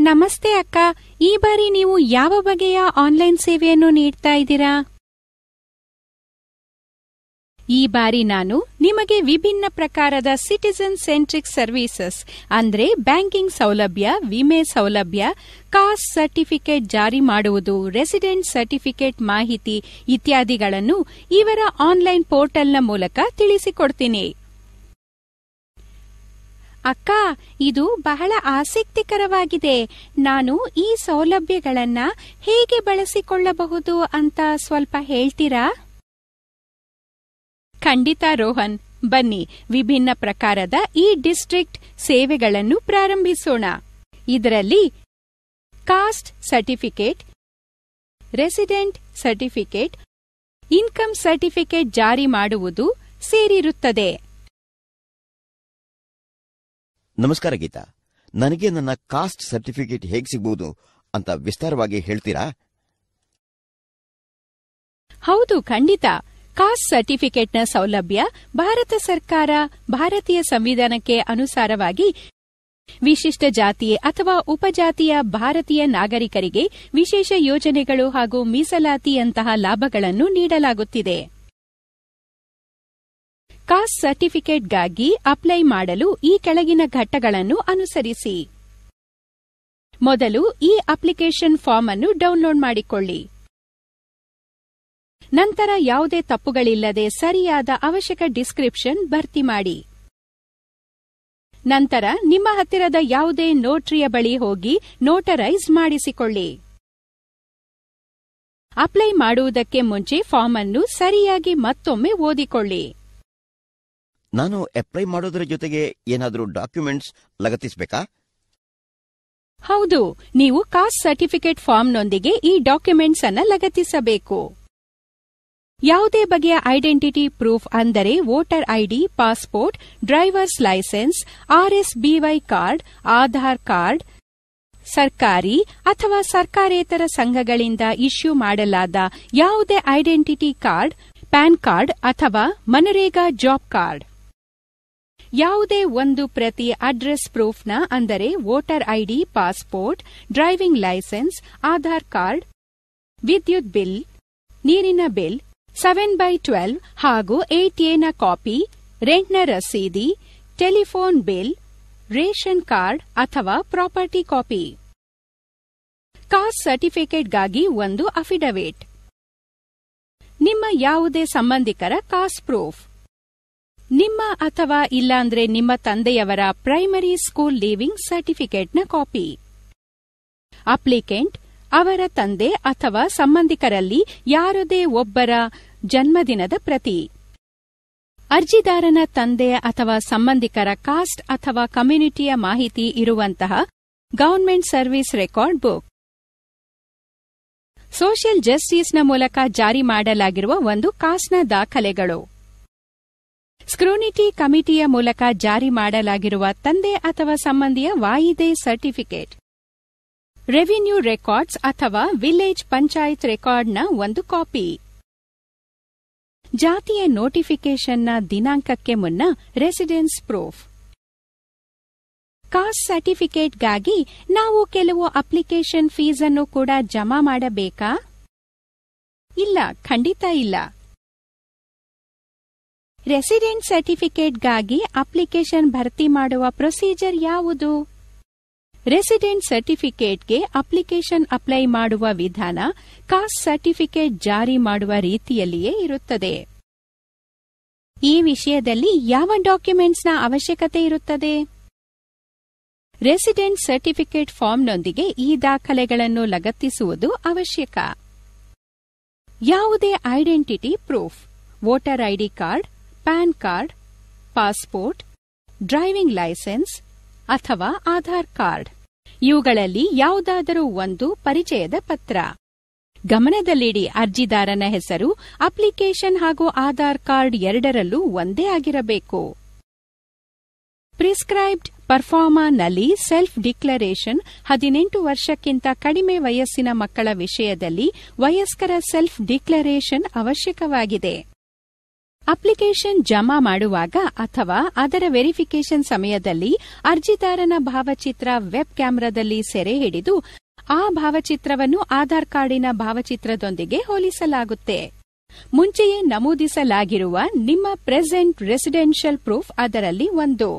ನಮಸ್ತೆ ಅಕ್ಕ ಈ ಬಾರಿ ನೀವು ಯಾವ ಬಗೆಯ ಆನ್ಲೈನ್ ಸೇವೆಯನ್ನು ನೀಡ್ತಾ ಇದ್ದೀರಾ ಈ ಬಾರಿ ನಾನು ನಿಮಗೆ ವಿಭಿನ್ನ ಪ್ರಕಾರದ ಸಿಟಿಸನ್ ಸೆಂಟ್ರಿಕ್ ಸರ್ವಿಸಸ್ ಅಂದ್ರೆ ಬ್ಯಾಂಕಿಂಗ್ ಸೌಲಭ್ಯ ವಿಮೆ ಸೌಲಭ್ಯ ಕಾಸ್ಟ್ ಸರ್ಟಿಫಿಕೇಟ್ ಜಾರಿ ಮಾಡುವುದು ರೆಸಿಡೆಂಟ್ ಸರ್ಟಿಫಿಕೇಟ್ ಮಾಹಿತಿ ಇತ್ಯಾದಿಗಳನ್ನು ಇವರ ಆನ್ಲೈನ್ ಪೋರ್ಟಲ್ನ ಮೂಲಕ ತಿಳಿಸಿಕೊಡ್ತೀನಿ ಅಕ್ಕ ಇದು ಬಹಳ ಆಸಕ್ತಿಕರವಾಗಿದೆ ನಾನು ಈ ಸೌಲಭ್ಯಗಳನ್ನ ಹೇಗೆ ಬಳಸಿಕೊಳ್ಳಬಹುದು ಅಂತ ಸ್ವಲ್ಪ ಹೇಳ್ತೀರಾ ಖಂಡಿತ ರೋಹನ್ ಬನ್ನಿ ವಿಭಿನ್ನ ಪ್ರಕಾರದ ಈ ಡಿಸ್ಟ್ರಿಕ್ಟ್ ಸೇವೆಗಳನ್ನು ಪ್ರಾರಂಭಿಸೋಣ ಇದರಲ್ಲಿ caste certificate resident certificate income certificate ಜಾರಿ ಮಾಡುವುದು ಸೇರಿರುತ್ತದೆ ನಮಸ್ಕಾರ ಗೀತಾ ನನಗೆ ನನ್ನ ಕಾಸ್ಟ್ ಸರ್ಟಿಫಿಕೇಟ್ ಹೇಗೆ ಸಿಗಬಹುದು ಅಂತ ವಿಸ್ತಾರವಾಗಿ ಹೇಳ್ತೀರಾ ಹೌದು ಖಂಡಿತ ಕಾಸ್ಟ್ ಸರ್ಟಿಫಿಕೇಟ್ನ ಸೌಲಭ್ಯ ಭಾರತ ಸರ್ಕಾರ ಭಾರತೀಯ ಸಂವಿಧಾನಕ್ಕೆ ಅನುಸಾರವಾಗಿ ವಿಶಿಷ್ಟ ಜಾತಿ ಅಥವಾ ಉಪಜಾತಿಯ ಭಾರತೀಯ ನಾಗರಿಕರಿಗೆ ವಿಶೇಷ ಯೋಜನೆಗಳು ಹಾಗೂ ಮೀಸಲಾತಿಯಂತಹ ಲಾಭಗಳನ್ನು ನೀಡಲಾಗುತ್ತಿದೆ ಕಾಸ್ಟ್ ಸರ್ಟಿಫಿಕೇಟ್ಗಾಗಿ ಅಪ್ಲೈ ಮಾಡಲು ಈ ಕೆಳಗಿನ ಘಟ್ಟಗಳನ್ನು ಅನುಸರಿಸಿ ಮೊದಲು ಈ ಅಪ್ಲಿಕೇಶನ್ ಫಾರ್ಮ್ ಅನ್ನು ಡೌನ್ಲೋಡ್ ಮಾಡಿಕೊಳ್ಳಿ ನಂತರ ಯಾವುದೇ ತಪ್ಪುಗಳಿಲ್ಲದೆ ಸರಿಯಾದ ಅವಶ್ಯಕ ಡಿಸ್ಕ್ರಿಪ್ಷನ್ ಭರ್ತಿ ಮಾಡಿ ನಂತರ ನಿಮ್ಮ ಹತ್ತಿರದ ಯಾವುದೇ ನೋಟ್ರಿಯ ಬಳಿ ಹೋಗಿ ನೋಟರೈಸ್ ಮಾಡಿಸಿಕೊಳ್ಳಿ ಅಪ್ಲೈ ಮಾಡುವುದಕ್ಕೆ ಮುಂಚೆ ಫಾರ್ಮ್ ಅನ್ನು ಸರಿಯಾಗಿ ಮತ್ತೊಮ್ಮೆ ಓದಿಕೊಳ್ಳಿ ನಾನು ಅಪ್ಲೈ ಮಾಡೋದ್ರ ಜೊತೆಗೆ ಏನಾದರೂ ಡಾಕ್ಯುಮೆಂಟ್ಸ್ ಲಗತ್ತಿಸಬೇಕಾ ಹೌದು ನೀವು ಕಾಸ್ಟ್ ಸರ್ಟಿಫಿಕೇಟ್ ಫಾರ್ಮ್ನೊಂದಿಗೆ ಈ ಡಾಕ್ಯುಮೆಂಟ್ಸ್ ಅನ್ನ ಲಗತ್ತಿಸಬೇಕು ಯಾವುದೇ ಬಗೆಯ ಐಡೆಂಟಿಟಿ ಪ್ರೂಫ್ ಅಂದರೆ voter ID passport driver's license RSBY card Aadhaar card ಸರ್ಕಾರಿ ಅಥವಾ ಸರ್ಕಾರೇತರ ಸಂಘಗಳಿಂದ ಇಶ್ಯೂ ಮಾಡಲಾದ ಯಾವುದೇ ಐಡೆಂಟಿಟಿ ಕಾರ್ಡ್ ಪ್ಯಾನ್ ಕಾರ್ಡ್ ಅಥವಾ ಮನರೇಗಾ ಜಾಬ್ ಕಾರ್ಡ್ ಯಾವುದೇ ಒಂದು ಪ್ರತಿ ಅಡ್ರೆಸ್ ಪ್ರೂಫ್ನ ಅಂದರೆ voter ID passport driving license Aadhaar card ವಿದ್ಯುತ್ ಬಿಲ್ ನೀರಿನ ಬಿಲ್ ಸೆವೆನ್ ಬೈ ಟ್ವೆಲ್ವ್ ಹಾಗೂ ಏಟ್ ಎನ ಕಾಪಿ ರೆಂಟ್ನ ರಸೀದಿ ಟೆಲಿಫೋನ್ ಬಿಲ್ ರೇಷನ್ ಕಾರ್ಡ್ ಅಥವಾ ಪ್ರಾಪರ್ಟಿ ಕಾಪಿ ಕಾಸ್ಟ್ ಸರ್ಟಿಫಿಕೇಟ್ಗಾಗಿ ಒಂದು ಅಫಿಡವಿಟ್ ನಿಮ್ಮ ಯಾವುದೇ ಸಂಬಂಧಿಕರ ಕಾಸ್ಟ್ ಪ್ರೂಫ್ ನಿಮ್ಮ ಅಥವಾ ಇಲ್ಲಾಂದ್ರೆ ನಿಮ್ಮ ತಂದೆಯವರ ಪ್ರೈಮರಿ ಸ್ಕೂಲ್ ಲೀವಿಂಗ್ ಸರ್ಟಿಫಿಕೇಟ್ನ ಕಾಪಿ ಅಪ್ಲಿಕೆಂಟ್ ಅವರ ತಂದೆ ಅಥವಾ ಸಂಬಂಧಿಕರಲ್ಲಿ ಯಾರದೇ ಒಬ್ಬರ ಜನ್ಮದಿನದ ಪ್ರತಿ ಅರ್ಜಿದಾರನ ತಂದೆ ಅಥವಾ ಸಂಬಂಧಿಕರ ಕಾಸ್ಟ್ ಅಥವಾ ಕಮ್ಯುನಿಟಿಯ ಮಾಹಿತಿ ಇರುವಂತಹ government service record book social ಜಸ್ಟಿಸ್ನ ಮೂಲಕ ಜಾರಿ ಮಾಡಲಾಗಿರುವ ಒಂದು ಕಾಸ್ಟ್ನ ದಾಖಲೆಗಳು ಸ್ಕ್ರೂನಿಟಿ ಕಮಿಟಿಯ ಮೂಲಕ ಜಾರಿ ಮಾಡಲಾಗಿರುವ ತಂದೆ ಅಥವಾ ಸಂಬಂಧಿಯ ವಾಯಿದೆ ಸರ್ಟಿಫಿಕೇಟ್ ರೆವಿನ್ಯೂ ರೆಕಾರ್ಡ್ಸ್ ಅಥವಾ ವಿಲೇಜ್ ಪಂಚಾಯತ್ ರೆಕಾರ್ಡ್ನ ಒಂದು ಕಾಪಿ ಜಾತಿಯ ನೋಟಿಫಿಕೇಷನ್ನ ದಿನಾಂಕಕ್ಕೆ ಮುನ್ನ ರೆಸಿಡೆನ್ಸ್ ಪ್ರೂಫ್ ಕಾಸ್ಟ್ ಸರ್ಟಿಫಿಕೇಟ್ಗಾಗಿ ನಾವು ಕೆಲವು ಅಪ್ಲಿಕೇಶನ್ ಫೀಸ್ ಅನ್ನು ಕೂಡ ಜಮಾ ಮಾಡಬೇಕಾ ಇಲ್ಲ ಖಂಡಿತ ಇಲ್ಲ ರೆಸಿಡೆಂಟ್ ಸರ್ಟಿಫಿಕೇಟ್ಗಾಗಿ ಅಪ್ಲಿಕೇಶನ್ ಭರ್ತಿ ಮಾಡುವ ಪ್ರೊಸೀಜರ್ ಯಾವುದು ರೆಸಿಡೆಂಟ್ ಸರ್ಟಿಫಿಕೇಟ್ಗೆ ಅಪ್ಲಿಕೇಶನ್ ಅಪ್ಲೈ ಮಾಡುವ ವಿಧಾನ ಕಾಸ್ಟ್ ಸರ್ಟಿಫಿಕೇಟ್ ಜಾರಿ ಮಾಡುವ ರೀತಿಯಲ್ಲಿಯೇ ಇರುತ್ತದೆ ಈ ವಿಷಯದಲ್ಲಿ ಯಾವ ಡಾಕ್ಯುಮೆಂಟ್ಸ್ನ ಅವಶ್ಯಕತೆ ಇರುತ್ತದೆ ರೆಸಿಡೆಂಟ್ ಸರ್ಟಿಫಿಕೇಟ್ ಫಾರ್ಮ್ನೊಂದಿಗೆ ಈ ದಾಖಲೆಗಳನ್ನು ಲಗತ್ತಿಸುವುದು ಅವಶ್ಯಕ ಯಾವುದೇ identity proof voter ID card pan card passport driving license ಅಥವಾ ಆಧಾರ್ ಕಾರ್ಡ್ ಇವುಗಳಲ್ಲಿ ಯಾವುದಾದರೂ ಒಂದು ಪರಿಚಯದ ಪತ್ರ ಗಮನದಲ್ಲಿಡಿ ಅರ್ಜಿದಾರನ ಹೆಸರು ಅಪ್ಲಿಕೇಶನ್ ಹಾಗೂ ಆಧಾರ್ ಕಾರ್ಡ್ ಎರಡರಲ್ಲೂ ಒಂದೇ ಆಗಿರಬೇಕು ಪ್ರಿಸ್ಕ್ರೈಬ್ಡ್ ಪರ್ಫಾರ್ಮಾನಲ್ಲಿ ಸೆಲ್ಫ್ ಡಿಕ್ಲರೇಷನ್ ಹದಿನೆಂಟು ವರ್ಷಕ್ಕಿಂತ ಕಡಿಮೆ ವಯಸ್ಸಿನ ಮಕ್ಕಳ ವಿಷಯದಲ್ಲಿ ವಯಸ್ಕರ ಸೆಲ್ಫ್ ಡಿಕ್ಲರೇಷನ್ ಅವಶ್ಯಕವಾಗಿದೆ ಅಪ್ಲಿಕೇಶನ್ ಜಮಾ ಮಾಡುವಾಗ ಅಥವಾ ಅದರ ವೆರಿಫಿಕೇಷನ್ ಸಮಯದಲ್ಲಿ ಅರ್ಜಿದಾರನ ಭಾವಚಿತ್ರ ವೆಬ್ ಕ್ಯಾಮೆರಾದಲ್ಲಿ ಸೆರೆ ಹಿಡಿದು ಆ ಭಾವಚಿತ್ರವನ್ನು ಆಧಾರ್ ಕಾರ್ಡಿನ ಭಾವಚಿತ್ರದೊಂದಿಗೆ ಹೋಲಿಸಲಾಗುತ್ತೆ ಮುಂಚೆಯೇ ನಮೂದಿಸಲಾಗಿರುವ ನಿಮ್ಮ ಪ್ರೆಸೆಂಟ್ ರೆಸಿಡೆನ್ಷಿಯಲ್ ಪ್ರೂಫ್ ಅದರಲ್ಲಿ ಒಂದು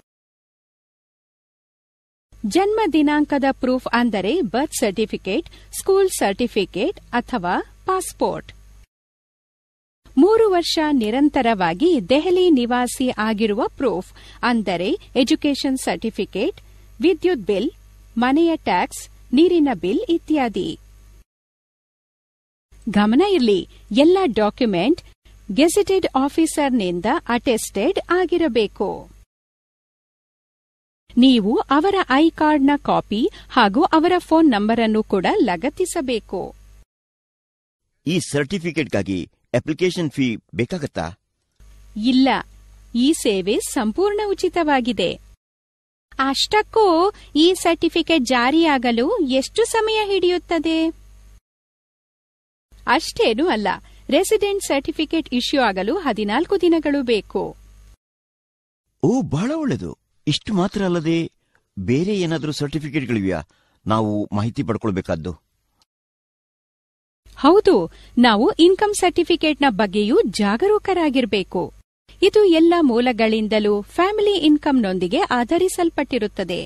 ಜನ್ಮ ದಿನಾಂಕದ ಪ್ರೂಫ್ ಅಂದರೆ ಬರ್ತ್ ಸರ್ಟಿಫಿಕೇಟ್ ಸ್ಕೂಲ್ ಸರ್ಟಿಫಿಕೇಟ್ ಅಥವಾ ಪಾಸ್ಪೋರ್ಟ್ ಮೂರು ವರ್ಷ ನಿರಂತರವಾಗಿ ದೆಹಲಿ ನಿವಾಸಿ ಆಗಿರುವ ಪ್ರೂಫ್ ಅಂದರೆ ಎಜುಕೇಷನ್ ಸರ್ಟಿಫಿಕೇಟ್ ವಿದ್ಯುತ್ ಬಿಲ್ ಮನೆಯ ಟ್ಯಾಕ್ಸ್ ನೀರಿನ ಬಿಲ್ ಇತ್ಯಾದಿ ಗಮನ ಇರಲಿ ಎಲ್ಲ ಡಾಕ್ಯುಮೆಂಟ್ ಗೆಜೆಟೆಡ್ ಆಫೀಸರ್ನಿಂದ ಅಟೆಸ್ಟೆಡ್ ಆಗಿರಬೇಕು ನೀವು ಅವರ ಐ ಕಾರ್ಡ್ನ ಕಾಪಿ ಹಾಗೂ ಅವರ ಫೋನ್ ನಂಬರ್ ಅನ್ನು ಕೂಡ ಲಗತ್ತಿಸಬೇಕು ಈ ಸರ್ಟಿಫಿಕೇಟ್ಗಾಗಿ ಅಪ್ಲಿಕೇಶನ್ ಫೀ ಬೇಕಾಗತ್ತಾ ಇಲ್ಲ ಈ ಸೇವೆ ಸಂಪೂರ್ಣ ಉಚಿತವಾಗಿದೆ ಅಷ್ಟಕ್ಕೂ ಈ ಸರ್ಟಿಫಿಕೇಟ್ ಜಾರಿಯಾಗಲು ಎಷ್ಟು ಸಮಯ ಹಿಡಿಯುತ್ತದೆ ಅಷ್ಟೇನೂ ಅಲ್ಲ ರೆಸಿಡೆಂಟ್ ಸರ್ಟಿಫಿಕೇಟ್ ಇಶ್ಯೂ ಆಗಲು ಹದಿನಾಲ್ಕು ದಿನಗಳು ಬೇಕು ಓ ಬಹಳ ಒಳ್ಳೆದು ಇಷ್ಟು ಮಾತ್ರ ಅಲ್ಲದೆ ಬೇರೆ ಏನಾದರೂ ಸರ್ಟಿಫಿಕೇಟ್ಗಳಿವೆಯಾ ನಾವು ಮಾಹಿತಿ ಪಡ್ಕೊಳ್ಬೇಕಾದ್ದು ಹೌದು ನಾವು ಇನ್ಕಮ್ ಸರ್ಟಿಫಿಕೇಟ್ನ ಬಗ್ಗೆಯೂ ಜಾಗರೂಕರಾಗಿರಬೇಕು ಇದು ಎಲ್ಲ ಮೂಲಗಳಿಂದಲೂ ಫ್ಯಾಮಿಲಿ ಇನ್ಕಮ್ನೊಂದಿಗೆ ಆಧರಿಸಲ್ಪಟ್ಟಿರುತ್ತದೆ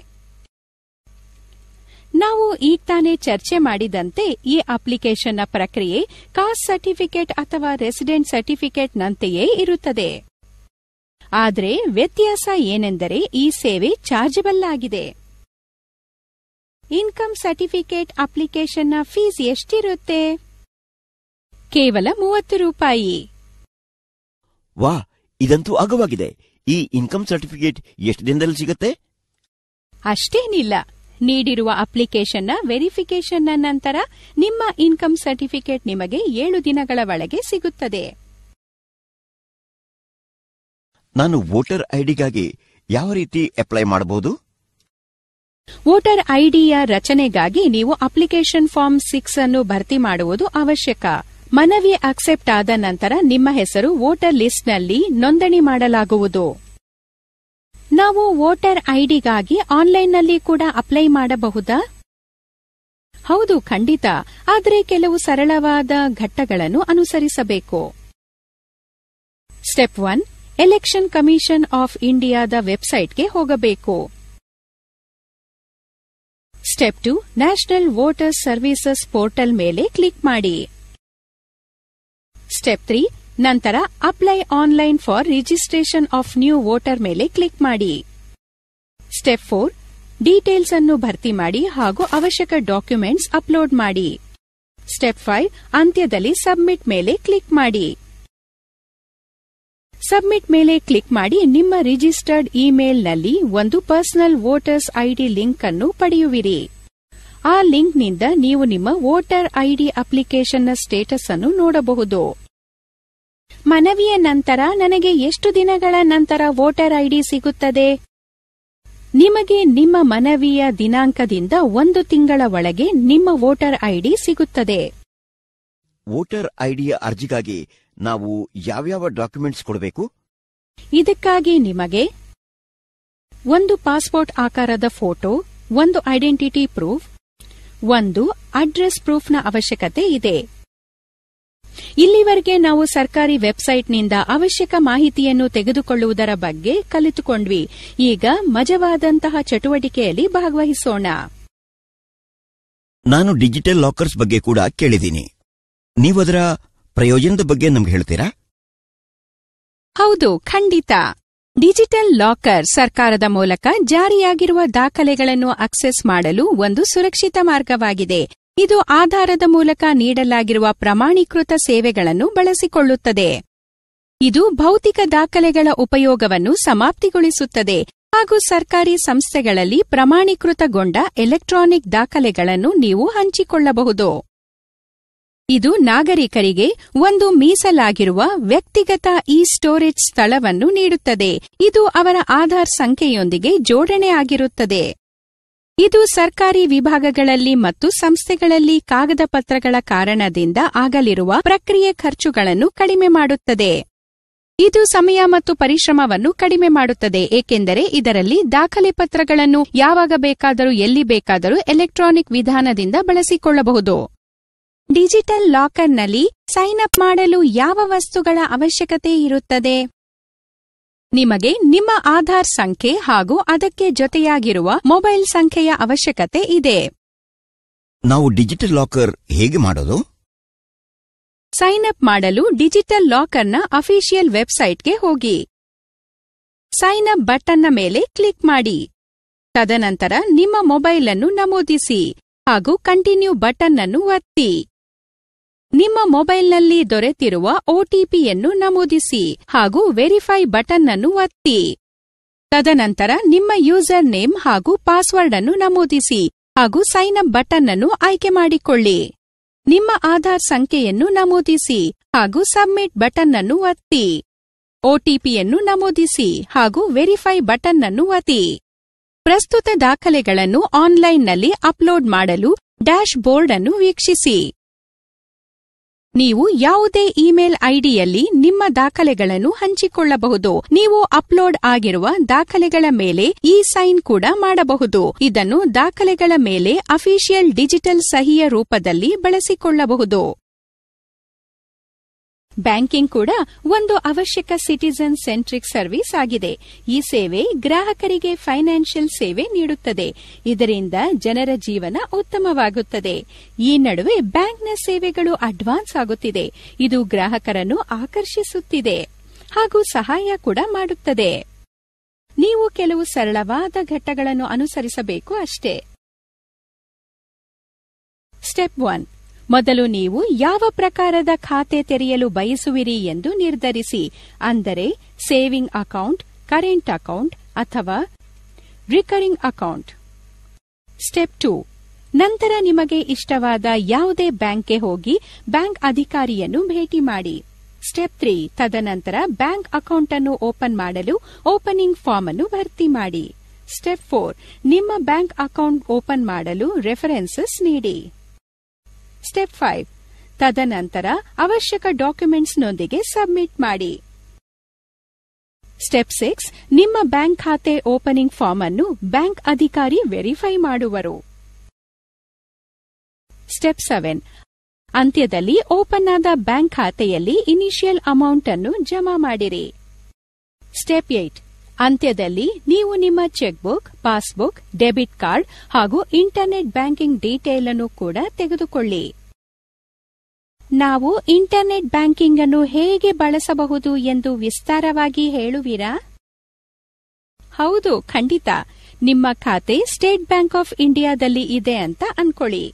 ನಾವು ಈಗ ತಾನೇ ಚರ್ಚೆ ಮಾಡಿದಂತೆ ಈ ಅಪ್ಲಿಕೇಶನ್ನ ಪ್ರಕ್ರಿಯೆ ಕಾಸ್ಟ್ ಸರ್ಟಿಫಿಕೇಟ್ ಅಥವಾ ರೆಸಿಡೆಂಟ್ ಸರ್ಟಿಫಿಕೇಟ್ನಂತೆಯೇ ಇರುತ್ತದೆ ಆದರೆ ವ್ಯತ್ಯಾಸ ಏನೆಂದರೆ ಈ ಸೇವೆ ಚಾರ್ಜಬಲ್ ಆಗಿದೆ ಇನ್ಕಮ್ ಸರ್ಟಿಫಿಕೇಟ್ ಅಪ್ಲಿಕೇಶನ್ನ ಫೀಸ್ ಎಷ್ಟಿರುತ್ತೆ ಕೇವಲ ಮೂವತ್ತು ರೂಪಾಯಿ ವಾ ಇದಂತೂ ಅಗವಾಗಿದೆ ಈ ಇನ್ಕಮ್ ಸರ್ಟಿಫಿಕೇಟ್ ಎಷ್ಟು ದಿನದಲ್ಲಿ ಸಿಗತ್ತೆ ಅಷ್ಟೇನಿಲ್ಲ ನೀಡಿರುವ ಅಪ್ಲಿಕೇಶನ್ನ ವೆರಿಫಿಕೇಷನ್ನ ನಂತರ ನಿಮ್ಮ ಇನ್ಕಮ್ ಸರ್ಟಿಫಿಕೇಟ್ ನಿಮಗೆ ಏಳು ದಿನಗಳ ಒಳಗೆ ಸಿಗುತ್ತದೆ ನಾನು ವೋಟರ್ ಐಡಿಗಾಗಿ ಯಾವ ರೀತಿ ಅಪ್ಲೈ ಮಾಡಬಹುದು ವೋಟರ್ ಐಡಿಯ ರಚನೆಗಾಗಿ ನೀವು ಅಪ್ಲಿಕೇಶನ್ ಫಾರ್ಮ್ ಸಿಕ್ಸ್ ಅನ್ನು ಭರ್ತಿ ಮಾಡುವುದು ಅವಶ್ಯಕ ಮನವಿ ಅಕ್ಸೆಪ್ಟ್ ಆದ ನಂತರ ನಿಮ್ಮ ಹೆಸರು ವೋಟರ್ ಲಿಸ್ಟ್ನಲ್ಲಿ ನೋಂದಣಿ ಮಾಡಲಾಗುವುದು ನಾವು ವೋಟರ್ ಐಡಿಗಾಗಿ ಆನ್ಲೈನ್ನಲ್ಲಿ ಕೂಡ ಅಪ್ಲೈ ಮಾಡಬಹುದಾ ಹೌದು ಖಂಡಿತ ಆದರೆ ಕೆಲವು ಸರಳವಾದ ಘಟ್ಟಗಳನ್ನು ಅನುಸರಿಸಬೇಕು step one election commission of ಇಂಡಿಯಾದ ವೆಬ್ಸೈಟ್ಗೆ ಹೋಗಬೇಕು step two national voters services portal ಮೇಲೆ ಕ್ಲಿಕ್ ಮಾಡಿ ಸ್ಟೆಪ್ ತ್ರೀ ನಂತರ apply online for registration of new voter ಮೇಲೆ ಕ್ಲಿಕ್ ಮಾಡಿ ಸ್ಟೆಪ್ ಫೋರ್ ಡೀಟೇಲ್ಸ್ ಅನ್ನು ಭರ್ತಿ ಮಾಡಿ ಹಾಗೂ ಅವಶ್ಯಕ ಡಾಕ್ಯುಮೆಂಟ್ಸ್ ಅಪ್ಲೋಡ್ ಮಾಡಿ ಸ್ಟೆಪ್ ಫೈವ್ ಅಂತ್ಯದಲ್ಲಿ ಸಬ್ಮಿಟ್ ಮೇಲೆ ಕ್ಲಿಕ್ ಮಾಡಿ ಸಬ್ಮಿಟ್ ಮೇಲೆ ಕ್ಲಿಕ್ ಮಾಡಿ ನಿಮ್ಮ ರಿಜಿಸ್ಟರ್ಡ್ ಇಮೇಲ್ನಲ್ಲಿ ಒಂದು ಪರ್ಸನಲ್ ವೋಟರ್ಸ್ ಐಡಿ ಲಿಂಕ್ ಅನ್ನು ಪಡೆಯುವಿರಿ ಆ ಲಿಂಕ್ನಿಂದ ನೀವು ನಿಮ್ಮ ವೋಟರ್ ಐಡಿ ಅಪ್ಲಿಕೇಶನ್ನ ಸ್ಟೇಟಸ್ ಅನ್ನು ನೋಡಬಹುದು ಮನವಿಯ ನಂತರ ನನಗೆ ಎಷ್ಟು ದಿನಗಳ ನಂತರ ವೋಟರ್ ಐಡಿ ಸಿಗುತ್ತದೆ ನಿಮಗೆ ನಿಮ್ಮ ಮನವಿಯ ದಿನಾಂಕದಿಂದ ಒಂದು ತಿಂಗಳ ಒಳಗೆ ನಿಮ್ಮ ವೋಟರ್ ಐಡಿ ಸಿಗುತ್ತದೆ ವೋಟರ್ ಐಡಿಯ ಅರ್ಜಿಗಾಗಿ ನಾವು ಯಾವ್ಯಾವ ಡಾಕ್ಯುಮೆಂಟ್ಸ್ ಕೊಡಬೇಕು ಇದಕ್ಕಾಗಿ ನಿಮಗೆ ಒಂದು ಪಾಸ್ಪೋರ್ಟ್ ಆಕಾರದ ಫೋಟೋ ಒಂದು ಐಡೆಂಟಿಟಿ ಪ್ರೂಫ್ ಒಂದು ಅಡ್ರೆಸ್ ಪ್ರೂಫ್ನ ಅವಶ್ಯಕತೆ ಇದೆ ಇಲ್ಲಿವರೆಗೆ ನಾವು ಸರ್ಕಾರಿ ವೆಬ್ಸೈಟ್ನಿಂದ ಅವಶ್ಯಕ ಮಾಹಿತಿಯನ್ನು ತೆಗೆದುಕೊಳ್ಳುವುದರ ಬಗ್ಗೆ ಕಲಿತುಕೊಂಡ್ವಿ ಈಗ ಮಜವಾದಂತಹ ಚಟುವಟಿಕೆಯಲ್ಲಿ ಭಾಗವಹಿಸೋಣ ನಾನು ಡಿಜಿಟಲ್ ಲಾಕರ್ಸ್ ಬಗ್ಗೆ ಕೂಡ ಕೇಳಿದ್ದೀನಿ ನೀವದರ ಪ್ರಯೋಜನದ ಬಗ್ಗೆ ನಮ್ಗೆ ಹೇಳ್ತೀರಾ ಹೌದು ಖಂಡಿತ ಡಿಜಿಟಲ್ ಲಾಕರ್ ಸರ್ಕಾರದ ಮೂಲಕ ಜಾರಿಯಾಗಿರುವ ದಾಖಲೆಗಳನ್ನು ಅಕ್ಸೆಸ್ ಮಾಡಲು ಒಂದು ಸುರಕ್ಷಿತ ಮಾರ್ಗವಾಗಿದೆ ಇದು ಆಧಾರದ ಮೂಲಕ ನೀಡಲಾಗಿರುವ ಪ್ರಮಾಣೀಕೃತ ಸೇವೆಗಳನ್ನು ಬಳಸಿಕೊಳ್ಳುತ್ತದೆ ಇದು ಭೌತಿಕ ದಾಖಲೆಗಳ ಉಪಯೋಗವನ್ನು ಸಮಾಪ್ತಿಗೊಳಿಸುತ್ತದೆ ಹಾಗೂ ಸರ್ಕಾರಿ ಸಂಸ್ಥೆಗಳಲ್ಲಿ ಪ್ರಮಾಣೀಕೃತಗೊಂಡ ಎಲೆಕ್ಟ್ರಾನಿಕ್ ದಾಖಲೆಗಳನ್ನು ನೀವು ಹಂಚಿಕೊಳ್ಳಬಹುದು ಇದು ನಾಗರಿಕರಿಗೆ ಒಂದು ಮೀಸಲಾಗಿರುವ ವ್ಯಕ್ತಿಗತ ಇ ಸ್ಟೋರೇಜ್ ಸ್ಥಳವನ್ನು ನೀಡುತ್ತದೆ ಇದು ಅವರ ಆಧಾರ್ ಸಂಖ್ಯೆಯೊಂದಿಗೆ ಜೋಡಣೆ ಆಗಿರುತ್ತದೆ ಇದು ಸರ್ಕಾರಿ ವಿಭಾಗಗಳಲ್ಲಿ ಮತ್ತು ಸಂಸ್ಥೆಗಳಲ್ಲಿ ಕಾಗದ ಪತ್ರಗಳ ಕಾರಣದಿಂದ ಆಗಲಿರುವ ಪ್ರಕ್ರಿಯೆ ಖರ್ಚುಗಳನ್ನು ಕಡಿಮೆ ಮಾಡುತ್ತದೆ ಇದು ಸಮಯ ಮತ್ತು ಪರಿಶ್ರಮವನ್ನು ಕಡಿಮೆ ಮಾಡುತ್ತದೆ ಏಕೆಂದರೆ ಇದರಲ್ಲಿ ದಾಖಲೆ ಪತ್ರಗಳನ್ನು ಯಾವಾಗ ಬೇಕಾದರೂ ಎಲ್ಲಿ ಬೇಕಾದರೂ ಎಲೆಕ್ಟ್ರಾನಿಕ್ ವಿಧಾನದಿಂದ ಬಳಸಿಕೊಳ್ಳಬಹುದು ಡಿಜಿಟಲ್ ಲಾಕರ್ನಲ್ಲಿ ಸೈನ್ ಅಪ್ ಮಾಡಲು ಯಾವ ವಸ್ತುಗಳ ಅವಶ್ಯಕತೆ ಇರುತ್ತದೆ ನಿಮಗೆ ನಿಮ್ಮ ಆಧಾರ್ ಸಂಖ್ಯೆ ಹಾಗೂ ಅದಕ್ಕೆ ಜೊತೆಯಾಗಿರುವ ಮೊಬೈಲ್ ಸಂಖ್ಯೆಯ ಅವಶ್ಯಕತೆ ಇದೆ ನಾವು ಡಿಜಿಟಲ್ ಲಾಕರ್ ಹೇಗೆ ಮಾಡೋದು ಸೈನ್ ಅಪ್ ಮಾಡಲು ಡಿಜಿಟಲ್ ಲಾಕರ್ನ ಅಫಿಷಿಯಲ್ ವೆಬ್ಸೈಟ್ಗೆ ಹೋಗಿ ಸೈನ್ ಅಪ್ ಬಟನ್ನ ಮೇಲೆ ಕ್ಲಿಕ್ ಮಾಡಿ ತದನಂತರ ನಿಮ್ಮ ಮೊಬೈಲ್ ಅನ್ನು ನಮೂದಿಸಿ ಹಾಗೂ ಕಂಟಿನ್ಯೂ ಬಟನ್ ಅನ್ನು ಒತ್ತಿ ನಿಮ್ಮ ಮೊಬೈಲ್ನಲ್ಲಿ ದೊರೆತಿರುವ ಒಟಿಪಿಯನ್ನು ನಮೂದಿಸಿ ಹಾಗೂ ವೆರಿಫೈ ಬಟನ್ ಅನ್ನು ಒತ್ತಿ ತದನಂತರ ನಿಮ್ಮ ಯೂಸರ್ ನೇಮ್ ಹಾಗೂ ಪಾಸ್ವರ್ಡ್ ಅನ್ನು ನಮೂದಿಸಿ ಹಾಗೂ ಸೈನ್ ಅಪ್ ಬಟನ್ ಅನ್ನು ಆಯ್ಕೆ ಮಾಡಿಕೊಳ್ಳಿ ನಿಮ್ಮ ಆಧಾರ್ ಸಂಖ್ಯೆಯನ್ನು ನಮೂದಿಸಿ ಹಾಗೂ ಸಬ್ಮಿಟ್ ಬಟನ್ ಅನ್ನು ಒತ್ತಿ ಒಟಿಪಿಯನ್ನು ನಮೂದಿಸಿ ಹಾಗೂ ವೆರಿಫೈ ಬಟನ್ ಅನ್ನು ಒತ್ತಿ ಪ್ರಸ್ತುತ ದಾಖಲೆಗಳನ್ನು ಆನ್ಲೈನ್ನಲ್ಲಿ ಅಪ್ಲೋಡ್ ಮಾಡಲು ಡ್ಯಾಶ್ ಬೋರ್ಡ್ ಅನ್ನು ವೀಕ್ಷಿಸಿ ನೀವು ಯಾವುದೇ ಇಮೇಲ್ ಐಡಿಯಲ್ಲಿ ನಿಮ್ಮ ದಾಖಲೆಗಳನ್ನು ಹಂಚಿಕೊಳ್ಳಬಹುದು ನೀವು ಅಪ್ಲೋಡ್ ಆಗಿರುವ ದಾಖಲೆಗಳ ಮೇಲೆ ಇ ಸೈನ್ ಕೂಡ ಮಾಡಬಹುದು ಇದನ್ನು ದಾಖಲೆಗಳ ಮೇಲೆ ಅಫಿಷಿಯಲ್ ಡಿಜಿಟಲ್ ಸಹಿಯ ರೂಪದಲ್ಲಿ ಬಳಸಿಕೊಳ್ಳಬಹುದು ಬ್ಯಾಂಕಿಂಗ್ ಕೂಡ ಒಂದು ಅವಶ್ಯಕ ಸಿಟಿಜನ್ ಸೆಂಟ್ರಿಕ್ ಸರ್ವಿಸ್ ಆಗಿದೆ ಈ ಸೇವೆ ಗ್ರಾಹಕರಿಗೆ ಫೈನಾನ್ಷಿಯಲ್ ಸೇವೆ ನೀಡುತ್ತದೆ ಇದರಿಂದ ಜನರ ಜೀವನ ಉತ್ತಮವಾಗುತ್ತದೆ ಈ ನಡುವೆ ಬ್ಯಾಂಕ್ನ ಸೇವೆಗಳು ಅಡ್ವಾನ್ಸ್ ಆಗುತ್ತಿದೆ ಇದು ಗ್ರಾಹಕರನ್ನು ಆಕರ್ಷಿಸುತ್ತಿದೆ ಹಾಗೂ ಸಹಾಯ ಕೂಡ ಮಾಡುತ್ತದೆ ನೀವು ಕೆಲವು ಸರಳವಾದ ಘಟ್ಟಗಳನ್ನು ಅನುಸರಿಸಬೇಕು ಅಷ್ಟೇ ಸ್ಟೆಪ್ ಒನ್ ಮೊದಲು ನೀವು ಯಾವ ಪ್ರಕಾರದ ಖಾತೆ ತೆರೆಯಲು ಬಯಸುವಿರಿ ಎಂದು ನಿರ್ಧರಿಸಿ ಅಂದರೆ ಸೇವಿಂಗ್ ಅಕೌಂಟ್ ಕರೆಂಟ್ ಅಕೌಂಟ್ ಅಥವಾ ರಿಕರಿಂಗ್ ಅಕೌಂಟ್ ಸ್ಟೆಪ್ ಟು ನಂತರ ನಿಮಗೆ ಇಷ್ಟವಾದ ಯಾವುದೇ ಬ್ಯಾಂಕ್ಗೆ ಹೋಗಿ ಬ್ಯಾಂಕ್ ಅಧಿಕಾರಿಯನ್ನು ಭೇಟಿ ಮಾಡಿ ಸ್ಟೆಪ್ ತ್ರೀ ತದನಂತರ ಬ್ಯಾಂಕ್ ಅಕೌಂಟ್ ಅನ್ನು ಓಪನ್ ಮಾಡಲು ಓಪನಿಂಗ್ ಫಾರ್ಮ್ ಅನ್ನು ಭರ್ತಿ ಮಾಡಿ ಸ್ಟೆಪ್ ಫೋರ್ ನಿಮ್ಮ ಬ್ಯಾಂಕ್ ಅಕೌಂಟ್ ಓಪನ್ ಮಾಡಲು ರೆಫರೆನ್ಸಸ್ ನೀಡಿ ಸ್ಟೆಪ್ ಫೈವ್ ತದನಂತರ ಅವಶ್ಯಕ ಡಾಕ್ಯುಮೆಂಟ್ಸ್ನೊಂದಿಗೆ ಸಬ್ಮಿಟ್ ಮಾಡಿ ಸ್ಟೆಪ್ ಸಿಕ್ಸ್ ನಿಮ್ಮ ಬ್ಯಾಂಕ್ ಖಾತೆ ಓಪನಿಂಗ್ ಫಾರ್ಮ್ ಅನ್ನು ಬ್ಯಾಂಕ್ ಅಧಿಕಾರಿ ವೆರಿಫೈ ಮಾಡುವರು ಸ್ಟೆಪ್ ಸೆವೆನ್ ಅಂತ್ಯದಲ್ಲಿ ಓಪನ್ ಆದ ಬ್ಯಾಂಕ್ ಖಾತೆಯಲ್ಲಿ ಇನಿಷಿಯಲ್ ಅಮೌಂಟ್ ಅನ್ನು ಜಮಾ ಮಾಡಿರಿ ಸ್ಟೆಪ್ ಏಟ್ ಅಂತ್ಯದಲ್ಲಿ ನೀವು ನಿಮ್ಮ cheque book passbook debit card ಹಾಗೂ ಇಂಟರ್ನೆಟ್ ಬ್ಯಾಂಕಿಂಗ್ ಡೀಟೇಲ್ ಅನ್ನು ಕೂಡ ತೆಗೆದುಕೊಳ್ಳಿ ನಾವು ಇಂಟರ್ನೆಟ್ ಬ್ಯಾಂಕಿಂಗ್ ಅನ್ನು ಹೇಗೆ ಬಳಸಬಹುದು ಎಂದು ವಿಸ್ತಾರವಾಗಿ ಹೇಳುವಿರಾ ಹೌದು ಖಂಡಿತ ನಿಮ್ಮ ಖಾತೆ ಸ್ಟೇಟ್ ಬ್ಯಾಂಕ್ ಆಫ್ ಇಂಡಿಯಾದಲ್ಲಿ ಇದೆ ಅಂತ ಅನ್ಕೊಳ್ಳಿ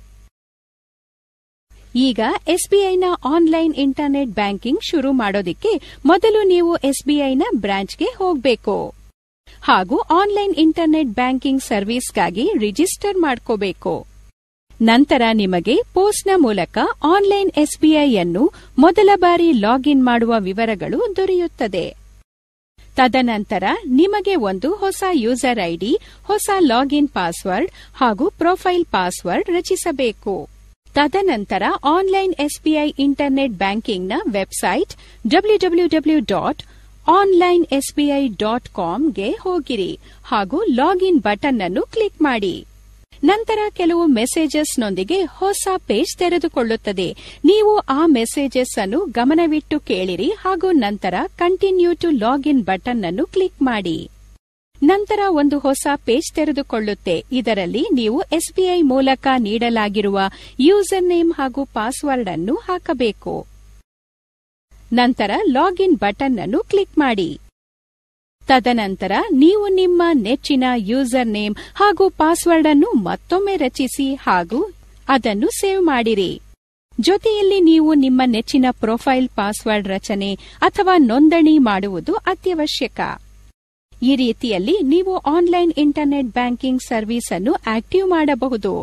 ಈಗ ಎಸ್ಬಿಐನ ಆನ್ಲೈನ್ ಇಂಟರ್ನೆಟ್ ಬ್ಯಾಂಕಿಂಗ್ ಶುರು ಮಾಡೋದಿಕ್ಕೆ ಮೊದಲು ನೀವು ಎಸ್ಬಿಐನ ಬ್ರಾಂಚ್ಗೆ ಹೋಗಬೇಕು ಹಾಗೂ ಆನ್ಲೈನ್ ಇಂಟರ್ನೆಟ್ ಬ್ಯಾಂಕಿಂಗ್ ಸರ್ವಿಸ್ಗಾಗಿ ರಿಜಿಸ್ಟರ್ ಮಾಡ್ಕೋಬೇಕು ನಂತರ ನಿಮಗೆ ಪೋಸ್ಟ್ನ ಮೂಲಕ ಆನ್ಲೈನ್ ಎಸ್ಬಿಐ ಅನ್ನು ಮೊದಲ ಬಾರಿ ಲಾಗಿನ್ ಮಾಡುವ ವಿವರಗಳು ದೊರೆಯುತ್ತದೆ ತದನಂತರ ನಿಮಗೆ ಒಂದು ಹೊಸ ಯೂಸರ್ ಐಡಿ ಹೊಸ ಲಾಗಿನ್ ಪಾಸ್ವರ್ಡ್ ಹಾಗೂ ಪ್ರೊಫೈಲ್ ಪಾಸ್ವರ್ಡ್ ರಚಿಸಬೇಕು ತದನಂತರ ಆನ್ಲೈನ್ ಎಸ್ಬಿಐ ಇಂಟರ್ನೆಟ್ ಬ್ಯಾಂಕಿಂಗ್ನ website W W W dot online SBI dot ಕಾಮ್ಗೆ ಹೋಗಿರಿ ಹಾಗೂ ಲಾಗಿನ್ ಬಟನ್ ಅನ್ನು ಕ್ಲಿಕ್ ಮಾಡಿ ನಂತರ ಕೆಲವು ಮೆಸೇಜಸ್ನೊಂದಿಗೆ ಹೊಸ ಪೇಜ್ ತೆರೆದುಕೊಳ್ಳುತ್ತದೆ ನೀವು ಆ ಮೆಸೇಜಸ್ ಅನ್ನು ಗಮನವಿಟ್ಟು ಕೇಳಿರಿ ಹಾಗೂ ನಂತರ ಕಂಟಿನ್ಯೂ ಟು ಲಾಗಿನ್ ಬಟನ್ ಅನ್ನು ಕ್ಲಿಕ್ ಮಾಡಿ ನಂತರ ಒಂದು ಹೊಸ ಪೇಜ್ ತೆರೆದುಕೊಳ್ಳುತ್ತೆ ಇದರಲ್ಲಿ ನೀವು ಎಸ್ಬಿಐ ಮೂಲಕ ನೀಡಲಾಗಿರುವ ಯೂಸರ್ ನೇಮ್ ಹಾಗೂ ಪಾಸ್ವರ್ಡ್ ಅನ್ನು ಹಾಕಬೇಕು ನಂತರ ಲಾಗಿನ್ ಬಟನ್ ಅನ್ನು ಕ್ಲಿಕ್ ಮಾಡಿ ತದನಂತರ ನೀವು ನಿಮ್ಮ ನೆಚ್ಚಿನ ಯೂಸರ್ ನೇಮ್ ಹಾಗೂ ಪಾಸ್ವರ್ಡ್ ಅನ್ನು ಮತ್ತೊಮ್ಮೆ ರಚಿಸಿ ಹಾಗೂ ಅದನ್ನು ಸೇವ್ ಮಾಡಿರಿ ಜೊತೆಯಲ್ಲಿ ನೀವು ನಿಮ್ಮ ನೆಚ್ಚಿನ ಪ್ರೊಫೈಲ್ ಪಾಸ್ವರ್ಡ್ ರಚನೆ ಅಥವಾ ನೋಂದಣಿ ಮಾಡುವುದು ಅತ್ಯವಶ್ಯಕ ಈ ರೀತಿಯಲ್ಲಿ ನೀವು ಆನ್ಲೈನ್ ಇಂಟರ್ನೆಟ್ ಬ್ಯಾಂಕಿಂಗ್ ಸರ್ವಿಸ್ ಅನ್ನು ಆಕ್ಟಿವ್ ಮಾಡಬಹುದು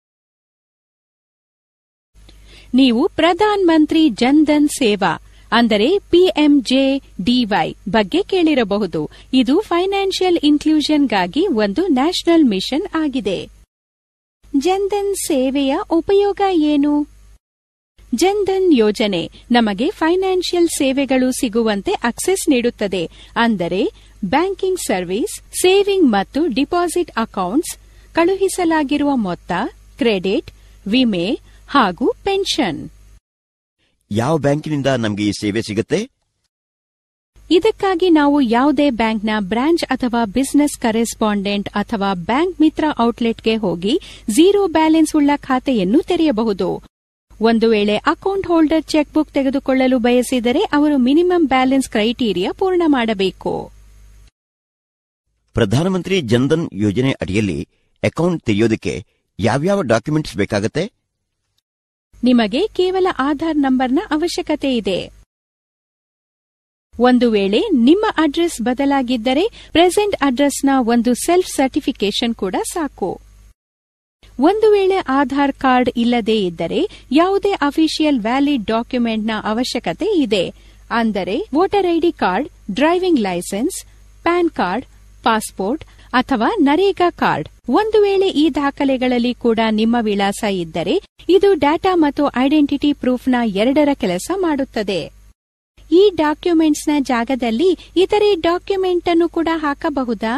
ನೀವು ಪ್ರಧಾನ್ ಮಂತ್ರಿ ಜನ್ಧನ್ ಸೇವಾ ಅಂದರೆ ಪಿಎಂಜೆ ಡಿವೈ ಬಗ್ಗೆ ಕೇಳಿರಬಹುದು ಇದು ಫೈನಾನ್ಷಿಯಲ್ ಇನ್ಕ್ಲೂಷನ್ಗಾಗಿ ಒಂದು ನ್ಯಾಷನಲ್ ಮಿಷನ್ ಆಗಿದೆ ಜನ್ಧನ್ ಸೇವೆಯ ಉಪಯೋಗ ಏನು ಜನ್ಧನ್ ಯೋಜನೆ ನಮಗೆ ಫೈನಾನ್ಷಿಯಲ್ ಸೇವೆಗಳು ಸಿಗುವಂತೆ ಅಕ್ಸೆಸ್ ನೀಡುತ್ತದೆ ಅಂದರೆ ಬ್ಯಾಂಕಿಂಗ್ ಸರ್ವಿಸ್ ಸೇವಿಂಗ್ ಮತ್ತು ಡಿಪಾಸಿಟ್ ಅಕೌಂಟ್ಸ್ ಕಳುಹಿಸಲಾಗಿರುವ ಮೊತ್ತ ಕ್ರೆಡಿಟ್ ವಿಮೆ ಹಾಗೂ ಪೆನ್ಷನ್ ಯಾವ ಬ್ಯಾಂಕಿನಿಂದ ನಮಗೆ ಈ ಸೇವೆ ಸಿಗುತ್ತೆ ಇದಕ್ಕಾಗಿ ನಾವು ಯಾವುದೇ ಬ್ಯಾಂಕ್ನ ಬ್ರಾಂಚ್ ಅಥವಾ ಬಿಸಿನೆಸ್ ಕರೆಸ್ಪಾಂಡೆಂಟ್ ಅಥವಾ ಬ್ಯಾಂಕ್ ಮಿತ್ರ ಔಟ್ಲೆಟ್ಗೆ ಹೋಗಿ ಝೀರೋ ಬ್ಯಾಲೆನ್ಸ್ ಉಳ್ಳ ಖಾತೆಯನ್ನು ತೆರೆಯಬಹುದು ಒಂದು ವೇಳೆ ಅಕೌಂಟ್ ಹೋಲ್ಡರ್ ಚೆಕ್ ಬುಕ್ ತೆಗೆದುಕೊಳ್ಳಲು ಬಯಸಿದರೆ ಅವರು ಮಿನಿಮಮ್ ಬ್ಯಾಲೆನ್ಸ್ ಕ್ರೈಟೀರಿಯಾ ಪೂರ್ಣ ಮಾಡಬೇಕು ಪ್ರಧಾನಮಂತ್ರಿ ಜನ್ಧನ್ ಯೋಜನೆ ಅಡಿಯಲ್ಲಿ ಅಕೌಂಟ್ ತೆರೆಯೋದಕ್ಕೆ ಯಾವ್ಯಾವ ಡಾಕ್ಯುಮೆಂಟ್ಸ್ ಬೇಕಾಗತ್ತೆ ನಿಮಗೆ ಕೇವಲ ಆಧಾರ್ ನಂಬರ್ನ ಅವಶ್ಯಕತೆ ಇದೆ ಒಂದು ವೇಳೆ ನಿಮ್ಮ ಅಡ್ರೆಸ್ ಬದಲಾಗಿದ್ದರೆ ಪ್ರೆಸೆಂಟ್ ಅಡ್ರೆಸ್ನ ಒಂದು ಸೆಲ್ಫ್ ಸರ್ಟಿಫಿಕೇಶನ್ ಕೂಡ ಸಾಕು ಒಂದು ವೇಳೆ ಆಧಾರ್ ಕಾರ್ಡ್ ಇಲ್ಲದೇ ಇದ್ದರೆ ಯಾವುದೇ ಅಫಿಷಿಯಲ್ ವ್ಯಾಲಿಡ್ ಡಾಕ್ಯುಮೆಂಟ್ನ ಅವಶ್ಯಕತೆ ಇದೆ ಅಂದರೆ voter ID card driving license pan card passport ಅಥವಾ ನರೇಗಾ ಕಾರ್ಡ್ ಒಂದು ವೇಳೆ ಈ ದಾಖಲೆಗಳಲ್ಲಿ ಕೂಡ ನಿಮ್ಮ ವಿಳಾಸ ಇದ್ದರೆ ಇದು ಡಾಟಾ ಮತ್ತು ಐಡೆಂಟಿಟಿ ಪ್ರೂಫ್ನ ಎರಡರ ಕೆಲಸ ಮಾಡುತ್ತದೆ ಈ ಡಾಕ್ಯುಮೆಂಟ್ಸ್ನ ಜಾಗದಲ್ಲಿ ಇತರೆ ಡಾಕ್ಯುಮೆಂಟ್ ಅನ್ನು ಕೂಡ ಹಾಕಬಹುದಾ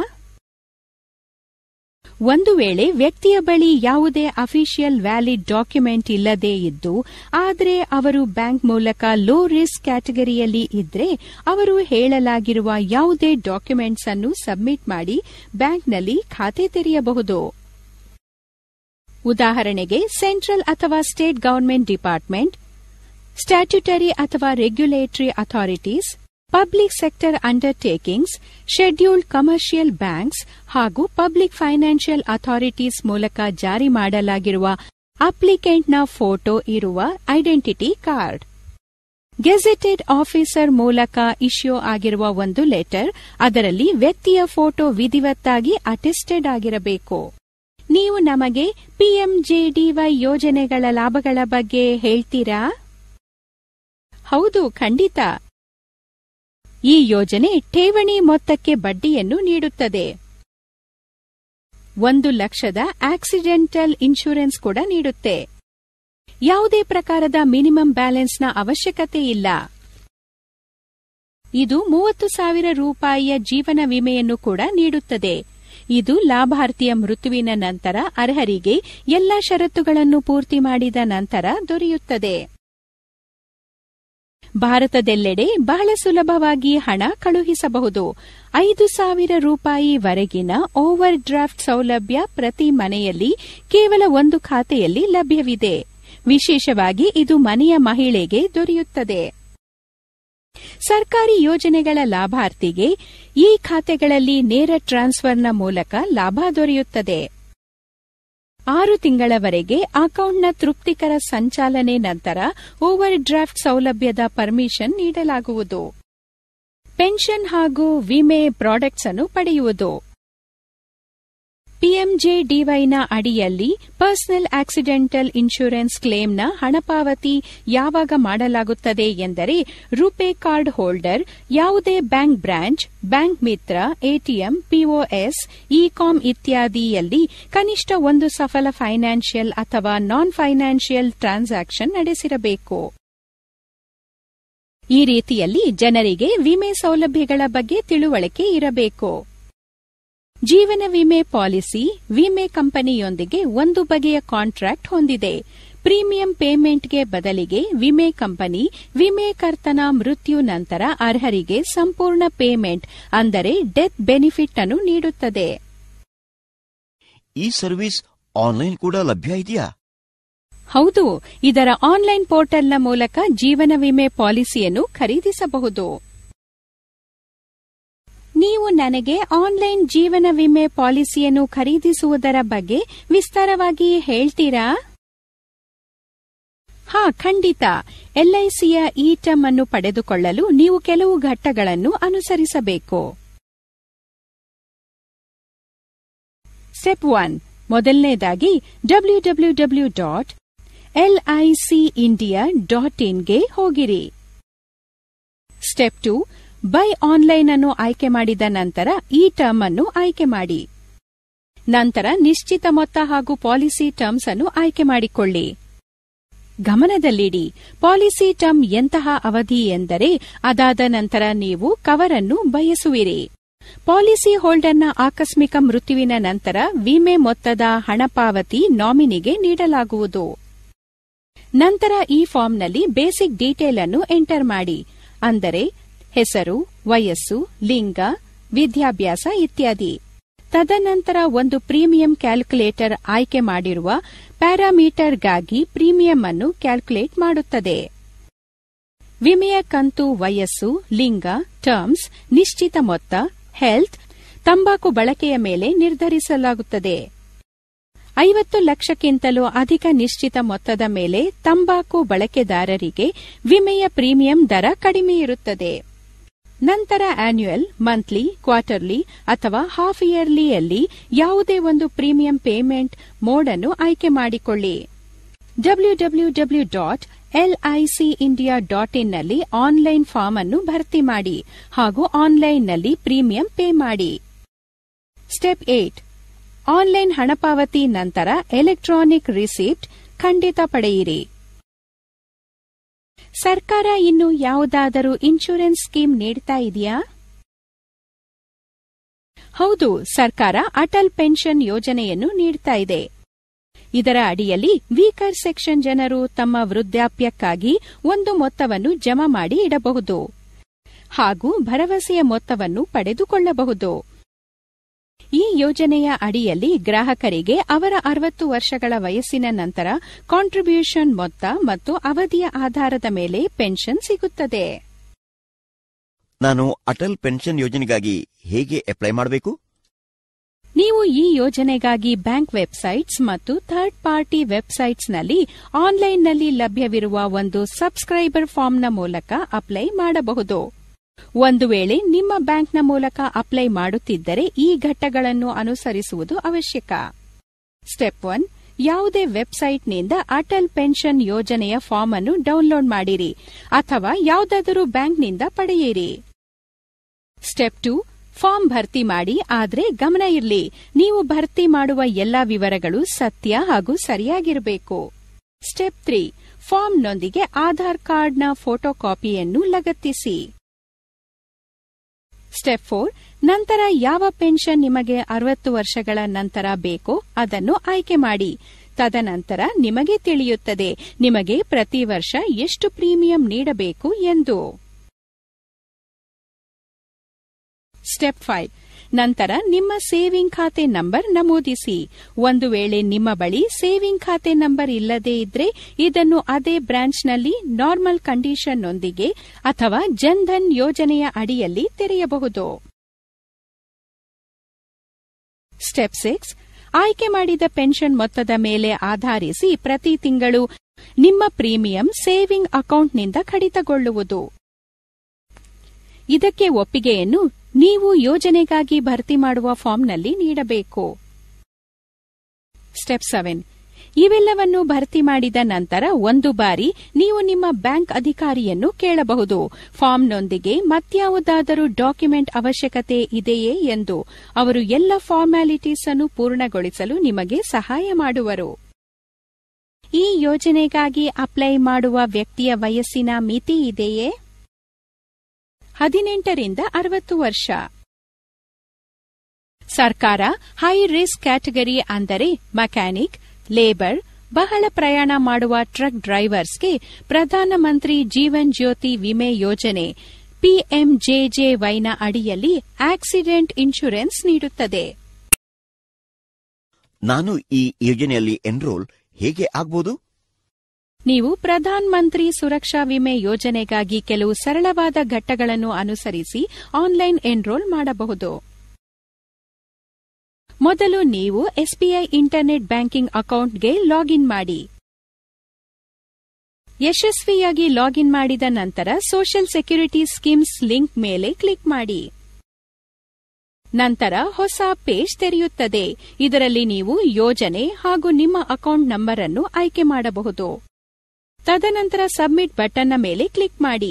ಒಂದು ವೇಳೆ ವ್ಯಕ್ತಿಯ ಬಳಿ ಯಾವುದೇ ಅಫಿಷಿಯಲ್ ವ್ಯಾಲಿಡ್ ಡಾಕ್ಯುಮೆಂಟ್ ಇಲ್ಲದೇ ಇದ್ದು ಆದರೆ ಅವರು ಬ್ಯಾಂಕ್ ಮೂಲಕ ಲೋ ರಿಸ್ಕ್ ಕ್ಯಾಟಗರಿಯಲ್ಲಿ ಇದ್ರೆ ಅವರು ಹೇಳಲಾಗಿರುವ ಯಾವುದೇ ಡಾಕ್ಯುಮೆಂಟ್ಸ್ ಅನ್ನು ಸಬ್ಮಿಟ್ ಮಾಡಿ ಬ್ಯಾಂಕ್ನಲ್ಲಿ ಖಾತೆ ತೆರೆಯಬಹುದು ಉದಾಹರಣೆಗೆ ಸೆಂಟ್ರಲ್ ಅಥವಾ ಸ್ಟೇಟ್ ಗವರ್ಮೆಂಟ್ ಡಿಪಾರ್ಟ್ಮೆಂಟ್ ಸ್ಟ್ಯಾಟ್ಯುಟರಿ ಅಥವಾ regulatory authorities public sector undertakings scheduled commercial banks ಹಾಗೂ ಪಬ್ಲಿಕ್ ಫೈನಾನ್ಷಿಯಲ್ ಅಥಾರಿಟೀಸ್ ಮೂಲಕ ಜಾರಿ ಮಾಡಲಾಗಿರುವ ಅಪ್ಲಿಕೆಂಟ್ನ ಫೋಟೋ ಇರುವ ಐಡೆಂಟಿಟಿ ಕಾರ್ಡ್ ಗೆಜೆಟೆಡ್ ಆಫೀಸರ್ ಮೂಲಕ ಇಶ್ಯೂ ಆಗಿರುವ ಒಂದು ಲೆಟರ್ ಅದರಲ್ಲಿ ವ್ಯಕ್ತಿಯ ಫೋಟೋ ವಿಧಿವತ್ತಾಗಿ ಅಟೆಸ್ಟೆಡ್ ಆಗಿರಬೇಕು ನೀವು ನಮಗೆ ಪಿಎಂಜೆಡಿವೈ ಯೋಜನೆಗಳ ಲಾಭಗಳ ಬಗ್ಗೆ ಹೇಳ್ತೀರಾ ಹೌದು ಖಂಡಿತ ಈ ಯೋಜನೆ ಠೇವಣಿ ಮೊತ್ತಕ್ಕೆ ಬಡ್ಡಿಯನ್ನು ನೀಡುತ್ತದೆ ಒಂದು ಲಕ್ಷದ ಆಕ್ಸಿಡೆಂಟಲ್ ಇನ್ಶೂರೆನ್ಸ್ ಕೂಡ ನೀಡುತ್ತೆ ಯಾವುದೇ ಪ್ರಕಾರದ ಮಿನಿಮಮ್ ಬ್ಯಾಲೆನ್ಸ್ನ ಅವಶ್ಯಕತೆ ಇಲ್ಲ ಇದು ಮೂವತ್ತು ಸಾವಿರ ರೂಪಾಯಿಯ ಜೀವನ ವಿಮೆಯನ್ನು ಕೂಡ ನೀಡುತ್ತದೆ ಇದು ಲಾಭಾರ್ಥಿಯ ಮೃತ್ಯುವಿನ ನಂತರ ಅರ್ಹರಿಗೆ ಎಲ್ಲಾ ಷರತ್ತುಗಳನ್ನು ಪೂರ್ತಿ ಮಾಡಿದ ನಂತರ ದೊರೆಯುತ್ತದೆ ಭಾರತದೆಲ್ಲೆಡೆ ಬಹಳ ಸುಲಭವಾಗಿ ಹಣ ಕಳುಹಿಸಬಹುದು ಐದು ಸಾವಿರ ರೂಪಾಯಿ ವರೆಗಿನ ಓವರ್ ಡ್ರಾಫ್ಟ್ ಸೌಲಭ್ಯ ಪ್ರತಿ ಮನೆಯಲ್ಲಿ ಕೇವಲ ಒಂದು ಖಾತೆಯಲ್ಲಿ ಲಭ್ಯವಿದೆ ವಿಶೇಷವಾಗಿ ಇದು ಮನೆಯ ಮಹಿಳೆಗೆ ದೊರೆಯುತ್ತದೆ ಸರ್ಕಾರಿ ಯೋಜನೆಗಳ ಲಾಭಾರ್ಥಿಗೆ ಈ ಖಾತೆಗಳಲ್ಲಿ ನೇರ ಟ್ರಾನ್ಸ್ಫರ್ನ ಮೂಲಕ ಲಾಭ ದೊರೆಯುತ್ತದೆ ಆರು ತಿಂಗಳವರೆಗೆ ಅಕೌಂಟ್ನ ತೃಪ್ತಿಕರ ಸಂಚಾಲನೆ ನಂತರ ಓವರ್ ಡ್ರಾಫ್ಟ್ ಸೌಲಭ್ಯದ ಪರ್ಮಿಷನ್ ನೀಡಲಾಗುವುದು ಪೆನ್ಷನ್ ಹಾಗೂ ವಿಮೆ ಪ್ರಾಡಕ್ಟ್ಸ್ ಅನ್ನು ಪಡೆಯುವುದು ಪಿಎಂಜೆಡಿವೈನ ಅಡಿಯಲ್ಲಿ ಪರ್ಸನಲ್ ಆಕ್ಸಿಡೆಂಟಲ್ ಇನ್ಶೂರೆನ್ಸ್ ಕ್ಲೇಮ್ನ ಹಣಪಾವತಿ ಯಾವಾಗ ಮಾಡಲಾಗುತ್ತದೆ ಎಂದರೆ ರುಪೇ ಕಾರ್ಡ್ ಹೋಲ್ಡರ್ ಯಾವುದೇ bank branch bank Mitra ATM POS e com ಇತ್ಯಾದಿಯಲ್ಲಿ ಕನಿಷ್ಠ ಒಂದು ಸಫಲ ಫೈನಾನ್ಷಿಯಲ್ ಅಥವಾ ನಾನ್ ಫೈನಾನ್ಷಿಯಲ್ ಟ್ರಾನ್ಸಾಕ್ಷನ್ ನಡೆಸಿರಬೇಕು ಈ ರೀತಿಯಲ್ಲಿ ಜನರಿಗೆ ವಿಮೆ ಸೌಲಭ್ಯಗಳ ಬಗ್ಗೆ ತಿಳುವಳಿಕೆ ಇರಬೇಕು ಜೀವನ ವಿಮೆ ಪಾಲಿಸಿ ವಿಮೆ ಕಂಪನಿಯೊಂದಿಗೆ ಒಂದು ಬಗೆಯ ಕಾಂಟ್ರಾಕ್ಟ್ ಹೊಂದಿದೆ ಪ್ರೀಮಿಯಂ ಪೇಮೆಂಟ್ಗೆ ಬದಲಿಗೆ ವಿಮೆ ಕಂಪನಿ ವಿಮೆಕರ್ತನ ಮೃತ್ಯು ನಂತರ ಅರ್ಹರಿಗೆ ಸಂಪೂರ್ಣ ಪೇಮೆಂಟ್ ಅಂದರೆ ಡೆತ್ ಬೆನಿಫಿಟ್ ಅನ್ನು ನೀಡುತ್ತದೆ ಈ ಸರ್ವಿಸ್ ಆನ್ಲೈನ್ ಕೂಡ ಲಭ್ಯ ಇದೆಯಾ ಹೌದು ಇದರ ಆನ್ಲೈನ್ ಪೋರ್ಟಲ್ನ ಮೂಲಕ ಜೀವನ ವಿಮೆ ಪಾಲಿಸಿಯನ್ನು ಖರೀದಿಸಬಹುದು ನೀವು ನನಗೆ ಆನ್ಲೈನ್ ಜೀವನ ವಿಮೆ ಪಾಲಿಸಿಯನ್ನು ಖರೀದಿಸುವುದರ ಬಗ್ಗೆ ವಿಸ್ತಾರವಾಗಿ ಹೇಳ್ತೀರಾ ಹಾ ಖಂಡಿತ ಎಲ್ಐಸಿಯ ಇ ಟರ್ಮ್ ಅನ್ನು ಪಡೆದುಕೊಳ್ಳಲು ನೀವು ಕೆಲವು ಘಟ್ಟಗಳನ್ನು ಅನುಸರಿಸಬೇಕು ಸ್ಟೆಪ್ ಒನ್ ಮೊದಲನೇದಾಗಿ W W W dot LIC India dot ಇನ್ಗೆ ಹೋಗಿರಿ ಸ್ಟೆಪ್ ಟು ಬೈ ಆನ್ಲೈನ್ ಅನ್ನು ಆಯ್ಕೆ ಮಾಡಿದ ನಂತರ ಈ ಟರ್ಮ್ ಅನ್ನು ಆಯ್ಕೆ ಮಾಡಿ ನಂತರ ನಿಶ್ಚಿತ ಮೊತ್ತ ಹಾಗೂ ಪಾಲಿಸಿ ಟರ್ಮ್ಸ್ ಅನ್ನು ಆಯ್ಕೆ ಮಾಡಿಕೊಳ್ಳಿ ಗಮನದಲ್ಲಿಡಿ ಪಾಲಿಸಿ ಟರ್ಮ್ ಎಂತಹ ಅವಧಿ ಎಂದರೆ ಅದಾದ ನಂತರ ನೀವು ಕವರ್ ಅನ್ನು ಬಯಸುವಿರಿ ಪಾಲಿಸಿ ಹೋಲ್ಡರ್ನ ಆಕಸ್ಮಿಕ ಮೃತ್ಯುವಿನ ನಂತರ ವಿಮೆ ಮೊತ್ತದ ಹಣ ಪಾವತಿ ನಾಮಿನಿಗೆ ನೀಡಲಾಗುವುದು ನಂತರ ಈ ಫಾರ್ಮ್ನಲ್ಲಿ ಬೇಸಿಕ್ ಡೀಟೇಲ್ ಅನ್ನು ಎಂಟರ್ ಮಾಡಿ ಅಂದರೆ ಹೆಸರು ವಯಸ್ಸು ಲಿಂಗ ವಿದ್ಯಾಭ್ಯಾಸ ಇತ್ಯಾದಿ ತದನಂತರ ಒಂದು ಪ್ರೀಮಿಯಂ ಕ್ಯಾಲ್ಕುಲೇಟರ್ ಆಯ್ಕೆ ಮಾಡಿರುವ ಪ್ಯಾರಾಮೀಟರ್ಗಾಗಿ ಪ್ರೀಮಿಯಂ ಅನ್ನು ಕ್ಯಾಲ್ಕುಲೇಟ್ ಮಾಡುತ್ತದೆ ವಿಮೆಯ ಕಂತು ವಯಸ್ಸು ಲಿಂಗ ಟರ್ಮ್ಸ್ ನಿಶ್ಚಿತ ಮೊತ್ತ ಹೆಲ್ತ್ ತಂಬಾಕು ಬಳಕೆಯ ಮೇಲೆ ನಿರ್ಧರಿಸಲಾಗುತ್ತದೆ ಐವತ್ತು ಲಕ್ಷಕ್ಕಿಂತಲೂ ಅಧಿಕ ನಿಶ್ಚಿತ ಮೊತ್ತದ ಮೇಲೆ ತಂಬಾಕು ಬಳಕೆದಾರರಿಗೆ ವಿಮೆಯ ಪ್ರೀಮಿಯಂ ದರ ಕಡಿಮೆ ಇರುತ್ತದೆ ನಂತರ ಆನ್ಯುಯಲ್ ಮಂತ್ಲಿ ಕ್ವಾರ್ಟರ್ಲಿ ಅಥವಾ ಹಾಫ್ ಇಯರ್ಲಿಯಲ್ಲಿ ಯಾವುದೇ ಒಂದು ಪ್ರೀಮಿಯಂ ಪೇಮೆಂಟ್ ಮೋಡ್ ಅನ್ನು ಆಯ್ಕೆ ಮಾಡಿಕೊಳ್ಳಿ W W W dot LIC India dot ಇನ್ನಲ್ಲಿ ಆನ್ಲೈನ್ ಫಾರ್ಮ್ ಅನ್ನು ಭರ್ತಿ ಮಾಡಿ ಹಾಗೂ ಆನ್ಲೈನ್ನಲ್ಲಿ ಪ್ರೀಮಿಯಂ ಪೇ ಮಾಡಿ ಸ್ಟೆಪ್ ಏಟ್ ಆನ್ಲೈನ್ ಹಣಪಾವತಿ ನಂತರ ಎಲೆಕ್ಟ್ರಾನಿಕ್ ರಿಸಿಪ್ಟ್ ಖಂಡಿತ ಪಡೆಯಿರಿ ಸರ್ಕಾರ ಇನ್ನು ಯಾವುದಾದರೂ ಇನ್ಶೂರೆನ್ಸ್ ಸ್ಕೀಮ್ ನೀಡ್ತಾ ಇದೆಯಾ ಹೌದು ಸರ್ಕಾರ ಅಟಲ್ ಪೆನ್ಷನ್ ಯೋಜನೆಯನ್ನು ನೀಡ್ತಾ ಇದೆ ಇದರ ಅಡಿಯಲ್ಲಿ ವೀಕರ್ ಸೆಕ್ಷನ್ ಜನರು ತಮ್ಮ ವೃದ್ಧಾಪ್ಯಕ್ಕಾಗಿ ಒಂದು ಮೊತ್ತವನ್ನು ಜಮಾ ಮಾಡಿ ಇಡಬಹುದು ಹಾಗೂ ಭರವಸೆಯ ಮೊತ್ತವನ್ನು ಪಡೆದುಕೊಳ್ಳಬಹುದು ಈ ಯೋಜನೆಯ ಅಡಿಯಲ್ಲಿ ಗ್ರಾಹಕರಿಗೆ ಅವರ ಅರವತ್ತು ವರ್ಷಗಳ ವಯಸ್ಸಿನ ನಂತರ ಕಾಂಟ್ರಿಬ್ಯೂಷನ್ ಮೊತ್ತ ಮತ್ತು ಅವಧಿಯ ಆಧಾರದ ಮೇಲೆ ಪೆನ್ಷನ್ ಸಿಗುತ್ತದೆ ನಾನು ಅಟಲ್ ಪೆನ್ಷನ್ ಯೋಜನೆಗಾಗಿ ಹೇಗೆ ಅಪ್ಲೈ ಮಾಡಬೇಕು ನೀವು ಈ ಯೋಜನೆಗಾಗಿ ಬ್ಯಾಂಕ್ ವೆಬ್ಸೈಟ್ಸ್ ಮತ್ತು ಥರ್ಡ್ ಪಾರ್ಟಿ ವೆಬ್ಸೈಟ್ಸ್ನಲ್ಲಿ ಆನ್ಲೈನ್ನಲ್ಲಿ ಲಭ್ಯವಿರುವ ಒಂದು ಸಬ್ಸ್ಕ್ರೈಬರ್ ಫಾರ್ಮ್ನ ಮೂಲಕ ಅಪ್ಲೈ ಮಾಡಬಹುದು ಒಂದು ವೇಳೆ ನಿಮ್ಮ ಬ್ಯಾಂಕ್ನ ಮೂಲಕ ಅಪ್ಲೈ ಮಾಡುತ್ತಿದ್ದರೆ ಈ ಘಟ್ಟಗಳನ್ನು ಅನುಸರಿಸುವುದು ಅವಶ್ಯಕ ಸ್ಟೆಪ್ ಒನ್ ಯಾವುದೇ ವೆಬ್ಸೈಟ್ನಿಂದ ಅಟಲ್ ಪೆನ್ಷನ್ ಯೋಜನೆಯ ಫಾರ್ಮ್ ಅನ್ನು ಡೌನ್ಲೋಡ್ ಮಾಡಿರಿ ಅಥವಾ ಯಾವುದಾದರೂ ಬ್ಯಾಂಕ್ನಿಂದ ಪಡೆಯಿರಿ ಸ್ಟೆಪ್ ಟು ಫಾರ್ಮ್ ಭರ್ತಿ ಮಾಡಿ ಆದರೆ ಗಮನ ಇರಲಿ ನೀವು ಭರ್ತಿ ಮಾಡುವ ಎಲ್ಲಾ ವಿವರಗಳು ಸತ್ಯ ಹಾಗೂ ಸರಿಯಾಗಿರಬೇಕು ಸ್ಟೆಪ್ ತ್ರೀ ಫಾರ್ಮ್ನೊಂದಿಗೆ ಆಧಾರ್ ಕಾರ್ಡ್ನ ಫೋಟೋ ಕಾಪಿಯನ್ನು ಲಗತ್ತಿಸಿ ಸ್ಟೆಪ್ ಫೋರ್ ನಂತರ ಯಾವ ಪೆನ್ಷನ್ ನಿಮಗೆ ಅರವತ್ತು ವರ್ಷಗಳ ನಂತರ ಬೇಕೋ ಅದನ್ನು ಆಯ್ಕೆ ಮಾಡಿ ತದನಂತರ ನಿಮಗೆ ತಿಳಿಯುತ್ತದೆ ನಿಮಗೆ ಪ್ರತಿ ವರ್ಷ ಎಷ್ಟು ಪ್ರೀಮಿಯಂ ನೀಡಬೇಕು ಎಂದು ಸ್ಟೆಪ್ ಫೈವ್ ನಂತರ ನಿಮ್ಮ ಸೇವಿಂಗ್ ಖಾತೆ ನಂಬರ್ ನಮೂದಿಸಿ ಒಂದು ವೇಳೆ ನಿಮ್ಮ ಬಳಿ ಸೇವಿಂಗ್ ಖಾತೆ ನಂಬರ್ ಇಲ್ಲದೇ ಇದ್ರೆ ಇದನ್ನು ಅದೇ ಬ್ರಾಂಚ್ನಲ್ಲಿ ನಾರ್ಮಲ್ ಕಂಡೀಷನ್ನೊಂದಿಗೆ ಅಥವಾ ಜನ್ಧನ್ ಯೋಜನೆಯ ಅಡಿಯಲ್ಲಿ ತೆರೆಯಬಹುದು ಸ್ಟೆಪ್ ಸಿಕ್ಸ್ ಆಯ್ಕೆ ಮಾಡಿದ ಪೆನ್ಷನ್ ಮೊತ್ತದ ಮೇಲೆ ಆಧರಿಸಿ ಪ್ರತಿ ತಿಂಗಳು ನಿಮ್ಮ ಪ್ರೀಮಿಯಂ ಸೇವಿಂಗ್ ಅಕೌಂಟ್ನಿಂದ ಕಡಿತಗೊಳ್ಳುವುದು ಇದಕ್ಕೆ ಒಪ್ಪಿಗೆಯನ್ನು ನೀವು ಯೋಜನೆಗಾಗಿ ಭರ್ತಿ ಮಾಡುವ ಫಾರ್ಮ್ನಲ್ಲಿ ನೀಡಬೇಕು ಸ್ಟೆಪ್ ಸೆವೆನ್ ಇವೆಲ್ಲವನ್ನು ಭರ್ತಿ ಮಾಡಿದ ನಂತರ ಒಂದು ಬಾರಿ ನೀವು ನಿಮ್ಮ ಬ್ಯಾಂಕ್ ಅಧಿಕಾರಿಯನ್ನು ಕೇಳಬಹುದು ಫಾರ್ಮ್ನೊಂದಿಗೆ ಮತ್ಯಾವುದಾದರೂ ಡಾಕ್ಯುಮೆಂಟ್ ಅವಶ್ಯಕತೆ ಇದೆಯೇ ಎಂದು ಅವರು ಎಲ್ಲ ಫಾರ್ಮ್ಯಾಲಿಟೀಸ್ ಅನ್ನು ಪೂರ್ಣಗೊಳಿಸಲು ನಿಮಗೆ ಸಹಾಯ ಮಾಡುವರು ಈ ಯೋಜನೆಗಾಗಿ ಅಪ್ಲೈ ಮಾಡುವ ವ್ಯಕ್ತಿಯ ವಯಸ್ಸಿನ ಮಿತಿ ಇದೆಯೇ ಹದಿನೆಂಟರಿಂದ ಅರವತ್ತು ವರ್ಷ ಸರ್ಕಾರ ಹೈ ರಿಸ್ಕ್ ಕ್ಯಾಟಗರಿ ಅಂದರೆ ಮೆಕ್ಯಾನಿಕ್ ಲೇಬರ್ ಬಹಳ ಪ್ರಯಾಣ ಮಾಡುವ ಟ್ರಕ್ ಡ್ರೈವರ್ಸ್ಗೆ ಪ್ರಧಾನಮಂತ್ರಿ ಜೀವನ್ ಜ್ಯೋತಿ ವಿಮೆ ಯೋಜನೆ ಪಿಎಂಜೆಜೆವೈನ ಅಡಿಯಲ್ಲಿ ಆಕ್ಸಿಡೆಂಟ್ ಇನ್ಶೂರೆನ್ಸ್ ನೀಡುತ್ತದೆ ನಾನು ಈ ಯೋಜನೆಯಲ್ಲಿ ಎನ್ರೋಲ್ ಹೇಗೆ ಆಗ್ಬೋದು ನೀವು ಪ್ರಧಾನ್ ಮಂತ್ರಿ ಸುರಕ್ಷಾ ವಿಮೆ ಯೋಜನೆಗಾಗಿ ಕೆಲವು ಸರಳವಾದ ಘಟ್ಟಗಳನ್ನು ಅನುಸರಿಸಿ ಆನ್ಲೈನ್ ಎನ್ರೋಲ್ ಮಾಡಬಹುದು ಮೊದಲು ನೀವು ಎಸ್ಬಿಐ ಇಂಟರ್ನೆಟ್ ಬ್ಯಾಂಕಿಂಗ್ ಅಕೌಂಟ್ಗೆ ಲಾಗಿನ್ ಮಾಡಿ ಯಶಸ್ವಿಯಾಗಿ ಲಾಗಿನ್ ಮಾಡಿದ ನಂತರ ಸೋಷಿಯಲ್ ಸೆಕ್ಯೂರಿಟಿ ಸ್ಕೀಮ್ಸ್ ಲಿಂಕ್ ಮೇಲೆ ಕ್ಲಿಕ್ ಮಾಡಿ ನಂತರ ಹೊಸ ಪೇಜ್ ತೆರೆಯುತ್ತದೆ ಇದರಲ್ಲಿ ನೀವು ಯೋಜನೆ ಹಾಗೂ ನಿಮ್ಮ ಅಕೌಂಟ್ ನಂಬರ್ ಅನ್ನು ಆಯ್ಕೆ ಮಾಡಬಹುದು ತದನಂತರ ಸಬ್ಮಿಟ್ ಬಟನ್ನ ಮೇಲೆ ಕ್ಲಿಕ್ ಮಾಡಿ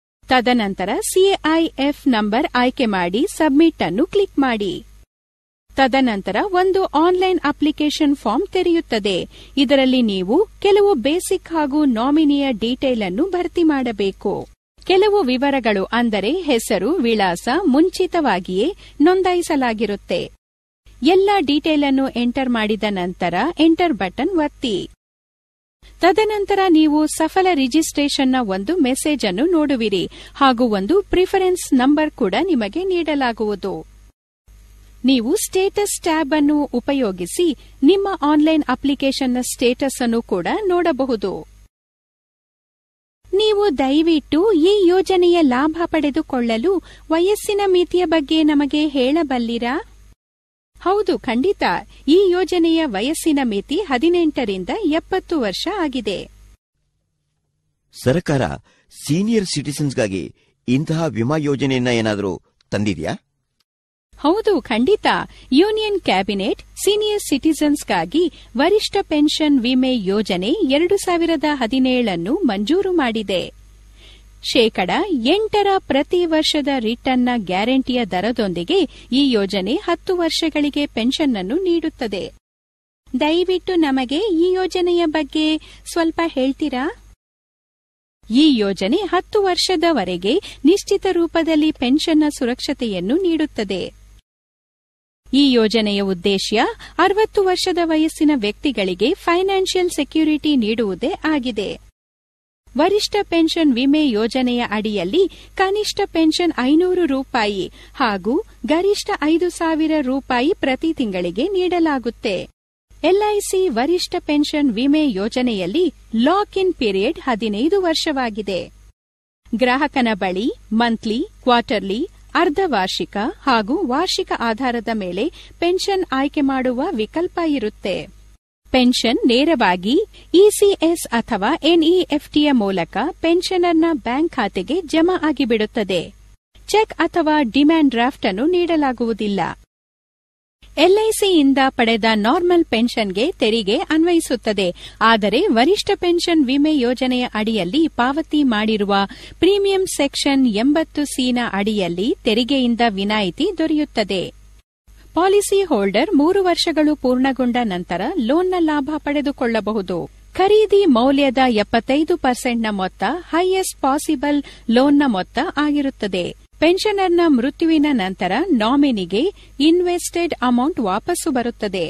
ತದನಂತರ ಸಿಐಎಫ್ ನಂಬರ್ ಆಯ್ಕೆ ಮಾಡಿ ಸಬ್ಮಿಟ್ ಅನ್ನು ಕ್ಲಿಕ್ ಮಾಡಿ ತದನಂತರ ಒಂದು ಆನ್ಲೈನ್ ಅಪ್ಲಿಕೇಶನ್ ಫಾರ್ಮ್ ತೆರೆಯುತ್ತದೆ ಇದರಲ್ಲಿ ನೀವು ಕೆಲವು ಬೇಸಿಕ್ ಹಾಗೂ ನಾಮಿನಿಯ ಡೀಟೇಲ್ ಅನ್ನು ಭರ್ತಿ ಮಾಡಬೇಕು ಕೆಲವು ವಿವರಗಳು ಅಂದರೆ ಹೆಸರು ವಿಳಾಸ ಮುಂಚಿತವಾಗಿಯೇ ನೋಂದಾಯಿಸಲಾಗಿರುತ್ತೆ ಎಲ್ಲ ಡೀಟೇಲ್ ಅನ್ನು ಎಂಟರ್ ಮಾಡಿದ ನಂತರ ಎಂಟರ್ ಬಟನ್ ಒತ್ತಿ ತದನಂತರ ನೀವು ಸಫಲ ರಿಜಿಸ್ಟ್ರೇಷನ್ನ ಒಂದು ಮೆಸೇಜ್ ಅನ್ನು ನೋಡುವಿರಿ ಹಾಗೂ ಒಂದು ಪ್ರಿಫರೆನ್ಸ್ ನಂಬರ್ ಕೂಡ ನಿಮಗೆ ನೀಡಲಾಗುವುದು ನೀವು ಸ್ಟೇಟಸ್ ಟ್ಯಾಬ್ ಅನ್ನು ಉಪಯೋಗಿಸಿ ನಿಮ್ಮ ಆನ್ಲೈನ್ ಅಪ್ಲಿಕೇಶನ್ನ ಸ್ಟೇಟಸ್ ಅನ್ನು ಕೂಡ ನೋಡಬಹುದು ನೀವು ದಯವಿಟ್ಟು ಈ ಯೋಜನೆಯ ಲಾಭ ಪಡೆದುಕೊಳ್ಳಲು ವಯಸ್ಸಿನ ಮಿತಿಯ ಬಗ್ಗೆ ನಮಗೆ ಹೇಳಬಲ್ಲಿರಾ ಹೌದು ಖಂಡಿತ ಈ ಯೋಜನೆಯ ವಯಸ್ಸಿನ ಮಿತಿ ಹದಿನೆಂಟರಿಂದ ಎಪ್ಪತ್ತು ವರ್ಷ ಆಗಿದೆ ಸರ್ಕಾರ ಸೀನಿಯರ್ ಸಿಟಿಸನ್ಸ್ಗಾಗಿ ಇಂತಹ ವಿಮಾ ಯೋಜನೆಯನ್ನ ಏನಾದರೂ ತಂದಿದೆಯಾ ಹೌದು ಖಂಡಿತ ಯೂನಿಯನ್ ಕ್ಯಾಬಿನೆಟ್ ಸೀನಿಯರ್ ಸಿಟಿಸನ್ಸ್ಗಾಗಿ ವರಿಷ್ಠ ಪೆನ್ಷನ್ ವಿಮೆ ಯೋಜನೆ ಎರಡು ಸಾವಿರದ ಹದಿನೇಳನ್ನು ಮಂಜೂರು ಮಾಡಿದೆ ಶೇಕಡ ಎಂಟರ ಪ್ರತಿ ವರ್ಷದ ರಿಟರ್ನ್ನ ಗ್ಯಾರಂಟಿಯ ದರದೊಂದಿಗೆ ಈ ಯೋಜನೆ ಹತ್ತು ವರ್ಷಗಳಿಗೆ ಪೆನ್ಷನ್ ಅನ್ನು ನೀಡುತ್ತದೆ ದಯವಿಟ್ಟು ನಮಗೆ ಈ ಯೋಜನೆಯ ಬಗ್ಗೆ ಸ್ವಲ್ಪ ಹೇಳ್ತೀರಾ ಈ ಯೋಜನೆ ಹತ್ತು ವರ್ಷದವರೆಗೆ ನಿಶ್ಚಿತ ರೂಪದಲ್ಲಿ ಪೆನ್ಷನ್ನ ಸುರಕ್ಷತೆಯನ್ನು ನೀಡುತ್ತದೆ ಈ ಯೋಜನೆಯ ಉದ್ದೇಶ ಅರವತ್ತು ವರ್ಷದ ವಯಸ್ಸಿನ ವ್ಯಕ್ತಿಗಳಿಗೆ ಫೈನಾನ್ಷಿಯಲ್ ಸೆಕ್ಯೂರಿಟಿ ನೀಡುವುದೇ ಆಗಿದೆ ವರಿಷ್ಠ ಪೆನ್ಷನ್ ವಿಮೆ ಯೋಜನೆಯ ಅಡಿಯಲ್ಲಿ ಕನಿಷ್ಠ ಪೆನ್ಷನ್ ಐನೂರು ರೂಪಾಯಿ ಹಾಗೂ ಗರಿಷ್ಠ ಐದು ಸಾವಿರ ರೂಪಾಯಿ ಪ್ರತಿ ತಿಂಗಳಿಗೆ ನೀಡಲಾಗುತ್ತೆ ಎಲ್ಐಸಿ ವರಿಷ್ಠ ಪೆನ್ಷನ್ ವಿಮೆ ಯೋಜನೆಯಲ್ಲಿ ಲಾಕ್ ಇನ್ ಪೀರಿಯಡ್ ಹದಿನೈದು ವರ್ಷವಾಗಿದೆ ಗ್ರಾಹಕನ ಬಳಿ ಮಂತ್ಲಿ ಕ್ವಾರ್ಟರ್ಲಿ ಅರ್ಧವಾರ್ಷಿಕ ಹಾಗೂ ವಾರ್ಷಿಕ ಆಧಾರದ ಮೇಲೆ ಪೆನ್ಷನ್ ಆಯ್ಕೆ ಮಾಡುವ ವಿಕಲ್ಪ ಇರುತ್ತೆ ಪೆನ್ಷನ್ ನೇರವಾಗಿ ಇಸಿಎಸ್ ಅಥವಾ ಎನ್ಇಎಫ್ಟಿಯ ಮೂಲಕ ಪೆನ್ಷನರ್ನ ಬ್ಯಾಂಕ್ ಖಾತೆಗೆ ಜಮಾ ಆಗಿಬಿಡುತ್ತದೆ ಚೆಕ್ ಅಥವಾ ಡಿಮ್ಯಾಂಡ್ ಡ್ರಾಫ್ಟ್ ಅನ್ನು ನೀಡಲಾಗುವುದಿಲ್ಲ ಎಲ್ಐಸಿಯಿಂದ ಪಡೆದ ನಾರ್ಮಲ್ ಪೆನ್ಷನ್ಗೆ ತೆರಿಗೆ ಅನ್ವಯಿಸುತ್ತದೆ ಆದರೆ ವರಿಷ್ಠ ಪೆನ್ಷನ್ ವಿಮೆ ಯೋಜನೆಯ ಅಡಿಯಲ್ಲಿ ಪಾವತಿ ಮಾಡಿರುವ ಪ್ರೀಮಿಯಂ ಸೆಕ್ಷನ್ ಎಂಬತ್ತು ಸಿನ ಅಡಿಯಲ್ಲಿ ತೆರಿಗೆಯಿಂದ ವಿನಾಯಿತಿ ದೊರೆಯುತ್ತದೆ ಪಾಲಿಸಿ ಹೋಲ್ಡರ್ ಮೂರು ವರ್ಷಗಳು ಪೂರ್ಣಗೊಂಡ ನಂತರ ಲೋನ್ನ ಲಾಭ ಪಡೆದುಕೊಳ್ಳಬಹುದು ಖರೀದಿ ಮೌಲ್ಯದ ಎಪ್ಪತ್ತೈದು ಪರ್ಸೆಂಟ್ನ ಮೊತ್ತ ಹೈಯೆಸ್ಟ್ ಪಾಸಿಬಲ್ ಲೋನ್ನ ಮೊತ್ತ ಆಗಿರುತ್ತದೆ ಪೆನ್ಷನರ್ನ ಮೃತ್ಯುವಿನ ನಂತರ ನಾಮಿನಿಗೆ ಇನ್ವೆಸ್ಟೆಡ್ ಅಮೌಂಟ್ ವಾಪಸ್ಸು ಬರುತ್ತದೆ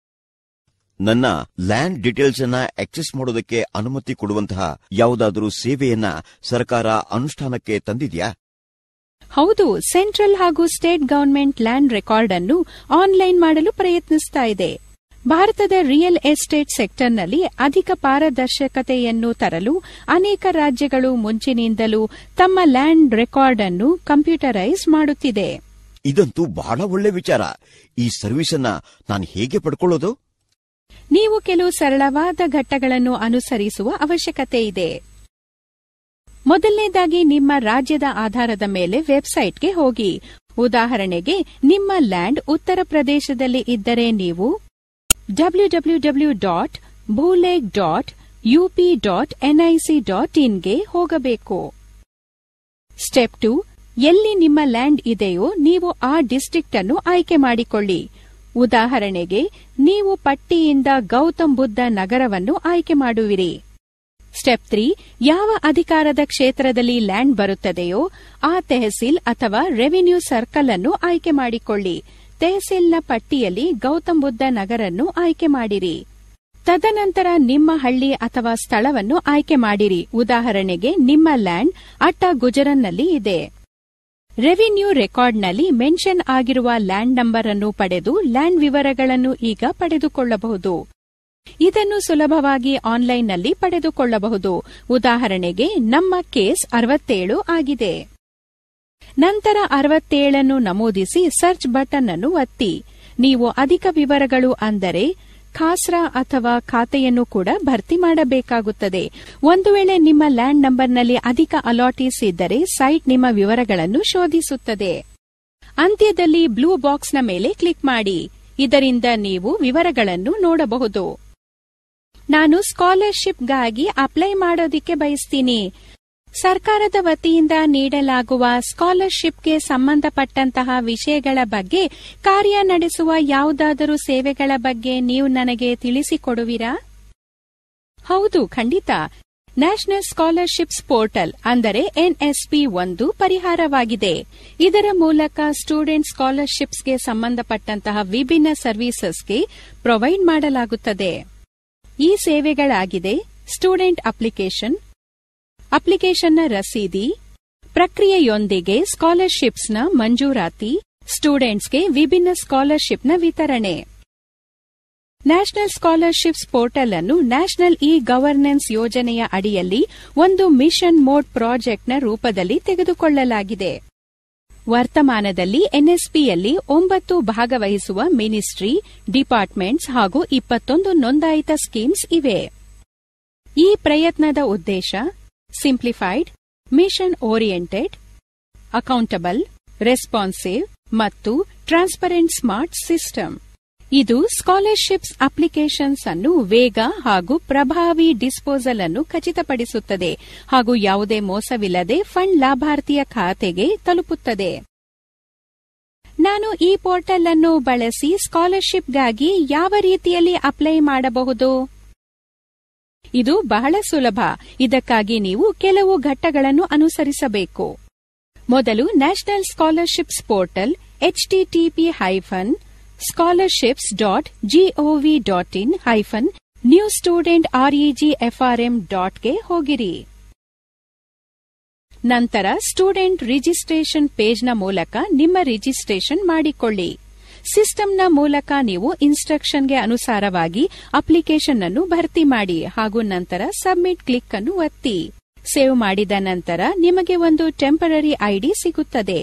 ನನ್ನ ಲ್ಯಾಂಡ್ ಡೀಟೇಲ್ಸ್ ಅನ್ನ ಆಕ್ಸೆಸ್ ಮಾಡೋದಕ್ಕೆ ಅನುಮತಿ ಕೊಡುವಂತಹ ಯಾವುದಾದರೂ ಸೇವೆಯನ್ನ ಸರ್ಕಾರ ಅನುಷ್ಠಾನಕ್ಕೆ ತಂದಿದ್ಯಾ ಹೌದು ಸೆಂಟ್ರಲ್ ಹಾಗೂ ಸ್ಟೇಟ್ ಗವರ್ಮೆಂಟ್ ಲ್ಯಾಂಡ್ ರೆಕಾರ್ಡ್ ಅನ್ನು ಆನ್ಲೈನ್ ಮಾಡಲು ಪ್ರಯತ್ನಿಸ್ತಾ ಇದೆ ಭಾರತದ ರಿಯಲ್ ಎಸ್ಟೇಟ್ ಸೆಕ್ಟರ್ನಲ್ಲಿ ಅಧಿಕ ಪಾರದರ್ಶಕತೆಯನ್ನು ತರಲು ಅನೇಕ ರಾಜ್ಯಗಳು ಮುಂಚಿನಿಂದಲೂ ತಮ್ಮ ಲ್ಯಾಂಡ್ ರೆಕಾರ್ಡ್ ಅನ್ನು ಕಂಪ್ಯೂಟರೈಸ್ ಮಾಡುತ್ತಿದೆ ಇದಂತೂ ಬಹಳ ಒಳ್ಳೆ ವಿಚಾರ ಈ ಸರ್ವಿಸ್ ಅನ್ನ ನಾನು ಹೇಗೆ ಪಡ್ಕೊಳ್ಳೋದು ನೀವು ಕೆಲವು ಸರಳವಾದ ಘಟ್ಟಗಳನ್ನು ಅನುಸರಿಸುವ ಅವಶ್ಯಕತೆ ಇದೆ ಮೊದಲನೇದಾಗಿ ನಿಮ್ಮ ರಾಜ್ಯದ ಆಧಾರದ ಮೇಲೆ ವೆಬ್ಸೈಟ್ಗೆ ಹೋಗಿ ಉದಾಹರಣೆಗೆ ನಿಮ್ಮ ಲ್ಯಾಂಡ್ ಉತ್ತರ ಪ್ರದೇಶದಲ್ಲಿ ಇದ್ದರೆ ನೀವು W W W dot Bhulekh dot UP dot NIC dot ಇನ್ಗೆ ಹೋಗಬೇಕು ಸ್ಟೆಪ್ ಟು ಎಲ್ಲಿ ನಿಮ್ಮ ಲ್ಯಾಂಡ್ ಇದೆಯೋ ನೀವು ಆ ಡಿಸ್ಟ್ರಿಕ್ಟ್ ಅನ್ನು ಆಯ್ಕೆ ಮಾಡಿಕೊಳ್ಳಿ ಉದಾಹರಣೆಗೆ ನೀವು ಪಟ್ಟಿಯಿಂದ ಗೌತಮ್ ಬುದ್ಧ ನಗರವನ್ನು ಆಯ್ಕೆ ಮಾಡುವಿರಿ ಸ್ಟೆಪ್ ತ್ರೀ ಯಾವ ಅಧಿಕಾರದ ಕ್ಷೇತ್ರದಲ್ಲಿ ಲ್ಯಾಂಡ್ ಬರುತ್ತದೆಯೋ ಆ ತೆಹಸೀಲ್ ಅಥವಾ ರೆವಿನ್ಯೂ ಸರ್ಕಲ್ ಅನ್ನು ಆಯ್ಕೆ ಮಾಡಿಕೊಳ್ಳಿ ತೆಹಸೀಲ್ನ ಪಟ್ಟಿಯಲ್ಲಿ ಗೌತಮ್ ಬುದ್ಧ ನಗರನ್ನು ಆಯ್ಕೆ ಮಾಡಿರಿ ತದನಂತರ ನಿಮ್ಮ ಹಳ್ಳಿ ಅಥವಾ ಸ್ಥಳವನ್ನು ಆಯ್ಕೆ ಮಾಡಿರಿ ಉದಾಹರಣೆಗೆ ನಿಮ್ಮ ಲ್ಯಾಂಡ್ ಅಟ್ಟ ಗುಜರನ್ನಲ್ಲಿ ಇದೆ ರೆವಿನ್ಯೂ ರೆಕಾರ್ಡ್ನಲ್ಲಿ ಮೆನ್ಷನ್ ಆಗಿರುವ ಲ್ಯಾಂಡ್ ನಂಬರ್ ಅನ್ನು ಪಡೆದು ಲ್ಯಾಂಡ್ ವಿವರಗಳನ್ನು ಈಗ ಪಡೆದುಕೊಳ್ಳಬಹುದು ಇದನ್ನು ಸುಲಭವಾಗಿ ಆನ್ಲೈನ್ನಲ್ಲಿ ಪಡೆದುಕೊಳ್ಳಬಹುದು ಉದಾಹರಣೆಗೆ ನಮ್ಮ ಕೇಸ್ ಅರವತ್ತೇಳು ಆಗಿದೆ ನಂತರ ಅರವತ್ತೇಳನ್ನು ನಮೂದಿಸಿ ಸರ್ಚ್ ಬಟನ್ ಅನ್ನು ಒತ್ತಿ ನೀವು ಅಧಿಕ ವಿವರಗಳು ಅಂದರೆ ಖಾಸ್ರಾ ಅಥವಾ ಖಾತೆಯನ್ನು ಕೂಡ ಭರ್ತಿ ಮಾಡಬೇಕಾಗುತ್ತದೆ ಒಂದು ವೇಳೆ ನಿಮ್ಮ ಲ್ಯಾಂಡ್ ನಂಬರ್ನಲ್ಲಿ ಅಧಿಕ ಅಲಾಟೀಸ್ ಇದ್ದರೆ ಸೈಟ್ ನಿಮ್ಮ ವಿವರಗಳನ್ನು ಶೋಧಿಸುತ್ತದೆ ಅಂತ್ಯದಲ್ಲಿ ಬ್ಲೂ ಬಾಕ್ಸ್ನ ಮೇಲೆ ಕ್ಲಿಕ್ ಮಾಡಿ ಇದರಿಂದ ನೀವು ವಿವರಗಳನ್ನು ನೋಡಬಹುದು ನಾನು ಸ್ಕಾಲರ್ಶಿಪ್ಗಾಗಿ ಅಪ್ಲೈ ಮಾಡೋದಿಕ್ಕೆ ಬಯಸ್ತೀನಿ ಸರ್ಕಾರದ ವತಿಯಿಂದ ನೀಡಲಾಗುವ ಸ್ಕಾಲರ್ಶಿಪ್ಗೆ ಸಂಬಂಧಪಟ್ಟಂತಹ ವಿಷಯಗಳ ಬಗ್ಗೆ ಕಾರ್ಯ ನಡೆಸುವ ಯಾವುದಾದರೂ ಸೇವೆಗಳ ಬಗ್ಗೆ ನೀವು ನನಗೆ ತಿಳಿಸಿಕೊಡುವಿರಾ ಹೌದು ಖಂಡಿತ ನ್ಯಾಷನಲ್ ಸ್ಕಾಲರ್ಶಿಪ್ಸ್ ಪೋರ್ಟಲ್ ಅಂದರೆ ಎನ್ಎಸ್ಪಿ ಒಂದು ಪರಿಹಾರವಾಗಿದೆ ಇದರ ಮೂಲಕ ಸ್ಟೂಡೆಂಟ್ ಸ್ಕಾಲರ್ಶಿಪ್ಸ್ಗೆ ಸಂಬಂಧಪಟ್ಟಂತಹ ವಿಭಿನ್ನ ಸರ್ವಿಸಸ್ಗೆ ಪ್ರೊವೈಡ್ ಮಾಡಲಾಗುತ್ತದೆ ಈ ಸೇವೆಗಳಾಗಿದೆ ಸ್ಟೂಡೆಂಟ್ ಅಪ್ಲಿಕೇಶನ್ ಅಪ್ಲಿಕೇಶನ್ನ ರಸೀದಿ ಪ್ರಕ್ರಿಯೆಯೊಂದಿಗೆ ಸ್ಕಾಲರ್ಶಿಪ್ಸ್ನ ಮಂಜೂರಾತಿ ಸ್ಟೂಡೆಂಟ್ಸ್ಗೆ ವಿಭಿನ್ನ ಸ್ಕಾಲರ್ಶಿಪ್ನ ವಿತರಣೆ ನ್ಯಾಷನಲ್ ಸ್ಕಾಲರ್ಶಿಪ್ಸ್ ಪೋರ್ಟಲ್ ಅನ್ನು ನ್ಯಾಷನಲ್ ಇ ಗವರ್ನೆನ್ಸ್ ಯೋಜನೆಯ ಅಡಿಯಲ್ಲಿ ಒಂದು ಮಿಷನ್ ಮೋಡ್ ಪ್ರಾಜೆಕ್ಟ್ನ ರೂಪದಲ್ಲಿ ತೆಗೆದುಕೊಳ್ಳಲಾಗಿದೆ ವರ್ತಮಾನದಲ್ಲಿ ಎನ್ಎಸ್ಪಿಯಲ್ಲಿ ಒಂಬತ್ತು ಭಾಗವಹಿಸುವ ಮಿನಿಸ್ಟ್ರಿ ಡಿಪಾರ್ಟ್ಮೆಂಟ್ಸ್ ಹಾಗೂ ಇಪ್ಪತ್ತೊಂದು ನೋಂದಾಯಿತ ಸ್ಕೀಮ್ಸ್ ಇವೆ ಈ ಪ್ರಯತ್ನದ ಉದ್ದೇಶ simplified mission oriented accountable responsive ಮತ್ತು ಟ್ರಾನ್ಸ್ಪರೆಂಟ್ ಸ್ಮಾರ್ಟ್ ಸಿಸ್ಟಮ್ ಇದು ಸ್ಕಾಲರ್ಶಿಪ್ಸ್ ಅಪ್ಲಿಕೇಶನ್ಸ್ ಅನ್ನು ವೇಗ ಹಾಗೂ ಪ್ರಭಾವಿ ಡಿಸ್ಪೋಸಲ್ ಅನ್ನು ಖಚಿತಪಡಿಸುತ್ತದೆ ಹಾಗೂ ಯಾವುದೇ ಮೋಸವಿಲ್ಲದೆ ಫಂಡ್ ಲಾಭಾರ್ಥಿಯ ಖಾತೆಗೆ ತಲುಪುತ್ತದೆ ನಾನು ಈ ಪೋರ್ಟಲ್ ಅನ್ನು ಬಳಸಿ ಸ್ಕಾಲರ್ಶಿಪ್ಗಾಗಿ ಯಾವ ರೀತಿಯಲ್ಲಿ ಅಪ್ಲೈ ಮಾಡಬಹುದು ಇದು ಬಹಳ ಸುಲಭ ಇದಕ್ಕಾಗಿ ನೀವು ಕೆಲವು ಘಟ್ಟಗಳನ್ನು ಅನುಸರಿಸಬೇಕು ಮೊದಲು national scholarships portal HTTP hyphen scholarships dot GOV dot in hyphen new student REG FRM ಡಾಟ್ಗೆ ಹೋಗಿರಿ ನಂತರ ಸ್ಟೂಡೆಂಟ್ ರಿಜಿಸ್ಟ್ರೇಷನ್ ಪೇಜ್ನ ಮೂಲಕ ನಿಮ್ಮ ರಿಜಿಸ್ಟ್ರೇಷನ್ ಮಾಡಿಕೊಳ್ಳಿ ಸಿಸ್ಟಂನ ಮೂಲಕ ನೀವು ಇನ್ಸ್ಟ್ರಕ್ಷನ್ಗೆ ಅನುಸಾರವಾಗಿ ಅಪ್ಲಿಕೇಶನ್ ಅನ್ನು ಭರ್ತಿ ಮಾಡಿ ಹಾಗೂ ನಂತರ ಸಬ್ಮಿಟ್ ಕ್ಲಿಕ್ ಅನ್ನು ಒತ್ತಿ ಸೇವ್ ಮಾಡಿದ ನಂತರ ನಿಮಗೆ ಒಂದು ಟೆಂಪರರಿ ಐಡಿ ಸಿಗುತ್ತದೆ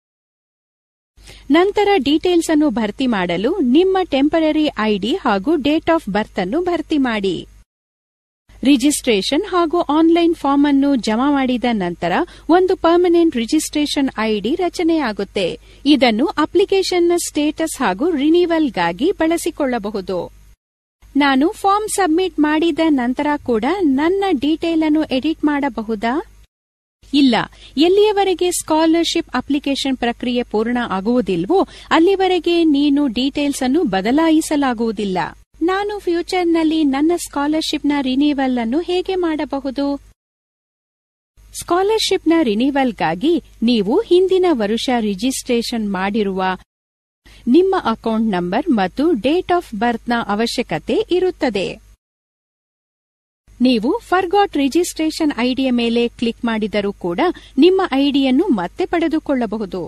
ನಂತರ ಡೀಟೇಲ್ಸ್ ಅನ್ನು ಭರ್ತಿ ಮಾಡಲು ನಿಮ್ಮ ಟೆಂಪರರಿ ಐಡಿ ಹಾಗೂ ಡೇಟ್ ಆಫ್ ಬರ್ತ್ ಅನ್ನು ಭರ್ತಿ ಮಾಡಿ ರಿಜಿಸ್ಟ್ರೇಷನ್ ಹಾಗೂ ಆನ್ಲೈನ್ ಫಾರ್ಮ್ ಅನ್ನು ಜಮಾ ಮಾಡಿದ ನಂತರ ಒಂದು ಪರ್ಮನೆಂಟ್ ರಿಜಿಸ್ಟ್ರೇಷನ್ ಐಡಿ ರಚನೆಯಾಗುತ್ತೆ ಇದನ್ನು ಅಪ್ಲಿಕೇಶನ್ನ ಸ್ಟೇಟಸ್ ಹಾಗೂ ರಿನಿವಲ್ಗಾಗಿ ಬಳಸಿಕೊಳ್ಳಬಹುದು ನಾನು ಫಾರ್ಮ್ ಸಬ್ಮಿಟ್ ಮಾಡಿದ ನಂತರ ಕೂಡ ನನ್ನ ಡೀಟೇಲ್ ಅನ್ನು ಎಡಿಟ್ ಮಾಡಬಹುದಾ ಇಲ್ಲ ಎಲ್ಲಿಯವರೆಗೆ ಸ್ಕಾಲರ್ಶಿಪ್ ಅಪ್ಲಿಕೇಶನ್ ಪ್ರಕ್ರಿಯೆ ಪೂರ್ಣ ಆಗುವುದಿಲ್ವೋ ಅಲ್ಲಿವರೆಗೆ ನೀನು ಡೀಟೇಲ್ಸ್ ಅನ್ನು ಬದಲಾಯಿಸಲಾಗುವುದಿಲ್ಲ ನಾನು ಫ್ಯೂಚರ್ನಲ್ಲಿ ನನ್ನ ಸ್ಕಾಲರ್ಶಿಪ್ನ ರಿನಿವಲ್ ಅನ್ನು ಹೇಗೆ ಮಾಡಬಹುದು ಸ್ಕಾಲರ್ಶಿಪ್ನ ರಿನಿವಲ್ಗಾಗಿ ನೀವು ಹಿಂದಿನ ವರುಷ ರಿಜಿಸ್ಟ್ರೇಷನ್ ಮಾಡಿರುವ ನಿಮ್ಮ ಅಕೌಂಟ್ ನಂಬರ್ ಮತ್ತು ಡೇಟ್ ಆಫ್ ಬರ್ತ್ನ ಅವಶ್ಯಕತೆ ಇರುತ್ತದೆ ನೀವು ಫರ್ಗಾಟ್ ರಿಜಿಸ್ಟ್ರೇಷನ್ ಐಡಿಯ ಮೇಲೆ ಕ್ಲಿಕ್ ಮಾಡಿದರೂ ಕೂಡ ನಿಮ್ಮ ಐಡಿಯನ್ನು ಮತ್ತೆ ಪಡೆದುಕೊಳ್ಳಬಹುದು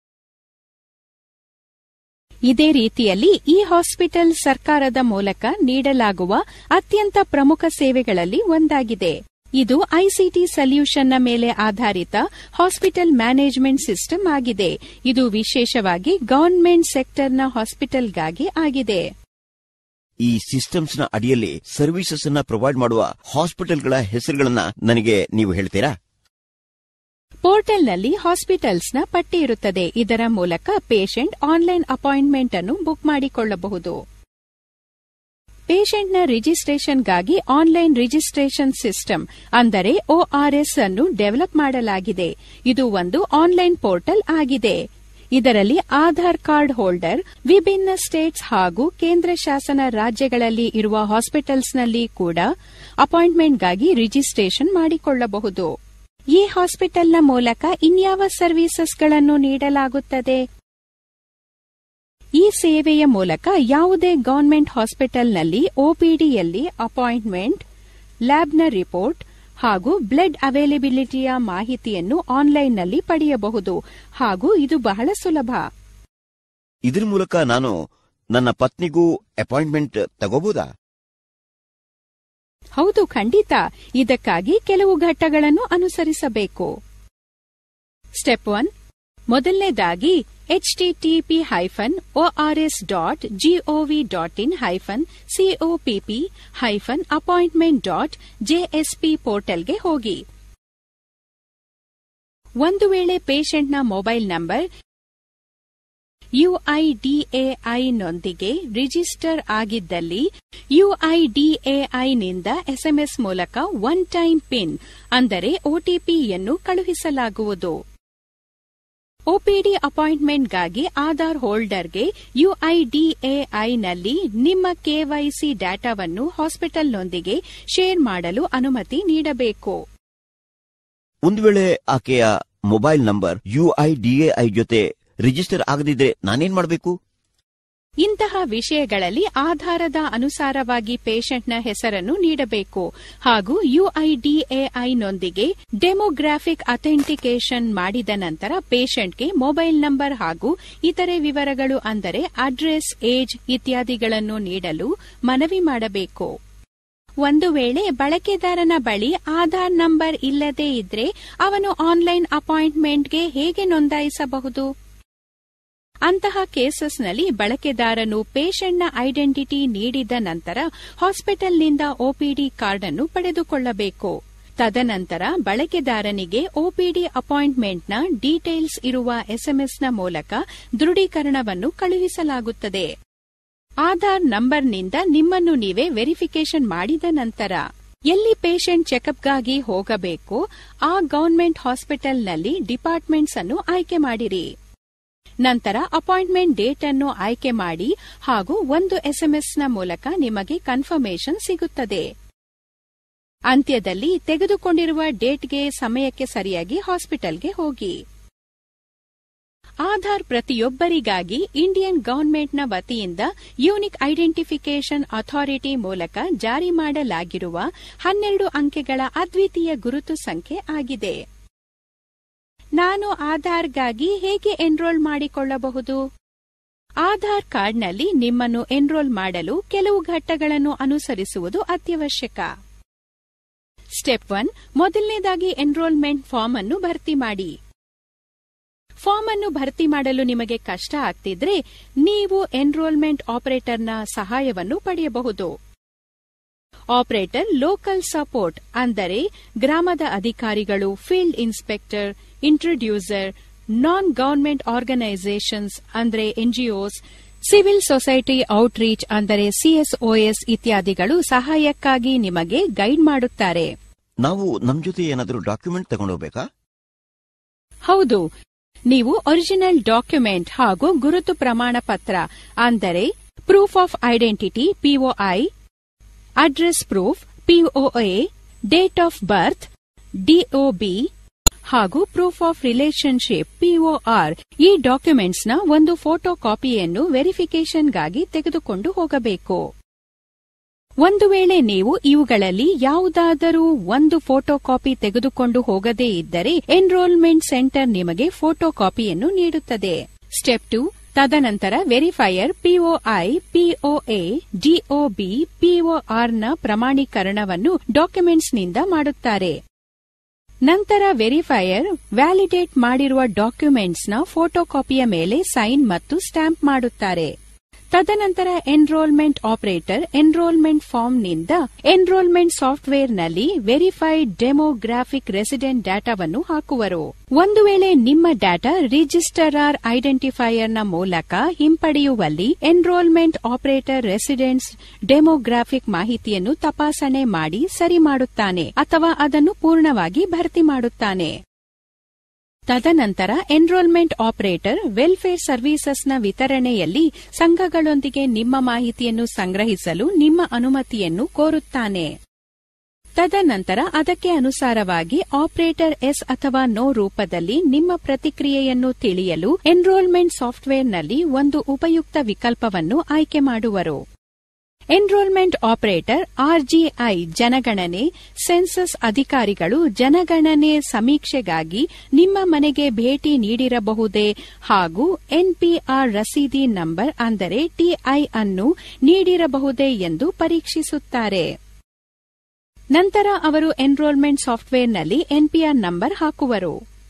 ಇದೇ ರೀತಿಯಲ್ಲಿ ಈ ಹಾಸ್ಪಿಟಲ್ ಸರ್ಕಾರದ ಮೂಲಕ ನೀಡಲಾಗುವ ಅತ್ಯಂತ ಪ್ರಮುಖ ಸೇವೆಗಳಲ್ಲಿ ಒಂದಾಗಿದೆ ಇದು ಐಸಿಟಿ ಸೊಲ್ಯೂಷನ್ನ ಮೇಲೆ ಆಧಾರಿತ ಹಾಸ್ಪಿಟಲ್ ಮ್ಯಾನೇಜ್ಮೆಂಟ್ ಸಿಸ್ಟಮ್ ಆಗಿದೆ ಇದು ವಿಶೇಷವಾಗಿ ಗವರ್ನ್ಮೆಂಟ್ ಸೆಕ್ಟರ್ನ ಹಾಸ್ಪಿಟಲ್ಗಾಗಿ ಆಗಿದೆ ಈ ಸಿಸ್ಟಮ್ಸ್ ನ ಅಡಿಯಲ್ಲಿ ಸರ್ವಿಸಸ್ ಅನ್ನ ಪ್ರೊವೈಡ್ ಮಾಡುವ ಹಾಸ್ಪಿಟಲ್ಗಳ ಹೆಸರುಗಳನ್ನ ನನಗೆ ನೀವು ಹೇಳ್ತೀರಾ ಪೋರ್ಟಲ್ನಲ್ಲಿ ಹಾಸ್ಪಿಟಲ್ಸ್ನ ಪಟ್ಟಿ ಇರುತ್ತದೆ ಇದರ ಮೂಲಕ ಪೇಷಂಟ್ ಆನ್ಲೈನ್ ಅಪಾಯಿಂಟ್ಮೆಂಟ್ ಅನ್ನು ಬುಕ್ ಮಾಡಿಕೊಳ್ಳಬಹುದು ಪೇಷಂಟ್ನ ರಿಜಿಸ್ಟ್ರೇಷನ್ಗಾಗಿ ಆನ್ಲೈನ್ ರಿಜಿಸ್ಟ್ರೇಷನ್ ಸಿಸ್ಟಮ್ ಅಂದರೆ ಒಆರ್ಎಸ್ ಅನ್ನು ಡೆವಲಪ್ ಮಾಡಲಾಗಿದೆ ಇದು ಒಂದು ಆನ್ಲೈನ್ ಪೋರ್ಟಲ್ ಆಗಿದೆ ಇದರಲ್ಲಿ ಆಧಾರ್ ಕಾರ್ಡ್ ಹೋಲ್ಡರ್ ವಿಭಿನ್ನ ಸ್ಟೇಟ್ಸ್ ಹಾಗೂ ಕೇಂದ್ರ ಶಾಸನ ರಾಜ್ಯಗಳಲ್ಲಿ ಇರುವ ಹಾಸ್ಪಿಟಲ್ಸ್ನಲ್ಲಿ ಕೂಡ ಅಪಾಯಿಂಟ್ಮೆಂಟ್ಗಾಗಿ ರಿಜಿಸ್ಟ್ರೇಷನ್ ಮಾಡಿಕೊಳ್ಳಬಹುದು ಈ ಹಾಸ್ಪಿಟಲ್ನ ಮೂಲಕ ಇನ್ಯಾವ ಸರ್ವಿಸಸ್ಗಳನ್ನು ನೀಡಲಾಗುತ್ತದೆ ಈ ಸೇವೆಯ ಮೂಲಕ ಯಾವುದೇ ಗವರ್ನ್ಮೆಂಟ್ ಹಾಸ್ಪಿಟಲ್ನಲ್ಲಿ ಒಪಿಡಿಯಲ್ಲಿ ಅಪಾಯಿಂಟ್ಮೆಂಟ್ ಲ್ಯಾಬ್ನ ರಿಪೋರ್ಟ್ ಹಾಗೂ ಬ್ಲಡ್ ಅವೈಲಬಿಲಿಟಿಯ ಮಾಹಿತಿಯನ್ನು ಆನ್ಲೈನ್ನಲ್ಲಿ ಪಡೆಯಬಹುದು ಹಾಗೂ ಇದು ಬಹಳ ಸುಲಭ ಇದ್ರ ಮೂಲಕ ನಾನು ನನ್ನ ಪತ್ನಿಗೂ ಅಪಾಯಿಂಟ್ಮೆಂಟ್ ತಗೋಬಹುದಾ ಹೌದು ಖಂಡಿತ ಇದಕ್ಕಾಗಿ ಕೆಲವು ಘಟ್ಟಗಳನ್ನು ಅನುಸರಿಸಬೇಕು ಸ್ಟೆಪ್ ಒನ್ ಮೊದಲನೇದಾಗಿ HTTP hyphen ORS dot GOV dot in hyphen COPP hyphen appointment dot JSP ಪೋರ್ಟಲ್ಗೆ ಹೋಗಿ ಒಂದು ವೇಳೆ ಪೇಷಂಟ್ನ ಮೊಬೈಲ್ ನಂಬರ್ ಯುಐಡಿಎಐನೊಂದಿಗೆ ರಿಜಿಸ್ಟರ್ ಆಗಿದ್ದಲ್ಲಿ ಯುಐಡಿಎಐನಿಂದ ಎಸ್ಎಂಎಸ್ ಮೂಲಕ ಒನ್ ಟೈಮ್ ಪಿನ್ ಅಂದರೆ ಒಟಿಪಿಯನ್ನು ಕಳುಹಿಸಲಾಗುವುದು ಒಪಿಡಿ ಅಪಾಯಿಂಟ್ಮೆಂಟ್ಗಾಗಿ ಆಧಾರ್ ಹೋಲ್ಡರ್ಗೆ ಯುಐಡಿಎಐನಲ್ಲಿ ನಿಮ್ಮ ಕೆವೈಸಿ ಡಾಟಾವನ್ನು ಹಾಸ್ಪಿಟಲ್ನೊಂದಿಗೆ ಶೇರ್ ಮಾಡಲು ಅನುಮತಿ ನೀಡಬೇಕು ಒಂದು ವೇಳೆ ಆಕೆಯ ಮೊಬೈಲ್ ನಂಬರ್ ಯುಐಡಿಎಐ ಜೊತೆ ರಿಜಿಸ್ಟರ್ ಆಗದಿದ್ರೆ ನಾನೇನ್ ಮಾಡಬೇಕು ಇಂತಹ ವಿಷಯಗಳಲ್ಲಿ ಆಧಾರದ ಅನುಸಾರವಾಗಿ ಪೇಷಂಟ್ನ ಹೆಸರನ್ನು ನೀಡಬೇಕು ಹಾಗೂ ಯುಐಡಿಎಐನೊಂದಿಗೆ ಡೆಮೋಗ್ರಾಫಿಕ್ ಅಥೆಂಟಿಕೇಷನ್ ಮಾಡಿದ ನಂತರ ಪೇಷಂಟ್ಗೆ ಮೊಬೈಲ್ ನಂಬರ್ ಹಾಗೂ ಇತರೆ ವಿವರಗಳು ಅಂದರೆ ಅಡ್ರೆಸ್ ಏಜ್ ಇತ್ಯಾದಿಗಳನ್ನು ನೀಡಲು ಮನವಿ ಮಾಡಬೇಕು ಒಂದು ವೇಳೆ ಬಳಕೆದಾರನ ಬಳಿ ಆಧಾರ್ ನಂಬರ್ ಇಲ್ಲದೇ ಇದ್ರೆ ಅವನು ಆನ್ಲೈನ್ ಅಪಾಯಿಂಟ್ಮೆಂಟ್ಗೆ ಹೇಗೆ ನೋಂದಾಯಿಸಬಹುದು ಅಂತಹ ಕೇಸಸ್ನಲ್ಲಿ ಬಳಕೆದಾರನು ಪೇಷಂಟ್ನ ಐಡೆಂಟಿಟಿ ನೀಡಿದ ನಂತರ ಹಾಸ್ಪಿಟಲ್ನಿಂದ ಒಪಿಡಿ ಕಾರ್ಡ್ ಅನ್ನು ಪಡೆದುಕೊಳ್ಳಬೇಕು ತದನಂತರ ಬಳಕೆದಾರನಿಗೆ ಒಪಿಡಿ ಅಪಾಯಿಂಟ್ಮೆಂಟ್ನ ಡೀಟೇಲ್ಸ್ ಇರುವ ಎಸ್ಎಂಎಸ್ನ ಮೂಲಕ ದೃಢೀಕರಣವನ್ನು ಕಳುಹಿಸಲಾಗುತ್ತದೆ ಆಧಾರ್ ನಂಬರ್ನಿಂದ ನಿಮ್ಮನ್ನು ನೀವೇ ವೆರಿಫಿಕೇಷನ್ ಮಾಡಿದ ನಂತರ ಎಲ್ಲಿ ಪೇಷಂಟ್ ಚೆಕಪ್ಗಾಗಿ ಹೋಗಬೇಕು ಆ ಗವರ್ನ್ಮೆಂಟ್ ಹಾಸ್ಪಿಟಲ್ನಲ್ಲಿ ಡಿಪಾರ್ಟ್ಮೆಂಟ್ಸ್ ಅನ್ನು ಆಯ್ಕೆ ಮಾಡಿರಿ ನಂತರ ಅಪಾಯಿಂಟ್ಮೆಂಟ್ ಡೇಟ್ ಅನ್ನು ಆಯ್ಕೆ ಮಾಡಿ ಹಾಗೂ ಒಂದು ಎಸ್ಎಂಎಸ್ನ ಮೂಲಕ ನಿಮಗೆ ಕನ್ಫರ್ಮೇಷನ್ ಸಿಗುತ್ತದೆ ಅಂತ್ಯದಲ್ಲಿ ತೆಗೆದುಕೊಂಡಿರುವ ಡೇಟ್ಗೆ ಸಮಯಕ್ಕೆ ಸರಿಯಾಗಿ ಹಾಸ್ಪಿಟಲ್ಗೆ ಹೋಗಿ ಆಧಾರ್ ಪ್ರತಿಯೊಬ್ಬರಿಗಾಗಿ ಇಂಡಿಯನ್ ಗವರ್ನ್ಮೆಂಟ್ನ ವತಿಯಿಂದ ಯೂನಿಕ್ ಐಡೆಂಟಿಫಿಕೇಷನ್ ಅಥಾರಿಟಿ ಮೂಲಕ ಜಾರಿ ಮಾಡಲಾಗಿರುವ ಹನ್ನೆರಡು ಅಂಕೆಗಳ ಅದ್ವಿತೀಯ ಗುರುತು ಸಂಖ್ಯೆ ಆಗಿದೆ ನಾನು ಆಧಾರ್ಗಾಗಿ ಹೇಗೆ ಎನ್ರೋಲ್ ಮಾಡಿಕೊಳ್ಳಬಹುದು ಆಧಾರ್ ಕಾರ್ಡ್ನಲ್ಲಿ ನಿಮ್ಮನ್ನು ಎನ್ರೋಲ್ ಮಾಡಲು ಕೆಲವು ಘಟ್ಟಗಳನ್ನು ಅನುಸರಿಸುವುದು ಅತ್ಯವಶ್ಯಕ ಸ್ಟೆಪ್ ಒನ್ ಮೊದಲನೇದಾಗಿ ಎನ್ರೋಲ್ಮೆಂಟ್ ಫಾರ್ಮ್ ಅನ್ನು ಭರ್ತಿ ಮಾಡಿ ಫಾರ್ಮ್ ಅನ್ನು ಭರ್ತಿ ಮಾಡಲು ನಿಮಗೆ ಕಷ್ಟ ಆಗ್ತಿದ್ರೆ ನೀವು ಎನ್ರೋಲ್ಮೆಂಟ್ ಆಪರೇಟರ್ನ ಸಹಾಯವನ್ನು ಪಡೆಯಬಹುದು ಆಪರೇಟರ್ ಲೋಕಲ್ ಸಪೋರ್ಟ್ ಅಂದರೆ ಗ್ರಾಮದ ಅಧಿಕಾರಿಗಳು field inspector introducer non government organisations ಅಂದರೆ ಎನ್ಜಿಒಸ್ ಸಿವಿಲ್ ಸೊಸೈಟಿ ಔಟ್ರೀಚ್ ಅಂದರೆ ಸಿಎಸ್ಒಎಸ್ ಇತ್ಯಾದಿಗಳು ಸಹಾಯಕ್ಕಾಗಿ ನಿಮಗೆ ಗೈಡ್ ಮಾಡುತ್ತಾರೆ ನಾವು ನಮ್ ಜೊತೆ ಏನಾದರೂ ಡಾಕ್ಯುಮೆಂಟ್ ತಗೊಂಡೋಗ್ಬೇಕಾ ಹೌದು ನೀವು ಒರಿಜಿನಲ್ ಡಾಕ್ಯುಮೆಂಟ್ ಹಾಗೂ ಗುರುತು ಪ್ರಮಾಣ ಪತ್ರ ಅಂದರೆ proof of identity POI address proof POA date of birth DOB ಹಾಗೂ ಪ್ರೂಫ್ ಆಫ್ ರಿಲೇಶನ್ಶಿಪ್ ಪಿಒಆರ್ ಈ ಡಾಕ್ಯುಮೆಂಟ್ಸ್ನ ಒಂದು ಫೋಟೋ ಕಾಪಿಯನ್ನು ವೆರಿಫಿಕೇಷನ್ಗಾಗಿ ತೆಗೆದುಕೊಂಡು ಹೋಗಬೇಕು ಒಂದು ವೇಳೆ ನೀವು ಇವುಗಳಲ್ಲಿ ಯಾವುದಾದರೂ ಒಂದು ಫೋಟೋ ಕಾಪಿ ತೆಗೆದುಕೊಂಡು ಹೋಗದೇ ಇದ್ದರೆ ಎನ್ರೋಲ್ಮೆಂಟ್ ಸೆಂಟರ್ ನಿಮಗೆ ಫೋಟೋ ಕಾಪಿಯನ್ನು ನೀಡುತ್ತದೆ ಸ್ಟೆಪ್ ಟು ತದನಂತರ ವೆರಿಫೈಯರ್ ಪಿಒಐ ಪಿಒಎ ಡಿಒಬಿ ಪಿಒಆರ್ನ ಪ್ರಮಾಣೀಕರಣವನ್ನು ಡಾಕ್ಯುಮೆಂಟ್ಸ್ನಿಂದ ಮಾಡುತ್ತಾರೆ ನಂತರ ವೆರಿಫೈಯರ್ ವ್ಯಾಲಿಡೇಟ್ ಮಾಡಿರುವ ಡಾಕ್ಯುಮೆಂಟ್ಸ್ನ ಫೋಟೋ ಕಾಪಿಯ ಮೇಲೆ ಸೈನ್ ಮತ್ತು ಸ್ಟ್ಯಾಂಪ್ ಮಾಡುತ್ತಾರೆ ತದನಂತರ ಎನ್ರೋಲ್ಮೆಂಟ್ ಆಪರೇಟರ್ ಎನ್ರೋಲ್ಮೆಂಟ್ ಫಾರ್ಮ್ನಿಂದ ಎನ್ರೋಲ್ಮೆಂಟ್ ಸಾಫ್ಟ್ವೇರ್ನಲ್ಲಿ ವೆರಿಫೈಡ್ ಡೆಮೋಗ್ರಾಫಿಕ್ ರೆಸಿಡೆಂಟ್ ಡಾಟಾವನ್ನು ಹಾಕುವರು ಒಂದು ವೇಳೆ ನಿಮ್ಮ ಡಾಟಾ ರಿಜಿಸ್ಟರಾರ್ ಐಡೆಂಟಿಫೈಯರ್ನ ಮೂಲಕ ಹಿಂಪಡೆಯುವಲ್ಲಿ ಎನ್ರೋಲ್ಮೆಂಟ್ ಆಪರೇಟರ್ ರೆಸಿಡೆಂಟ್ಸ್ ಡೆಮೋಗ್ರಾಫಿಕ್ ಮಾಹಿತಿಯನ್ನು ತಪಾಸಣೆ ಮಾಡಿ ಸರಿ ಮಾಡುತ್ತಾನೆ ಅಥವಾ ಅದನ್ನು ಪೂರ್ಣವಾಗಿ ಭರ್ತಿ ಮಾಡುತ್ತಾನೆ ತದನಂತರ ಎನ್ರೋಲ್ಮೆಂಟ್ ಆಪರೇಟರ್ ವೆಲ್ಫೇರ್ ಸರ್ವೀಸಸ್ನ ವಿತರಣೆಯಲ್ಲಿ ಸಂಘಗಳೊಂದಿಗೆ ನಿಮ್ಮ ಮಾಹಿತಿಯನ್ನು ಸಂಗ್ರಹಿಸಲು ನಿಮ್ಮ ಅನುಮತಿಯನ್ನು ಕೋರುತ್ತಾನೆ ತದನಂತರ ಅದಕ್ಕೆ ಅನುಸಾರವಾಗಿ ಆಪರೇಟರ್ ಎಸ್ ಅಥವಾ ನೋ ರೂಪದಲ್ಲಿ ನಿಮ್ಮ ಪ್ರತಿಕ್ರಿಯೆಯನ್ನು ತಿಳಿಯಲು ಎನ್ರೋಲ್ಮೆಂಟ್ ಸಾಫ್ಟ್ವೇರ್ನಲ್ಲಿ ಒಂದು ಉಪಯುಕ್ತ ವಿಕಲ್ಪವನ್ನು ಆಯ್ಕೆ ಮಾಡುವರು ಎನ್ರೋಲ್ಮೆಂಟ್ ಆಪರೇಟರ್ ಆರ್ಜಿಐ ಜನಗಣನೆ ಸೆನ್ಸಸ್ ಅಧಿಕಾರಿಗಳು ಜನಗಣನೆ ಸಮೀಕ್ಷೆಗಾಗಿ ನಿಮ್ಮ ಮನೆಗೆ ಭೇಟಿ ನೀಡಿರಬಹುದೇ ಹಾಗೂ ಎನ್ಪಿಆರ್ ರಸೀದಿ ನಂಬರ್ ಅಂದರೆ ಟಿಐ ಅನ್ನು ನೀಡಿರಬಹುದೇ ಎಂದು ಪರೀಕ್ಷಿಸುತ್ತಾರೆ ನಂತರ ಅವರು ಎನ್ರೋಲ್ಮೆಂಟ್ ಸಾಫ್ಟ್ವೇರ್ನಲ್ಲಿ ಎನ್ಪಿಆರ್ ನಂಬರ್ ಹಾಕುವರು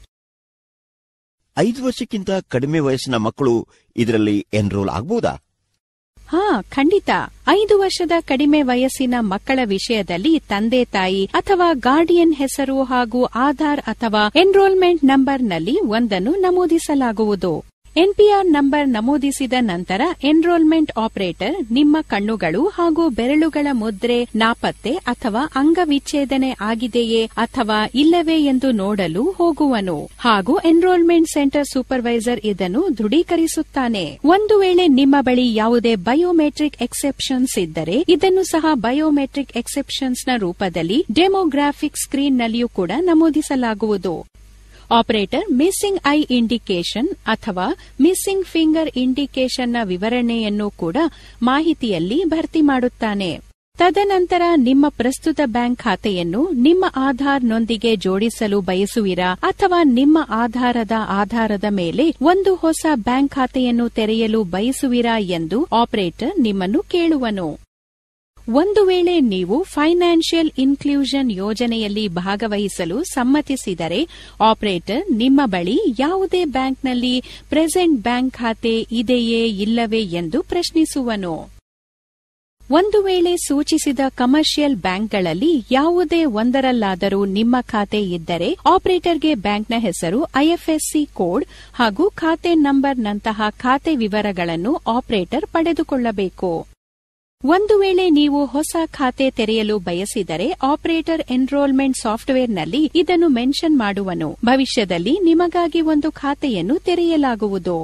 ಐದು ವರ್ಷಕ್ಕಿಂತ ಕಡಿಮೆ ವಯಸ್ಸಿನ ಮಕ್ಕಳು ಇದರಲ್ಲಿ ಎನ್ರೋಲ್ ಆಗಬಹುದಾ ಹಾ ಖಂಡಿತ ಐದು ವರ್ಷದ ಕಡಿಮೆ ವಯಸ್ಸಿನ ಮಕ್ಕಳ ವಿಷಯದಲ್ಲಿ ತಂದೆ ತಾಯಿ ಅಥವಾ ಗಾರ್ಡಿಯನ್ ಹೆಸರು ಹಾಗೂ ಆಧಾರ್ ಅಥವಾ ಎನ್ರೋಲ್ಮೆಂಟ್ ನಂಬರ್ನಲ್ಲಿ ಒಂದನ್ನು ನಮೂದಿಸಲಾಗುವುದು ಎನ್ಪಿಆರ್ ನಂಬರ್ ನಮೂದಿಸಿದ ನಂತರ ಎನ್ರೋಲ್ಮೆಂಟ್ ಆಪರೇಟರ್ ನಿಮ್ಮ ಕಣ್ಣುಗಳು ಹಾಗೂ ಬೆರಳುಗಳ ಮುದ್ರೆ ನಾಪತ್ತೆ ಅಥವಾ ಅಂಗವಿಚ್ಛೇದನೆ ಆಗಿದೆಯೇ ಅಥವಾ ಇಲ್ಲವೇ ಎಂದು ನೋಡಲು ಹೋಗುವನು ಹಾಗೂ ಎನ್ರೋಲ್ಮೆಂಟ್ ಸೆಂಟರ್ ಸೂಪರ್ವೈಸರ್ ಇದನ್ನು ದೃಢೀಕರಿಸುತ್ತಾನೆ ಒಂದು ವೇಳೆ ನಿಮ್ಮ ಬಳಿ ಯಾವುದೇ ಬಯೋಮೆಟ್ರಿಕ್ ಎಕ್ಸೆಪ್ಷನ್ಸ್ ಇದ್ದರೆ ಇದನ್ನು ಸಹ ಬಯೋಮೆಟ್ರಿಕ್ ಎಕ್ಸೆಪ್ಷನ್ಸ್ ನ ರೂಪದಲ್ಲಿ ಡೆಮೋಗ್ರಾಫಿಕ್ ಸ್ಕ್ರೀನ್ ನಲ್ಲಿಯೂ ಕೂಡ ನಮೂದಿಸಲಾಗುವುದು ಆಪರೇಟರ್ ಮಿಸ್ಸಿಂಗ್ ಐ ಇಂಡಿಕೇಶನ್ ಅಥವಾ ಮಿಸ್ಸಿಂಗ್ ಫಿಂಗರ್ ಇಂಡಿಕೇಶನ್ನ ವಿವರಣೆಯನ್ನು ಕೂಡ ಮಾಹಿತಿಯಲ್ಲಿ ಭರ್ತಿ ಮಾಡುತ್ತಾನೆ ತದನಂತರ ನಿಮ್ಮ ಪ್ರಸ್ತುತ ಬ್ಯಾಂಕ್ ಖಾತೆಯನ್ನು ನಿಮ್ಮ ಆಧಾರ್ನೊಂದಿಗೆ ಜೋಡಿಸಲು ಬಯಸುವಿರಾ ಅಥವಾ ನಿಮ್ಮ ಆಧಾರದ ಆಧಾರದ ಮೇಲೆ ಒಂದು ಹೊಸ ಬ್ಯಾಂಕ್ ಖಾತೆಯನ್ನು ತೆರೆಯಲು ಬಯಸುವಿರಾ ಎಂದು ಆಪರೇಟರ್ ನಿಮ್ಮನ್ನು ಕೇಳುವನು ಒಂದು ವೇಳೆ ನೀವು ಫೈನಾನ್ಷಿಯಲ್ ಇನ್ಕ್ಲೂಷನ್ ಯೋಜನೆಯಲ್ಲಿ ಭಾಗವಹಿಸಲು ಸಮ್ಮತಿಸಿದರೆ ಆಪರೇಟರ್ ನಿಮ್ಮ ಬಳಿ ಯಾವುದೇ ಬ್ಯಾಂಕ್ನಲ್ಲಿ ಪ್ರೆಸೆಂಟ್ ಬ್ಯಾಂಕ್ ಖಾತೆ ಇದೆಯೇ ಇಲ್ಲವೇ ಎಂದು ಪ್ರಶ್ನಿಸುವನು ಒಂದು ವೇಳೆ ಸೂಚಿಸಿದ ಕಮರ್ಷಿಯಲ್ ಬ್ಯಾಂಕ್ಗಳಲ್ಲಿ ಯಾವುದೇ ಒಂದರಲ್ಲಾದರೂ ನಿಮ್ಮ ಖಾತೆ ಇದ್ದರೆ ಆಪರೇಟರ್ಗೆ ಬ್ಯಾಂಕ್ನ ಹೆಸರು ಐಎಫ್ಎಸ್ಸಿ ಕೋಡ್ ಹಾಗೂ ಖಾತೆ ನಂಬರ್ನಂತಹ ಖಾತೆ ವಿವರಗಳನ್ನು ಆಪರೇಟರ್ ಪಡೆದುಕೊಳ್ಳಬೇಕು ಒಂದು ವೇಳೆ ನೀವು ಹೊಸ ಖಾತೆ ತೆರೆಯಲು ಬಯಸಿದರೆ ಆಪರೇಟರ್ ಎನ್ರೋಲ್ಮೆಂಟ್ ಸಾಫ್ಟ್ವೇರ್ನಲ್ಲಿ ಇದನ್ನು ಮೆನ್ಷನ್ ಮಾಡುವನು ಭವಿಷ್ಯದಲ್ಲಿ ನಿಮಗಾಗಿ ಒಂದು ಖಾತೆಯನ್ನು ತೆರೆಯಲಾಗುವುದು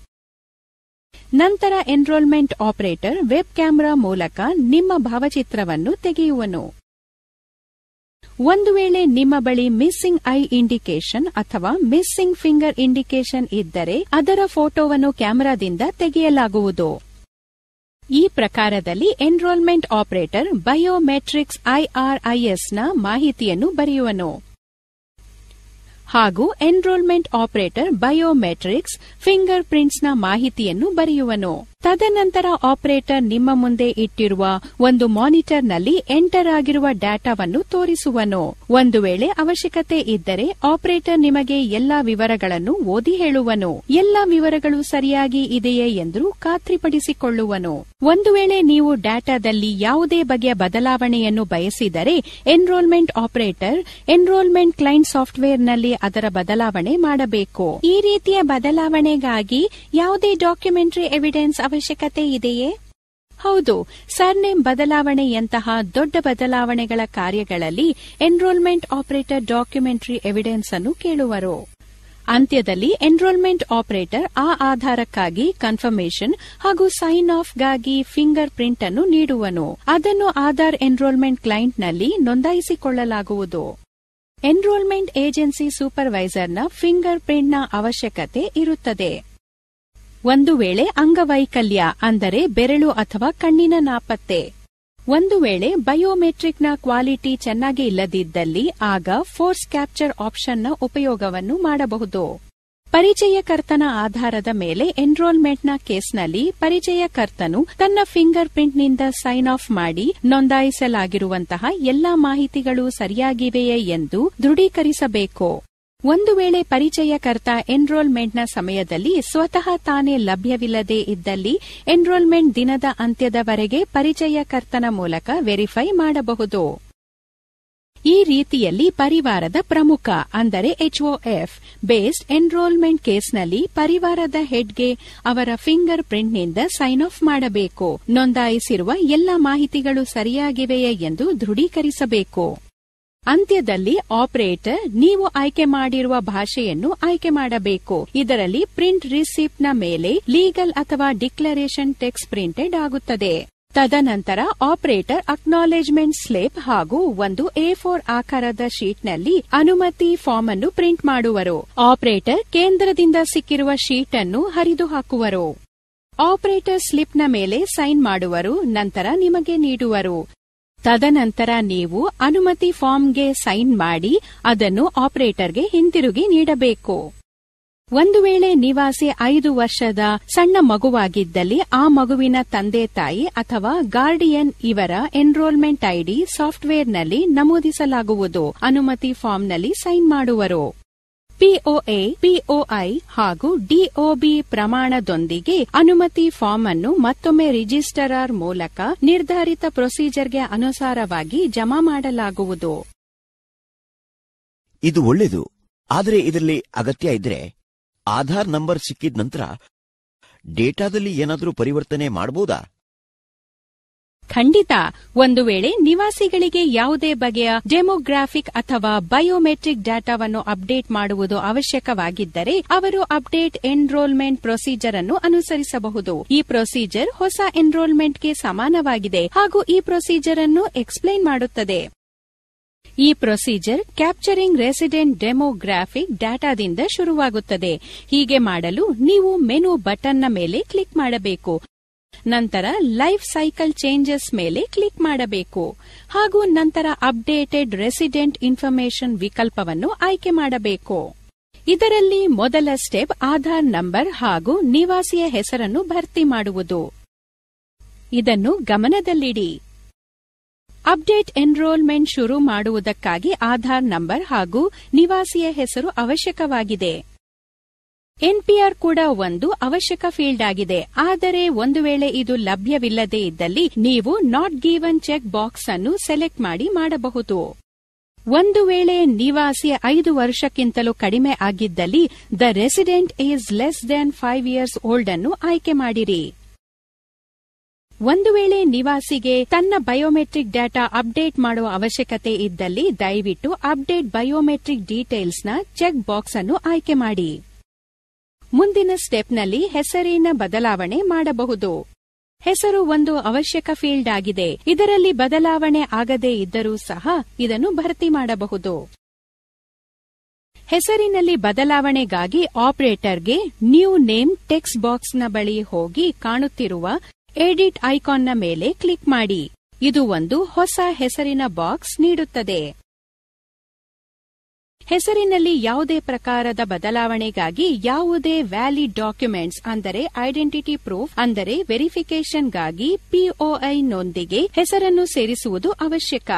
ನಂತರ ಎನ್ರೋಲ್ಮೆಂಟ್ ಆಪರೇಟರ್ ವೆಬ್ ಕ್ಯಾಮೆರಾ ಮೂಲಕ ನಿಮ್ಮ ಭಾವಚಿತ್ರವನ್ನು ತೆಗೆಯುವನು ಒಂದು ವೇಳೆ ನಿಮ್ಮ ಬಳಿ ಮಿಸ್ಸಿಂಗ್ ಐ ಇಂಡಿಕೇಶನ್ ಅಥವಾ ಮಿಸ್ಸಿಂಗ್ ಫಿಂಗರ್ ಇಂಡಿಕೇಶನ್ ಇದ್ದರೆ ಅದರ ಫೋಟೋವನ್ನು ಕ್ಯಾಮೆರಾದಿಂದ ತೆಗೆಯಲಾಗುವುದು ಈ ಪ್ರಕಾರದಲ್ಲಿ ಎನ್ರೋಲ್ಮೆಂಟ್ ಆಪರೇಟರ್ ಬಯೋಮೆಟ್ರಿಕ್ಸ್ ಐಆರ್ಐಎಸ್ನ ಮಾಹಿತಿಯನ್ನು ಬರೆಯುವನು ಹಾಗೂ ಎನ್ರೋಲ್ಮೆಂಟ್ ಆಪರೇಟರ್ ಬಯೋಮೆಟ್ರಿಕ್ಸ್ ಫಿಂಗರ್ ಪ್ರಿಂಟ್ಸ್ನ ಮಾಹಿತಿಯನ್ನು ಬರೆಯುವನು ತದನಂತರ ಆಪರೇಟರ್ ನಿಮ್ಮ ಮುಂದೆ ಇಟ್ಟಿರುವ ಒಂದು ಮಾನಿಟರ್ನಲ್ಲಿ ಎಂಟರ್ ಆಗಿರುವ ಡಾಟಾವನ್ನು ತೋರಿಸುವನು ಒಂದು ವೇಳೆ ಅವಶ್ಯಕತೆ ಇದ್ದರೆ ಆಪರೇಟರ್ ನಿಮಗೆ ಎಲ್ಲಾ ವಿವರಗಳನ್ನು ಓದಿ ಹೇಳುವನು ಎಲ್ಲಾ ವಿವರಗಳು ಸರಿಯಾಗಿ ಇದೆಯೇ ಎಂದು ಖಾತ್ರಿಪಡಿಸಿಕೊಳ್ಳುವನು ಒಂದು ವೇಳೆ ನೀವು ಡಾಟಾದಲ್ಲಿ ಯಾವುದೇ ಬಗೆಯ ಬದಲಾವಣೆಯನ್ನು ಬಯಸಿದರೆ ಎನ್ರೋಲ್ಮೆಂಟ್ ಆಪರೇಟರ್ ಎನ್ರೋಲ್ಮೆಂಟ್ ಕ್ಲೈಂಟ್ ಸಾಫ್ಟ್ವೇರ್ನಲ್ಲಿ ಅದರ ಬದಲಾವಣೆ ಮಾಡಬೇಕು ಈ ರೀತಿಯ ಬದಲಾವಣೆಗಾಗಿ ಯಾವುದೇ ಡಾಕ್ಯುಮೆಂಟರಿ ಎವಿಡೆನ್ಸ್ ಅವಶ್ಯಕತೆ ಇದೆಯೇ ಹೌದು ಸರ್ನೇಮ್ ಬದಲಾವಣೆಯಂತಹ ದೊಡ್ಡ ಬದಲಾವಣೆಗಳ ಕಾರ್ಯಗಳಲ್ಲಿ ಎನ್ರೋಲ್ಮೆಂಟ್ ಆಪರೇಟರ್ ಡಾಕ್ಯುಮೆಂಟರಿ ಎವಿಡೆನ್ಸ್ ಅನ್ನು ಕೇಳುವರು ಅಂತ್ಯದಲ್ಲಿ ಎನ್ರೋಲ್ಮೆಂಟ್ ಆಪರೇಟರ್ ಆ ಆಧಾರಕ್ಕಾಗಿ ಕನ್ಫರ್ಮೇಷನ್ ಹಾಗೂ ಸೈನ್ ಆಫ್ಗಾಗಿ ಫಿಂಗರ್ ಪ್ರಿಂಟ್ ಅನ್ನು ನೀಡುವನು ಅದನ್ನು ಆಧಾರ್ ಎನ್ರೋಲ್ಮೆಂಟ್ ಕ್ಲೈಂಟ್ನಲ್ಲಿ ನೋಂದಾಯಿಸಿಕೊಳ್ಳಲಾಗುವುದು ಎನ್ರೋಲ್ಮೆಂಟ್ ಏಜೆನ್ಸಿ ಸೂಪರ್ವೈಸರ್ನ ಫಿಂಗರ್ ಪ್ರಿಂಟ್ನ ಅವಶ್ಯಕತೆ ಇರುತ್ತದೆ ಒಂದು ವೇಳೆ ಅಂಗವೈಕಲ್ಯ ಅಂದರೆ ಬೆರಳು ಅಥವಾ ಕಣ್ಣಿನ ನಾಪತ್ತೆ ಒಂದು ವೇಳೆ ಬಯೋಮೆಟ್ರಿಕ್ನ ಕ್ವಾಲಿಟಿ ಚೆನ್ನಾಗಿ ಇಲ್ಲದಿದ್ದಲ್ಲಿ ಆಗ ಫೋರ್ಸ್ ಕ್ಯಾಪ್ಚರ್ ಆಪ್ಷನ್ನ ಉಪಯೋಗವನ್ನು ಮಾಡಬಹುದು ಪರಿಚಯಕರ್ತನ ಆಧಾರದ ಮೇಲೆ ಎನ್ರೋಲ್ಮೆಂಟ್ನ ಕೇಸ್ನಲ್ಲಿ ಪರಿಚಯಕರ್ತನು ತನ್ನ ಫಿಂಗರ್ ಪ್ರಿಂಟ್ನಿಂದ ಸೈನ್ ಆಫ್ ಮಾಡಿ ನೋಂದಾಯಿಸಲಾಗಿರುವಂತಹ ಎಲ್ಲಾ ಮಾಹಿತಿಗಳು ಸರಿಯಾಗಿವೆಯೇ ಎಂದು ದೃಢೀಕರಿಸಬೇಕು ಒಂದು ವೇಳೆ ಪರಿಚಯಕರ್ತ ಎನ್ರೋಲ್ಮೆಂಟ್ನ ಸಮಯದಲ್ಲಿ ಸ್ವತಃ ತಾನೇ ಲಭ್ಯವಿಲ್ಲದೇ ಇದ್ದಲ್ಲಿ ಎನ್ರೋಲ್ಮೆಂಟ್ ದಿನದ ಅಂತ್ಯದವರೆಗೆ ಪರಿಚಯಕರ್ತನ ಮೂಲಕ ವೆರಿಫೈ ಮಾಡಬಹುದು ಈ ರೀತಿಯಲ್ಲಿ ಪರಿವಾರದ ಪ್ರಮುಖ ಅಂದರೆ ಎಚ್ಒಎಫ್ ಬೇಸ್ಡ್ ಎನ್ರೋಲ್ಮೆಂಟ್ ಕೇಸ್ನಲ್ಲಿ ಪರಿವಾರದ ಹೆಡ್ಗೆ ಅವರ ಫಿಂಗರ್ ಪ್ರಿಂಟ್ನಿಂದ ಸೈನ್ ಆಫ್ ಮಾಡಬೇಕು ನೋಂದಾಯಿಸಿರುವ ಎಲ್ಲ ಮಾಹಿತಿಗಳು ಸರಿಯಾಗಿವೆಯೇ ಎಂದು ದೃಢೀಕರಿಸಬೇಕು ಅಂತ್ಯದಲ್ಲಿ ಆಪರೇಟರ್ ನೀವು ಆಯ್ಕೆ ಮಾಡಿರುವ ಭಾಷೆಯನ್ನು ಆಯ್ಕೆ ಮಾಡಬೇಕು ಇದರಲ್ಲಿ ಪ್ರಿಂಟ್ ರಿಸಿಪ್ಟ್ನ ಮೇಲೆ ಲೀಗಲ್ ಅಥವಾ ಡಿಕ್ಲರೇಷನ್ ಟೆಕ್ಸ್ಟ್ ಪ್ರಿಂಟೆಡ್ ಆಗುತ್ತದೆ ತದನಂತರ ಆಪರೇಟರ್ ಅಕ್ನಾಲೆಜ್ಮೆಂಟ್ ಸ್ಲಿಪ್ ಹಾಗೂ ಒಂದು ಎ ಫೋರ್ ಆಕಾರದ ಶೀಟ್ನಲ್ಲಿ ಅನುಮತಿ ಫಾರ್ಮ್ ಅನ್ನು ಪ್ರಿಂಟ್ ಮಾಡುವರು ಆಪರೇಟರ್ ಕೇಂದ್ರದಿಂದ ಸಿಕ್ಕಿರುವ ಶೀಟ್ ಅನ್ನು ಹರಿದು ಹಾಕುವರು ಆಪರೇಟರ್ ಸ್ಲಿಪ್ನ ಮೇಲೆ ಸೈನ್ ಮಾಡುವರು ನಂತರ ನಿಮಗೆ ನೀಡುವರು ತದನಂತರ ನೀವು ಅನುಮತಿ ಫಾರ್ಮ್ಗೆ ಸೈನ್ ಮಾಡಿ ಅದನ್ನು ಆಪರೇಟರ್ಗೆ ಹಿಂತಿರುಗಿ ನೀಡಬೇಕು ಒಂದು ವೇಳೆ ನಿವಾಸಿ ಐದು ವರ್ಷದ ಸಣ್ಣ ಮಗುವಾಗಿದ್ದಲ್ಲಿ ಆ ಮಗುವಿನ ತಂದೆ ತಾಯಿ ಅಥವಾ ಗಾರ್ಡಿಯನ್ ಇವರ ಎನ್ರೋಲ್ಮೆಂಟ್ ಐಡಿ ಸಾಫ್ಟ್ವೇರ್ನಲ್ಲಿ ನಮೂದಿಸಲಾಗುವುದು ಅನುಮತಿ ಫಾರ್ಮ್ನಲ್ಲಿ ಸೈನ್ ಮಾಡುವರು ಪಿಒಎ ಪಿಒಐ ಹಾಗೂ ಡಿಒಬಿ ಪ್ರಮಾಣದೊಂದಿಗೆ ಅನುಮತಿ ಫಾರ್ಮ್ ಅನ್ನು ಮತ್ತೊಮ್ಮೆ ರಿಜಿಸ್ಟರಾರ್ ಮೂಲಕ ನಿರ್ಧಾರಿತ ಪ್ರೊಸೀಜರ್ಗೆ ಅನುಸಾರವಾಗಿ ಜಮಾ ಮಾಡಲಾಗುವುದು ಇದು ಒಳ್ಳೆಯದು ಆದರೆ ಇದರಲ್ಲಿ ಅಗತ್ಯ ಇದ್ರೆ ಆಧಾರ್ ನಂಬರ್ ಸಿಕ್ಕಿದ ನಂತರ ಡೇಟಾದಲ್ಲಿ ಏನಾದರೂ ಪರಿವರ್ತನೆ ಮಾಡಬಹುದಾ ಖಂಡಿತ ಒಂದು ವೇಳೆ ನಿವಾಸಿಗಳಿಗೆ ಯಾವುದೇ ಬಗೆಯ ಡೆಮೋಗ್ರಾಫಿಕ್ ಅಥವಾ ಬಯೋಮೆಟ್ರಿಕ್ ಡಾಟಾವನ್ನು ಅಪ್ಡೇಟ್ ಮಾಡುವುದು ಅವಶ್ಯಕವಾಗಿದ್ದರೆ ಅವರು ಅಪ್ಡೇಟ್ ಎನ್ರೋಲ್ಮೆಂಟ್ ಪ್ರೊಸೀಜರ್ ಅನ್ನು ಅನುಸರಿಸಬಹುದು ಈ ಪ್ರೊಸೀಜರ್ ಹೊಸ ಎನ್ರೋಲ್ಮೆಂಟ್ಗೆ ಸಮಾನವಾಗಿದೆ ಹಾಗೂ ಈ ಪ್ರೊಸೀಜರ್ ಅನ್ನು ಎಕ್ಸ್ಪ್ಲೈನ್ ಮಾಡುತ್ತದೆ ಈ ಪ್ರೊಸೀಜರ್ ಕ್ಯಾಪ್ಚರಿಂಗ್ ರೆಸಿಡೆಂಟ್ ಡೆಮೋಗ್ರಾಫಿಕ್ ಡಾಟಾದಿಂದ ಶುರುವಾಗುತ್ತದೆ ಹೀಗೆ ಮಾಡಲು ನೀವು ಮೆನು ಬಟನ್ನ ಮೇಲೆ ಕ್ಲಿಕ್ ಮಾಡಬೇಕು ನಂತರ ಲೈಫ್ ಸೈಕಲ್ ಚೇಂಜಸ್ ಮೇಲೆ ಕ್ಲಿಕ್ ಮಾಡಬೇಕು ಹಾಗೂ ನಂತರ ಅಪ್ಡೇಟೆಡ್ ರೆಸಿಡೆಂಟ್ ಇನ್ಫಾರ್ಮೇಷನ್ ವಿಕಲ್ಪವನ್ನು ಆಯ್ಕೆ ಮಾಡಬೇಕು ಇದರಲ್ಲಿ ಮೊದಲ ಸ್ಟೆಪ್ ಆಧಾರ್ ನಂಬರ್ ಹಾಗೂ ನಿವಾಸಿಯ ಹೆಸರನ್ನು ಭರ್ತಿ ಮಾಡುವುದು ಇದನ್ನು ಗಮನದಲ್ಲಿಡಿ ಅಪ್ಡೇಟ್ ಎನ್ರೋಲ್ಮೆಂಟ್ ಶುರು ಮಾಡುವುದಕ್ಕಾಗಿ ಆಧಾರ್ ನಂಬರ್ ಹಾಗೂ ನಿವಾಸಿಯ ಹೆಸರು ಅವಶ್ಯಕವಾಗಿದೆ ಎನ್ಪಿಆರ್ ಕೂಡ ಒಂದು ಅವಶ್ಯಕ ಫೀಲ್ಡ್ ಆಗಿದೆ ಆದರೆ ಒಂದು ವೇಳೆ ಇದು ಲಭ್ಯವಿಲ್ಲದೇ ಇದ್ದಲ್ಲಿ ನೀವು ನಾಟ್ ಗಿವನ್ ಚೆಕ್ ಬಾಕ್ಸ್ ಅನ್ನು ಸೆಲೆಕ್ಟ್ ಮಾಡಿ ಮಾಡಬಹುದು ಒಂದು ವೇಳೆ ನಿವಾಸಿ ಐದು ವರ್ಷಕ್ಕಿಂತಲೂ ಕಡಿಮೆ ಆಗಿದ್ದಲ್ಲಿ the resident is less than five years old ಅನ್ನು ಆಯ್ಕೆ ಮಾಡಿರಿ ಒಂದು ವೇಳೆ ನಿವಾಸಿಗೆ ತನ್ನ ಬಯೋಮೆಟ್ರಿಕ್ ಡಾಟಾ ಅಪ್ಡೇಟ್ ಮಾಡುವ ಅವಶ್ಯಕತೆ ಇದ್ದಲ್ಲಿ ದಯವಿಟ್ಟು ಅಪ್ಡೇಟ್ ಬಯೋಮೆಟ್ರಿಕ್ ಡೀಟೇಲ್ಸ್ನ ಚೆಕ್ ಬಾಕ್ಸ್ ಅನ್ನು ಆಯ್ಕೆ ಮಾಡಿ ಮುಂದಿನ ಸ್ಟೆಪ್ನಲ್ಲಿ ಹೆಸರಿನ ಬದಲಾವಣೆ ಮಾಡಬಹುದು ಹೆಸರು ಒಂದು ಅವಶ್ಯಕ ಫೀಲ್ಡ್ ಆಗಿದೆ ಇದರಲ್ಲಿ ಬದಲಾವಣೆ ಆಗದೇ ಇದ್ದರೂ ಸಹ ಇದನ್ನು ಭರ್ತಿ ಮಾಡಬಹುದು ಹೆಸರಿನಲ್ಲಿ ಬದಲಾವಣೆಗಾಗಿ ಆಪರೇಟರ್ಗೆ ನ್ಯೂ ನೇಮ್ ಟೆಕ್ಸ್ಟ್ ಬಾಕ್ಸ್ನ ಬಳಿ ಹೋಗಿ ಕಾಣುತ್ತಿರುವ ಎಡಿಟ್ ಐಕಾನ್ನ ಮೇಲೆ ಕ್ಲಿಕ್ ಮಾಡಿ ಇದು ಒಂದು ಹೊಸ ಹೆಸರಿನ ಬಾಕ್ಸ್ ನೀಡುತ್ತದೆ ಹೆಸರಿನಲ್ಲಿ ಯಾವುದೇ ಪ್ರಕಾರದ ಬದಲಾವಣೆಗಾಗಿ ಯಾವುದೇ ವ್ಯಾಲಿಡ್ ಡಾಕ್ಯುಮೆಂಟ್ಸ್ ಅಂದರೆ ಐಡೆಂಟಿಟಿ ಪ್ರೂಫ್ ಅಂದರೆ ವೆರಿಫಿಕೇಷನ್ಗಾಗಿ ಪಿಒಐನೊಂದಿಗೆ ಹೆಸರನ್ನು ಸೇರಿಸುವುದು ಅವಶ್ಯಕ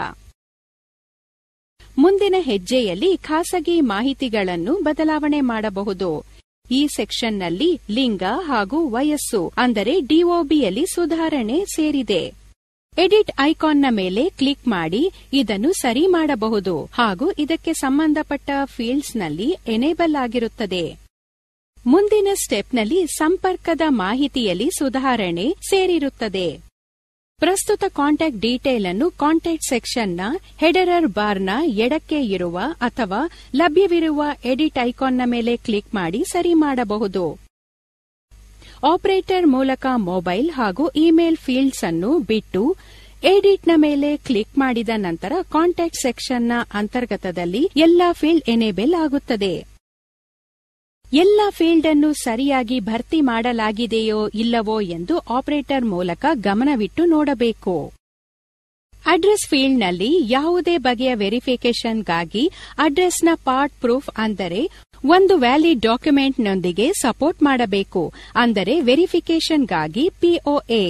ಮುಂದಿನ ಹೆಜ್ಜೆಯಲ್ಲಿ ಖಾಸಗಿ ಮಾಹಿತಿಗಳನ್ನು ಬದಲಾವಣೆ ಮಾಡಬಹುದು ಈ ಸೆಕ್ಷನ್ನಲ್ಲಿ ಲಿಂಗ ಹಾಗೂ ವಯಸ್ಸು ಅಂದರೆ ಡಿಒಬಿಯಲ್ಲಿ ಸುಧಾರಣೆ ಸೇರಿದೆ ಎಡಿಟ್ ಐಕಾನ್ನ ಮೇಲೆ ಕ್ಲಿಕ್ ಮಾಡಿ ಇದನ್ನು ಸರಿ ಮಾಡಬಹುದು ಹಾಗೂ ಇದಕ್ಕೆ ಸಂಬಂಧಪಟ್ಟ ಫೀಲ್ಡ್ಸ್ನಲ್ಲಿ ಎನೇಬಲ್ ಆಗಿರುತ್ತದೆ ಮುಂದಿನ ಸ್ಟೆಪ್ನಲ್ಲಿ ಸಂಪರ್ಕದ ಮಾಹಿತಿಯಲ್ಲಿ ಸುಧಾರಣೆ ಸೇರಿರುತ್ತದೆ ಪ್ರಸ್ತುತ ಕಾಂಟ್ಯಾಕ್ಟ್ ಡೀಟೇಲ್ ಅನ್ನು ಕಾಂಟ್ಯಾಕ್ಟ್ ಸೆಕ್ಷನ್ನ ಹೆಡರರ್ ಬಾರ್ನ ಎಡಕ್ಕೆ ಇರುವ ಅಥವಾ ಲಭ್ಯವಿರುವ ಎಡಿಟ್ ಐಕಾನ್ನ ಮೇಲೆ ಕ್ಲಿಕ್ ಮಾಡಿ ಸರಿ ಮಾಡಬಹುದು ಆಪರೇಟರ್ ಮೂಲಕ ಮೊಬೈಲ್ ಹಾಗೂ ಇಮೇಲ್ ಫೀಲ್ಡ್ಸ್ ಅನ್ನು ಬಿಟ್ಟು ಎಡಿಟ್ನ ಮೇಲೆ ಕ್ಲಿಕ್ ಮಾಡಿದ ನಂತರ ಕಾಂಟ್ಯಾಕ್ಟ್ ಸೆಕ್ಷನ್ನ ಅಂತರ್ಗತದಲ್ಲಿ ಎಲ್ಲಾ ಫೀಲ್ಡ್ ಎನೇಬಲ್ ಆಗುತ್ತದೆ ಎಲ್ಲ ಫೀಲ್ಡ್ ಅನ್ನು ಸರಿಯಾಗಿ ಭರ್ತಿ ಮಾಡಲಾಗಿದೆಯೋ ಇಲ್ಲವೋ ಎಂದು ಆಪರೇಟರ್ ಮೂಲಕ ಗಮನವಿಟ್ಟು ನೋಡಬೇಕು ಅಡ್ರೆಸ್ ಫೀಲ್ಡ್ನಲ್ಲಿ ಯಾವುದೇ ಬಗೆಯ ವೆರಿಫಿಕೇಷನ್ಗಾಗಿ ಅಡ್ರೆಸ್ನ ಪಾರ್ಟ್ ಪ್ರೂಫ್ ಅಂದರೆ ಒಂದು ವ್ಯಾಲಿಡ್ ಡಾಕ್ಯುಮೆಂಟ್ನೊಂದಿಗೆ ಸಪೋರ್ಟ್ ಮಾಡಬೇಕು ಅಂದರೆ ವೆರಿಫಿಕೇಷನ್ಗಾಗಿ ಪಿಒಎ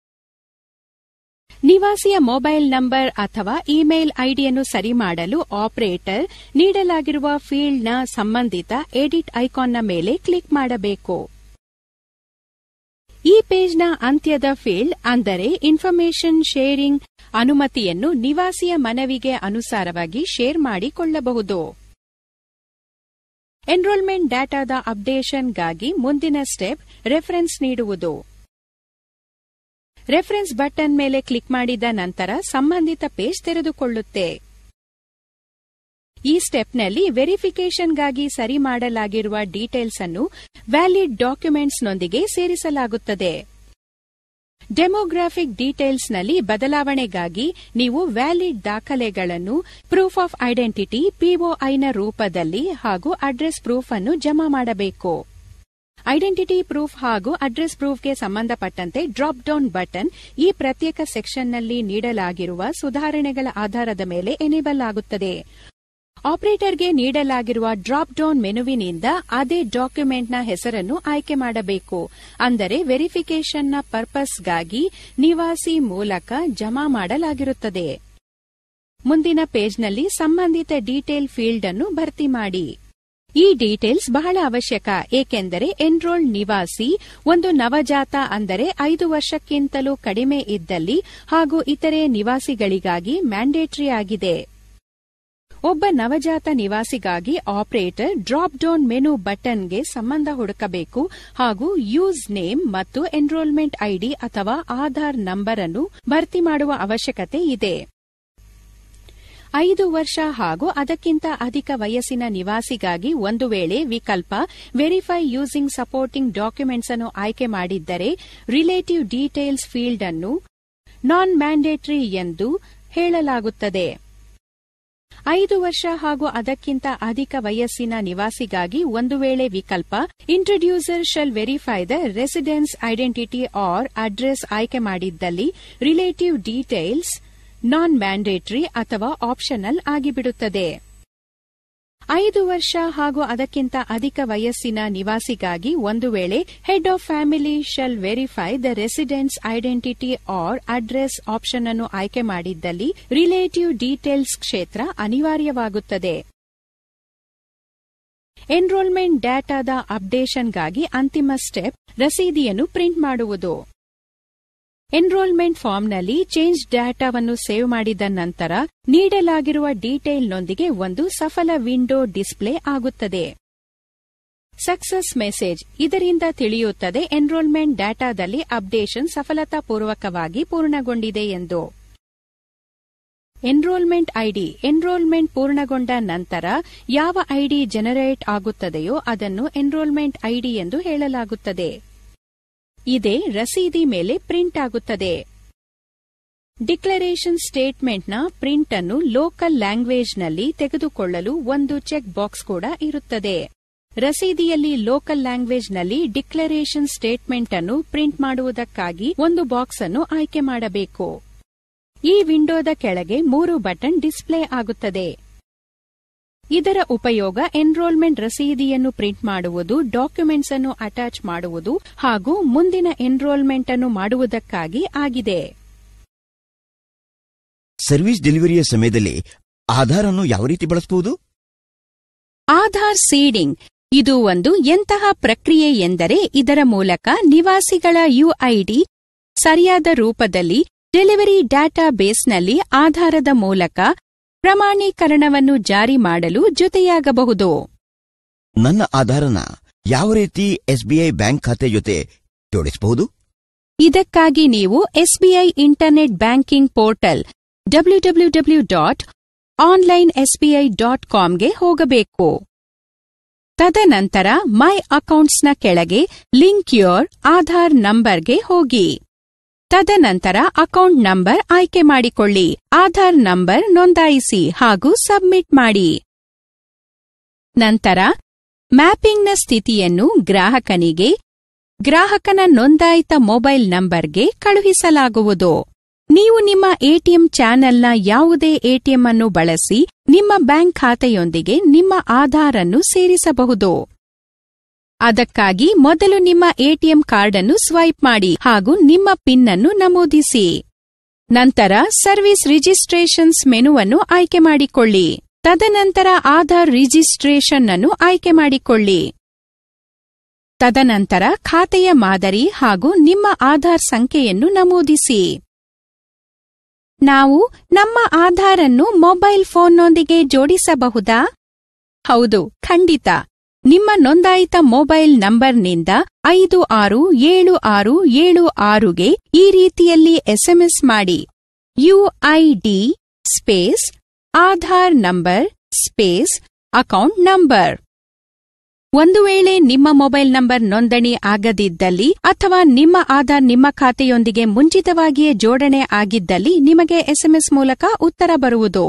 ನಿವಾಸಿಯ ಮೊಬೈಲ್ ನಂಬರ್ ಅಥವಾ ಇಮೇಲ್ ಐಡಿಯನ್ನು ಸರಿ ಮಾಡಲು ಆಪರೇಟರ್ ನೀಡಲಾಗಿರುವ ಫೀಲ್ಡ್ನ ಸಂಬಂಧಿತ ಎಡಿಟ್ ಐಕಾನ್ನ ಮೇಲೆ ಕ್ಲಿಕ್ ಮಾಡಬೇಕು ಈ ಪೇಜ್ನ ಅಂತ್ಯದ ಫೀಲ್ಡ್ ಅಂದರೆ ಇನ್ಫಾರ್ಮೇಷನ್ ಶೇರಿಂಗ್ ಅನುಮತಿಯನ್ನು ನಿವಾಸಿಯ ಮನವಿಗೆ ಅನುಸಾರವಾಗಿ ಶೇರ್ ಮಾಡಿಕೊಳ್ಳಬಹುದು ಎನ್ರೋಲ್ಮೆಂಟ್ ಡಾಟಾದ ಅಪ್ಡೇಷನ್ಗಾಗಿ ಮುಂದಿನ ಸ್ಟೆಪ್ ರೆಫರೆನ್ಸ್ ನೀಡುವುದು ರೆಫರೆನ್ಸ್ ಬಟನ್ ಮೇಲೆ ಕ್ಲಿಕ್ ಮಾಡಿದ ನಂತರ ಸಂಬಂಧಿತ ಪೇಜ್ ತೆರೆದುಕೊಳ್ಳುತ್ತೆ ಈ ಸ್ಟೆಪ್ನಲ್ಲಿ ವೆರಿಫಿಕೇಷನ್ಗಾಗಿ ಸರಿ ಮಾಡಲಾಗಿರುವ ಡೀಟೇಲ್ಸ್ ಅನ್ನು ವ್ಯಾಲಿಡ್ ಡಾಕ್ಯುಮೆಂಟ್ಸ್ನೊಂದಿಗೆ ಸೇರಿಸಲಾಗುತ್ತದೆ ಡೆಮೋಗ್ರಾಫಿಕ್ ಡೀಟೇಲ್ಸ್ನಲ್ಲಿ ಬದಲಾವಣೆಗಾಗಿ ನೀವು ವ್ಯಾಲಿಡ್ ದಾಖಲೆಗಳನ್ನು ಪ್ರೂಫ್ ಆಫ್ ಐಡೆಂಟಿಟಿ ಪಿಒಐನ ರೂಪದಲ್ಲಿ ಹಾಗೂ ಅಡ್ರೆಸ್ ಪ್ರೂಫ್ ಅನ್ನು ಜಮಾ ಮಾಡಬೇಕು ಐಡೆಂಟಿಟಿ ಪ್ರೂಫ್ ಹಾಗೂ ಅಡ್ರೆಸ್ ಪ್ರೂಫ್ಗೆ ಸಂಬಂಧಪಟ್ಟಂತೆ ಡ್ರಾಪ್ ಡೌನ್ ಬಟನ್ ಈ ಪ್ರತ್ಯೇಕ ಸೆಕ್ಷನ್ನಲ್ಲಿ ನೀಡಲಾಗಿರುವ ಸುಧಾರಣೆಗಳ ಆಧಾರದ ಮೇಲೆ ಎನೇಬಲ್ ಆಗುತ್ತದೆ ಆಪರೇಟರ್ಗೆ ನೀಡಲಾಗಿರುವ ಡ್ರಾಪ್ ಡೌನ್ ಮೆನುವಿನಿಂದ ಅದೇ ಡಾಕ್ಯುಮೆಂಟ್ನ ಹೆಸರನ್ನು ಆಯ್ಕೆ ಮಾಡಬೇಕು ಅಂದರೆ ವೆರಿಫಿಕೇಷನ್ನ ಪರ್ಪಸ್ಗಾಗಿ ನಿವಾಸಿ ಮೂಲಕ ಜಮಾ ಮಾಡಲಾಗಿರುತ್ತದೆ ಮುಂದಿನ ಪೇಜ್ನಲ್ಲಿ ಸಂಬಂಧಿತ ಡೀಟೇಲ್ ಫೀಲ್ಡ್ ಅನ್ನು ಭರ್ತಿ ಮಾಡಿ ಈ ಡೀಟೇಲ್ಸ್ ಬಹಳ ಅವಶ್ಯಕ ಏಕೆಂದರೆ ಎನ್ರೋಲ್ಡ್ ನಿವಾಸಿ ಒಂದು ನವಜಾತ ಅಂದರೆ ಐದು ವರ್ಷಕ್ಕಿಂತಲೂ ಕಡಿಮೆ ಇದ್ದಲ್ಲಿ ಹಾಗೂ ಇತರೆ ನಿವಾಸಿಗಳಿಗಾಗಿ ಮ್ಯಾಂಡೇಟರಿ ಆಗಿದೆ ಒಬ್ಬ ನವಜಾತ ನಿವಾಸಿಗಾಗಿ ಆಪರೇಟರ್ ಡ್ರಾಪ್ ಡೌನ್ ಮೆನು ಬಟನ್ಗೆ ಸಂಬಂಧ ಹುಡುಕಬೇಕು ಹಾಗೂ ಯೂಸ್ ನೇಮ್ ಮತ್ತು ಎನ್ರೋಲ್ಮೆಂಟ್ ಐಡಿ ಅಥವಾ ಆಧಾರ್ ನಂಬರ್ ಅನ್ನು ಭರ್ತಿ ಮಾಡುವ ಅವಶ್ಯಕತೆ ಇದೆ ಐದು ವರ್ಷ ಹಾಗೂ ಅದಕ್ಕಿಂತ ಅಧಿಕ ವಯಸ್ಸಿನ ನಿವಾಸಿಗಾಗಿ ಒಂದು ವೇಳೆ ವಿಕಲ್ಪ ವೆರಿಫೈ ಯೂಸಿಂಗ್ ಸಪೋರ್ಟಿಂಗ್ ಡಾಕ್ಯುಮೆಂಟ್ಸ್ ಅನ್ನು ಆಯ್ಕೆ ಮಾಡಿದ್ದರೆ ರಿಲೇಟಿವ್ ಡೀಟೇಲ್ಸ್ ಫೀಲ್ಡ್ ಅನ್ನು ನಾನ್ ಮ್ಯಾಂಡೇಟರಿ ಎಂದು ಹೇಳಲಾಗುತ್ತದೆ ಐದು ವರ್ಷ ಹಾಗೂ ಅದಕ್ಕಿಂತ ಅಧಿಕ ವಯಸ್ಸಿನ ನಿವಾಸಿಗಾಗಿ ಒಂದು ವೇಳೆ ವಿಕಲ್ಪ introducer shall verify the resident's identity or address ಆಯ್ಕೆ ಮಾಡಿದ್ದಲ್ಲಿ ರಿಲೇಟಿವ್ ಡೀಟೇಲ್ಸ್ ನಾನ್ ಮ್ಯಾಂಡೇಟರಿ ಅಥವಾ ಆಪ್ಷನಲ್ ಆಗಿಬಿಡುತ್ತದೆ ಐದು ವರ್ಷ ಹಾಗೂ ಅದಕ್ಕಿಂತ ಅಧಿಕ ವಯಸ್ಸಿನ ನಿವಾಸಿಗಾಗಿ ಒಂದು ವೇಳೆ head of family shall verify the resident's identity or address option ಅನ್ನು ಆಯ್ಕೆ ಮಾಡಿದ್ದಲ್ಲಿ ರಿಲೇಟಿವ್ ಡೀಟೇಲ್ಸ್ ಕ್ಷೇತ್ರ ಅನಿವಾರ್ಯವಾಗುತ್ತದೆ ಎನ್ರೋಲ್ಮೆಂಟ್ ಡಾಟಾದ ಅಪ್ಡೇಷನ್ಗಾಗಿ ಅಂತಿಮ ಸ್ಟೆಪ್ ರಸೀದಿಯನ್ನು ಪ್ರಿಂಟ್ ಮಾಡುವುದು ಎನ್ರೋಲ್ಮೆಂಟ್ ಫಾರ್ಮ್ನಲ್ಲಿ ಚೇಂಜ್ ಡಾಟಾವನ್ನು ಸೇವ್ ಮಾಡಿದ ನಂತರ ನೀಡಲಾಗಿರುವ ಡೀಟೇಲ್ನೊಂದಿಗೆ ಒಂದು ಸಫಲ ವಿಂಡೋ ಡಿಸ್ಪ್ಲೇ ಆಗುತ್ತದೆ ಸಕ್ಸಸ್ ಮೆಸೇಜ್ ಇದರಿಂದ ತಿಳಿಯುತ್ತದೆ ಎನ್ರೋಲ್ಮೆಂಟ್ ಡಾಟಾದಲ್ಲಿ ಅಪ್ಡೇಷನ್ ಸಫಲತಾಪೂರ್ವಕವಾಗಿ ಪೂರ್ಣಗೊಂಡಿದೆ ಎಂದು ಎನ್ರೋಲ್ಮೆಂಟ್ ಐಡಿ ಎನ್ರೋಲ್ಮೆಂಟ್ ಪೂರ್ಣಗೊಂಡ ನಂತರ ಯಾವ ಐಡಿ ಜನರೇಟ್ ಆಗುತ್ತದೆಯೋ ಅದನ್ನು ಎನ್ರೋಲ್ಮೆಂಟ್ ಐಡಿ ಎಂದು ಹೇಳಲಾಗುತ್ತದೆ ಇದೇ ರಸೀದಿ ಮೇಲೆ ಪ್ರಿಂಟ್ ಆಗುತ್ತದೆ ಡಿಕ್ಲರೇಷನ್ ಸ್ಟೇಟ್ಮೆಂಟ್ನ ಪ್ರಿಂಟ್ ಅನ್ನು ಲೋಕಲ್ ಲ್ಯಾಂಗ್ವೇಜ್ನಲ್ಲಿ ತೆಗೆದುಕೊಳ್ಳಲು ಒಂದು ಚೆಕ್ ಬಾಕ್ಸ್ ಕೂಡ ಇರುತ್ತದೆ ರಸೀದಿಯಲ್ಲಿ ಲೋಕಲ್ ಲ್ಯಾಂಗ್ವೇಜ್ನಲ್ಲಿ ಡಿಕ್ಲರೇಷನ್ ಸ್ಟೇಟ್ಮೆಂಟ್ ಅನ್ನು ಪ್ರಿಂಟ್ ಮಾಡುವುದಕ್ಕಾಗಿ ಒಂದು ಬಾಕ್ಸ್ ಅನ್ನು ಆಯ್ಕೆ ಮಾಡಬೇಕು ಈ ವಿಂಡೋದ ಕೆಳಗೆ ಮೂರು ಬಟನ್ ಡಿಸ್ಪ್ಲೇ ಆಗುತ್ತದೆ ಇದರ ಉಪಯೋಗ ಎನ್ರೋಲ್ಮೆಂಟ್ ರಸೀದಿಯನ್ನು ಪ್ರಿಂಟ್ ಮಾಡುವುದು ಡಾಕ್ಯುಮೆಂಟ್ಸ್ ಅನ್ನು ಅಟ್ಯಾಚ್ ಮಾಡುವುದು ಹಾಗೂ ಮುಂದಿನ ಎನ್ರೋಲ್ಮೆಂಟ್ ಅನ್ನು ಮಾಡುವುದಕ್ಕಾಗಿ ಆಗಿದೆ ಸರ್ವಿಸ್ ಡೆಲಿವರಿಯ ಸಮಯದಲ್ಲಿ ಆಧಾರ್ ಅನ್ನು ಯಾವ ರೀತಿ ಬಳಸಬಹುದು ಆಧಾರ್ ಸೀಡಿಂಗ್ ಇದು ಒಂದು ಎಂತಹ ಪ್ರಕ್ರಿಯೆ ಎಂದರೆ ಇದರ ಮೂಲಕ ನಿವಾಸಿಗಳ ಯುಐಡಿ ಸರಿಯಾದ ರೂಪದಲ್ಲಿ ಡೆಲಿವರಿ ಡಾಟಾ ಬೇಸ್ನಲ್ಲಿ ಆಧಾರದ ಮೂಲಕ ಪ್ರಮಾಣೀಕರಣವನ್ನು ಜಾರಿ ಮಾಡಲು ಜೊತೆಯಾಗಬಹುದು ನನ್ನ ಆಧಾರನ ಯಾವ ರೀತಿ ಎಸ್ಬಿಐ ಬ್ಯಾಂಕ್ ಖಾತೆ ಜೊತೆ ಜೋಡಿಸಬಹುದು ಇದಕ್ಕಾಗಿ ನೀವು SBI internet banking portal W W W dot online SBI dot ಕಾಮ್ಗೆ ಹೋಗಬೇಕು ತದನಂತರ ಮೈ ಅಕೌಂಟ್ಸ್ನ ಕೆಳಗೆ ಲಿಂಕ್ ಯೋರ್ ಆಧಾರ್ ನಂಬರ್ಗೆ ಹೋಗಿ ತದನಂತರ ಅಕೌಂಟ್ ನಂಬರ್ ಆಯ್ಕೆ ಮಾಡಿಕೊಳ್ಳಿ ಆಧಾರ್ ನಂಬರ್ ನೋಂದಾಯಿಸಿ ಹಾಗೂ ಸಬ್ಮಿಟ್ ಮಾಡಿ ನಂತರ ಮ್ಯಾಪಿಂಗ್ನ ಸ್ಥಿತಿಯನ್ನು ಗ್ರಾಹಕನಿಗೆ ಗ್ರಾಹಕನ ನೋಂದಾಯಿತ ಮೊಬೈಲ್ ನಂಬರ್ಗೆ ಕಳುಹಿಸಲಾಗುವುದು ನೀವು ನಿಮ್ಮ ಎಟಿಎಂ ಚಾನೆಲ್ನ ಯಾವುದೇ ಎಟಿಎಂ ಅನ್ನು ಬಳಸಿ ನಿಮ್ಮ ಬ್ಯಾಂಕ್ ಖಾತೆಯೊಂದಿಗೆ ನಿಮ್ಮ ಆಧಾರ್ ಅನ್ನು ಸೇರಿಸಬಹುದು ಅದಕ್ಕಾಗಿ ಮೊದಲು ನಿಮ್ಮ ಎಟಿಎಂ ಕಾರ್ಡ್ ಅನ್ನು ಸ್ವೈಪ್ ಮಾಡಿ ಹಾಗೂ ನಿಮ್ಮ ಪಿನ್ ಅನ್ನು ನಮೂದಿಸಿ ನಂತರ ಸರ್ವಿಸ್ ರಿಜಿಸ್ಟ್ರೇಷನ್ಸ್ ಮೆನುವನ್ನು ಆಯ್ಕೆ ಮಾಡಿಕೊಳ್ಳಿ ತದನಂತರ ಆಧಾರ್ ರಿಜಿಸ್ಟ್ರೇಷನ್ ಅನ್ನು ಆಯ್ಕೆ ಮಾಡಿಕೊಳ್ಳಿ ತದನಂತರ ಖಾತೆಯ ಮಾದರಿ ಹಾಗೂ ನಿಮ್ಮ ಆಧಾರ್ ಸಂಖ್ಯೆಯನ್ನು ನಮೂದಿಸಿ ನಾವು ನಮ್ಮ ಆಧಾರ್ ಅನ್ನು ಮೊಬೈಲ್ ಫೋನ್ನೊಂದಿಗೆ ಜೋಡಿಸಬಹುದಾ ಹೌದು ಖಂಡಿತ ನಿಮ್ಮ ನೋಂದಾಯಿತ ಮೊಬೈಲ್ ನಂಬರ್ನಿಂದ ಐದು ಆರು ಏಳು ಆರು ಏಳು ಆರುಗೆ ಈ ರೀತಿಯಲ್ಲಿ ಎಸ್ಎಂಎಸ್ ಮಾಡಿ UID space Aadhaar number space account number ಒಂದು ವೇಳೆ ನಿಮ್ಮ ಮೊಬೈಲ್ ನಂಬರ್ ನೋಂದಣಿ ಆಗದಿದ್ದಲ್ಲಿ ಅಥವಾ ನಿಮ್ಮ ಆಧಾರ್ ನಿಮ್ಮ ಖಾತೆಯೊಂದಿಗೆ ಮುಂಚಿತವಾಗಿಯೇ ಜೋಡಣೆ ಆಗಿದ್ದಲ್ಲಿ ನಿಮಗೆ ಎಸ್ಎಂಎಸ್ ಮೂಲಕ ಉತ್ತರ ಬರುವುದು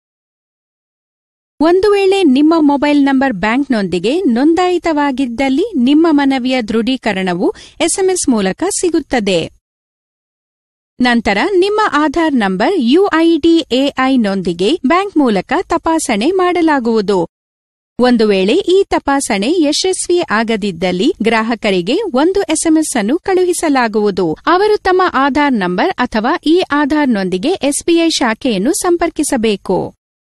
ಒಂದು ವೇಳೆ ನಿಮ್ಮ ಮೊಬೈಲ್ ನಂಬರ್ ಬ್ಯಾಂಕ್ನೊಂದಿಗೆ ನೋಂದಾಯಿತವಾಗಿದ್ದಲ್ಲಿ ನಿಮ್ಮ ಮನವಿಯ ದೃಢೀಕರಣವು ಎಸ್ಎಂಎಸ್ ಮೂಲಕ ಸಿಗುತ್ತದೆ ನಂತರ ನಿಮ್ಮ ಆಧಾರ್ ನಂಬರ್ ಯುಐಡಿಎಐನೊಂದಿಗೆ ಬ್ಯಾಂಕ್ ಮೂಲಕ ತಪಾಸಣೆ ಮಾಡಲಾಗುವುದು ಒಂದು ವೇಳೆ ಈ ತಪಾಸಣೆ ಯಶಸ್ವಿ ಆಗದಿದ್ದಲ್ಲಿ ಗ್ರಾಹಕರಿಗೆ ಒಂದು ಎಸ್ಎಂಎಸ್ ಅನ್ನು ಕಳುಹಿಸಲಾಗುವುದು ಅವರು ತಮ್ಮ ಆಧಾರ್ ನಂಬರ್ ಅಥವಾ ಈ ಆಧಾರ್ನೊಂದಿಗೆ ಎಸ್ಬಿಐ ಶಾಖೆಯನ್ನು ಸಂಪರ್ಕಿಸಬೇಕು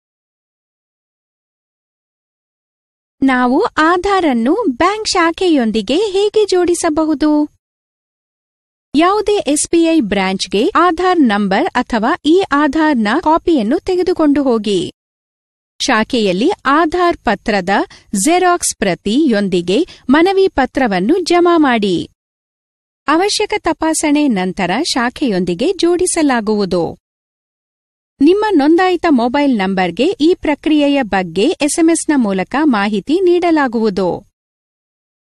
ನಾವು ಆಧಾರ್ ಅನ್ನು ಬ್ಯಾಂಕ್ ಶಾಖೆಯೊಂದಿಗೆ ಹೇಗೆ ಜೋಡಿಸಬಹುದು ಯಾವುದೇ ಎಸ್ಬಿಐ ಬ್ರಾಂಚ್ಗೆ ಆಧಾರ್ ನಂಬರ್ ಅಥವಾ ಈ ಆಧಾರ್ನ ಕಾಪಿಯನ್ನು ತೆಗೆದುಕೊಂಡು ಹೋಗಿ ಶಾಖೆಯಲ್ಲಿ ಆಧಾರ್ ಪತ್ರದ ಜೆರಾಕ್ಸ್ ಪ್ರತಿಯೊಂದಿಗೆ ಮನವಿ ಪತ್ರವನ್ನು ಜಮಾ ಮಾಡಿ ಅವಶ್ಯಕ ತಪಾಸಣೆ ನಂತರ ಶಾಖೆಯೊಂದಿಗೆ ಜೋಡಿಸಲಾಗುವುದು ನಿಮ್ಮ ನೋಂದಾಯಿತ ಮೊಬೈಲ್ ನಂಬರ್ಗೆ ಈ ಪ್ರಕ್ರಿಯೆಯ ಬಗ್ಗೆ ಎಸ್ಎಂಎಸ್ನ ಮೂಲಕ ಮಾಹಿತಿ ನೀಡಲಾಗುವುದು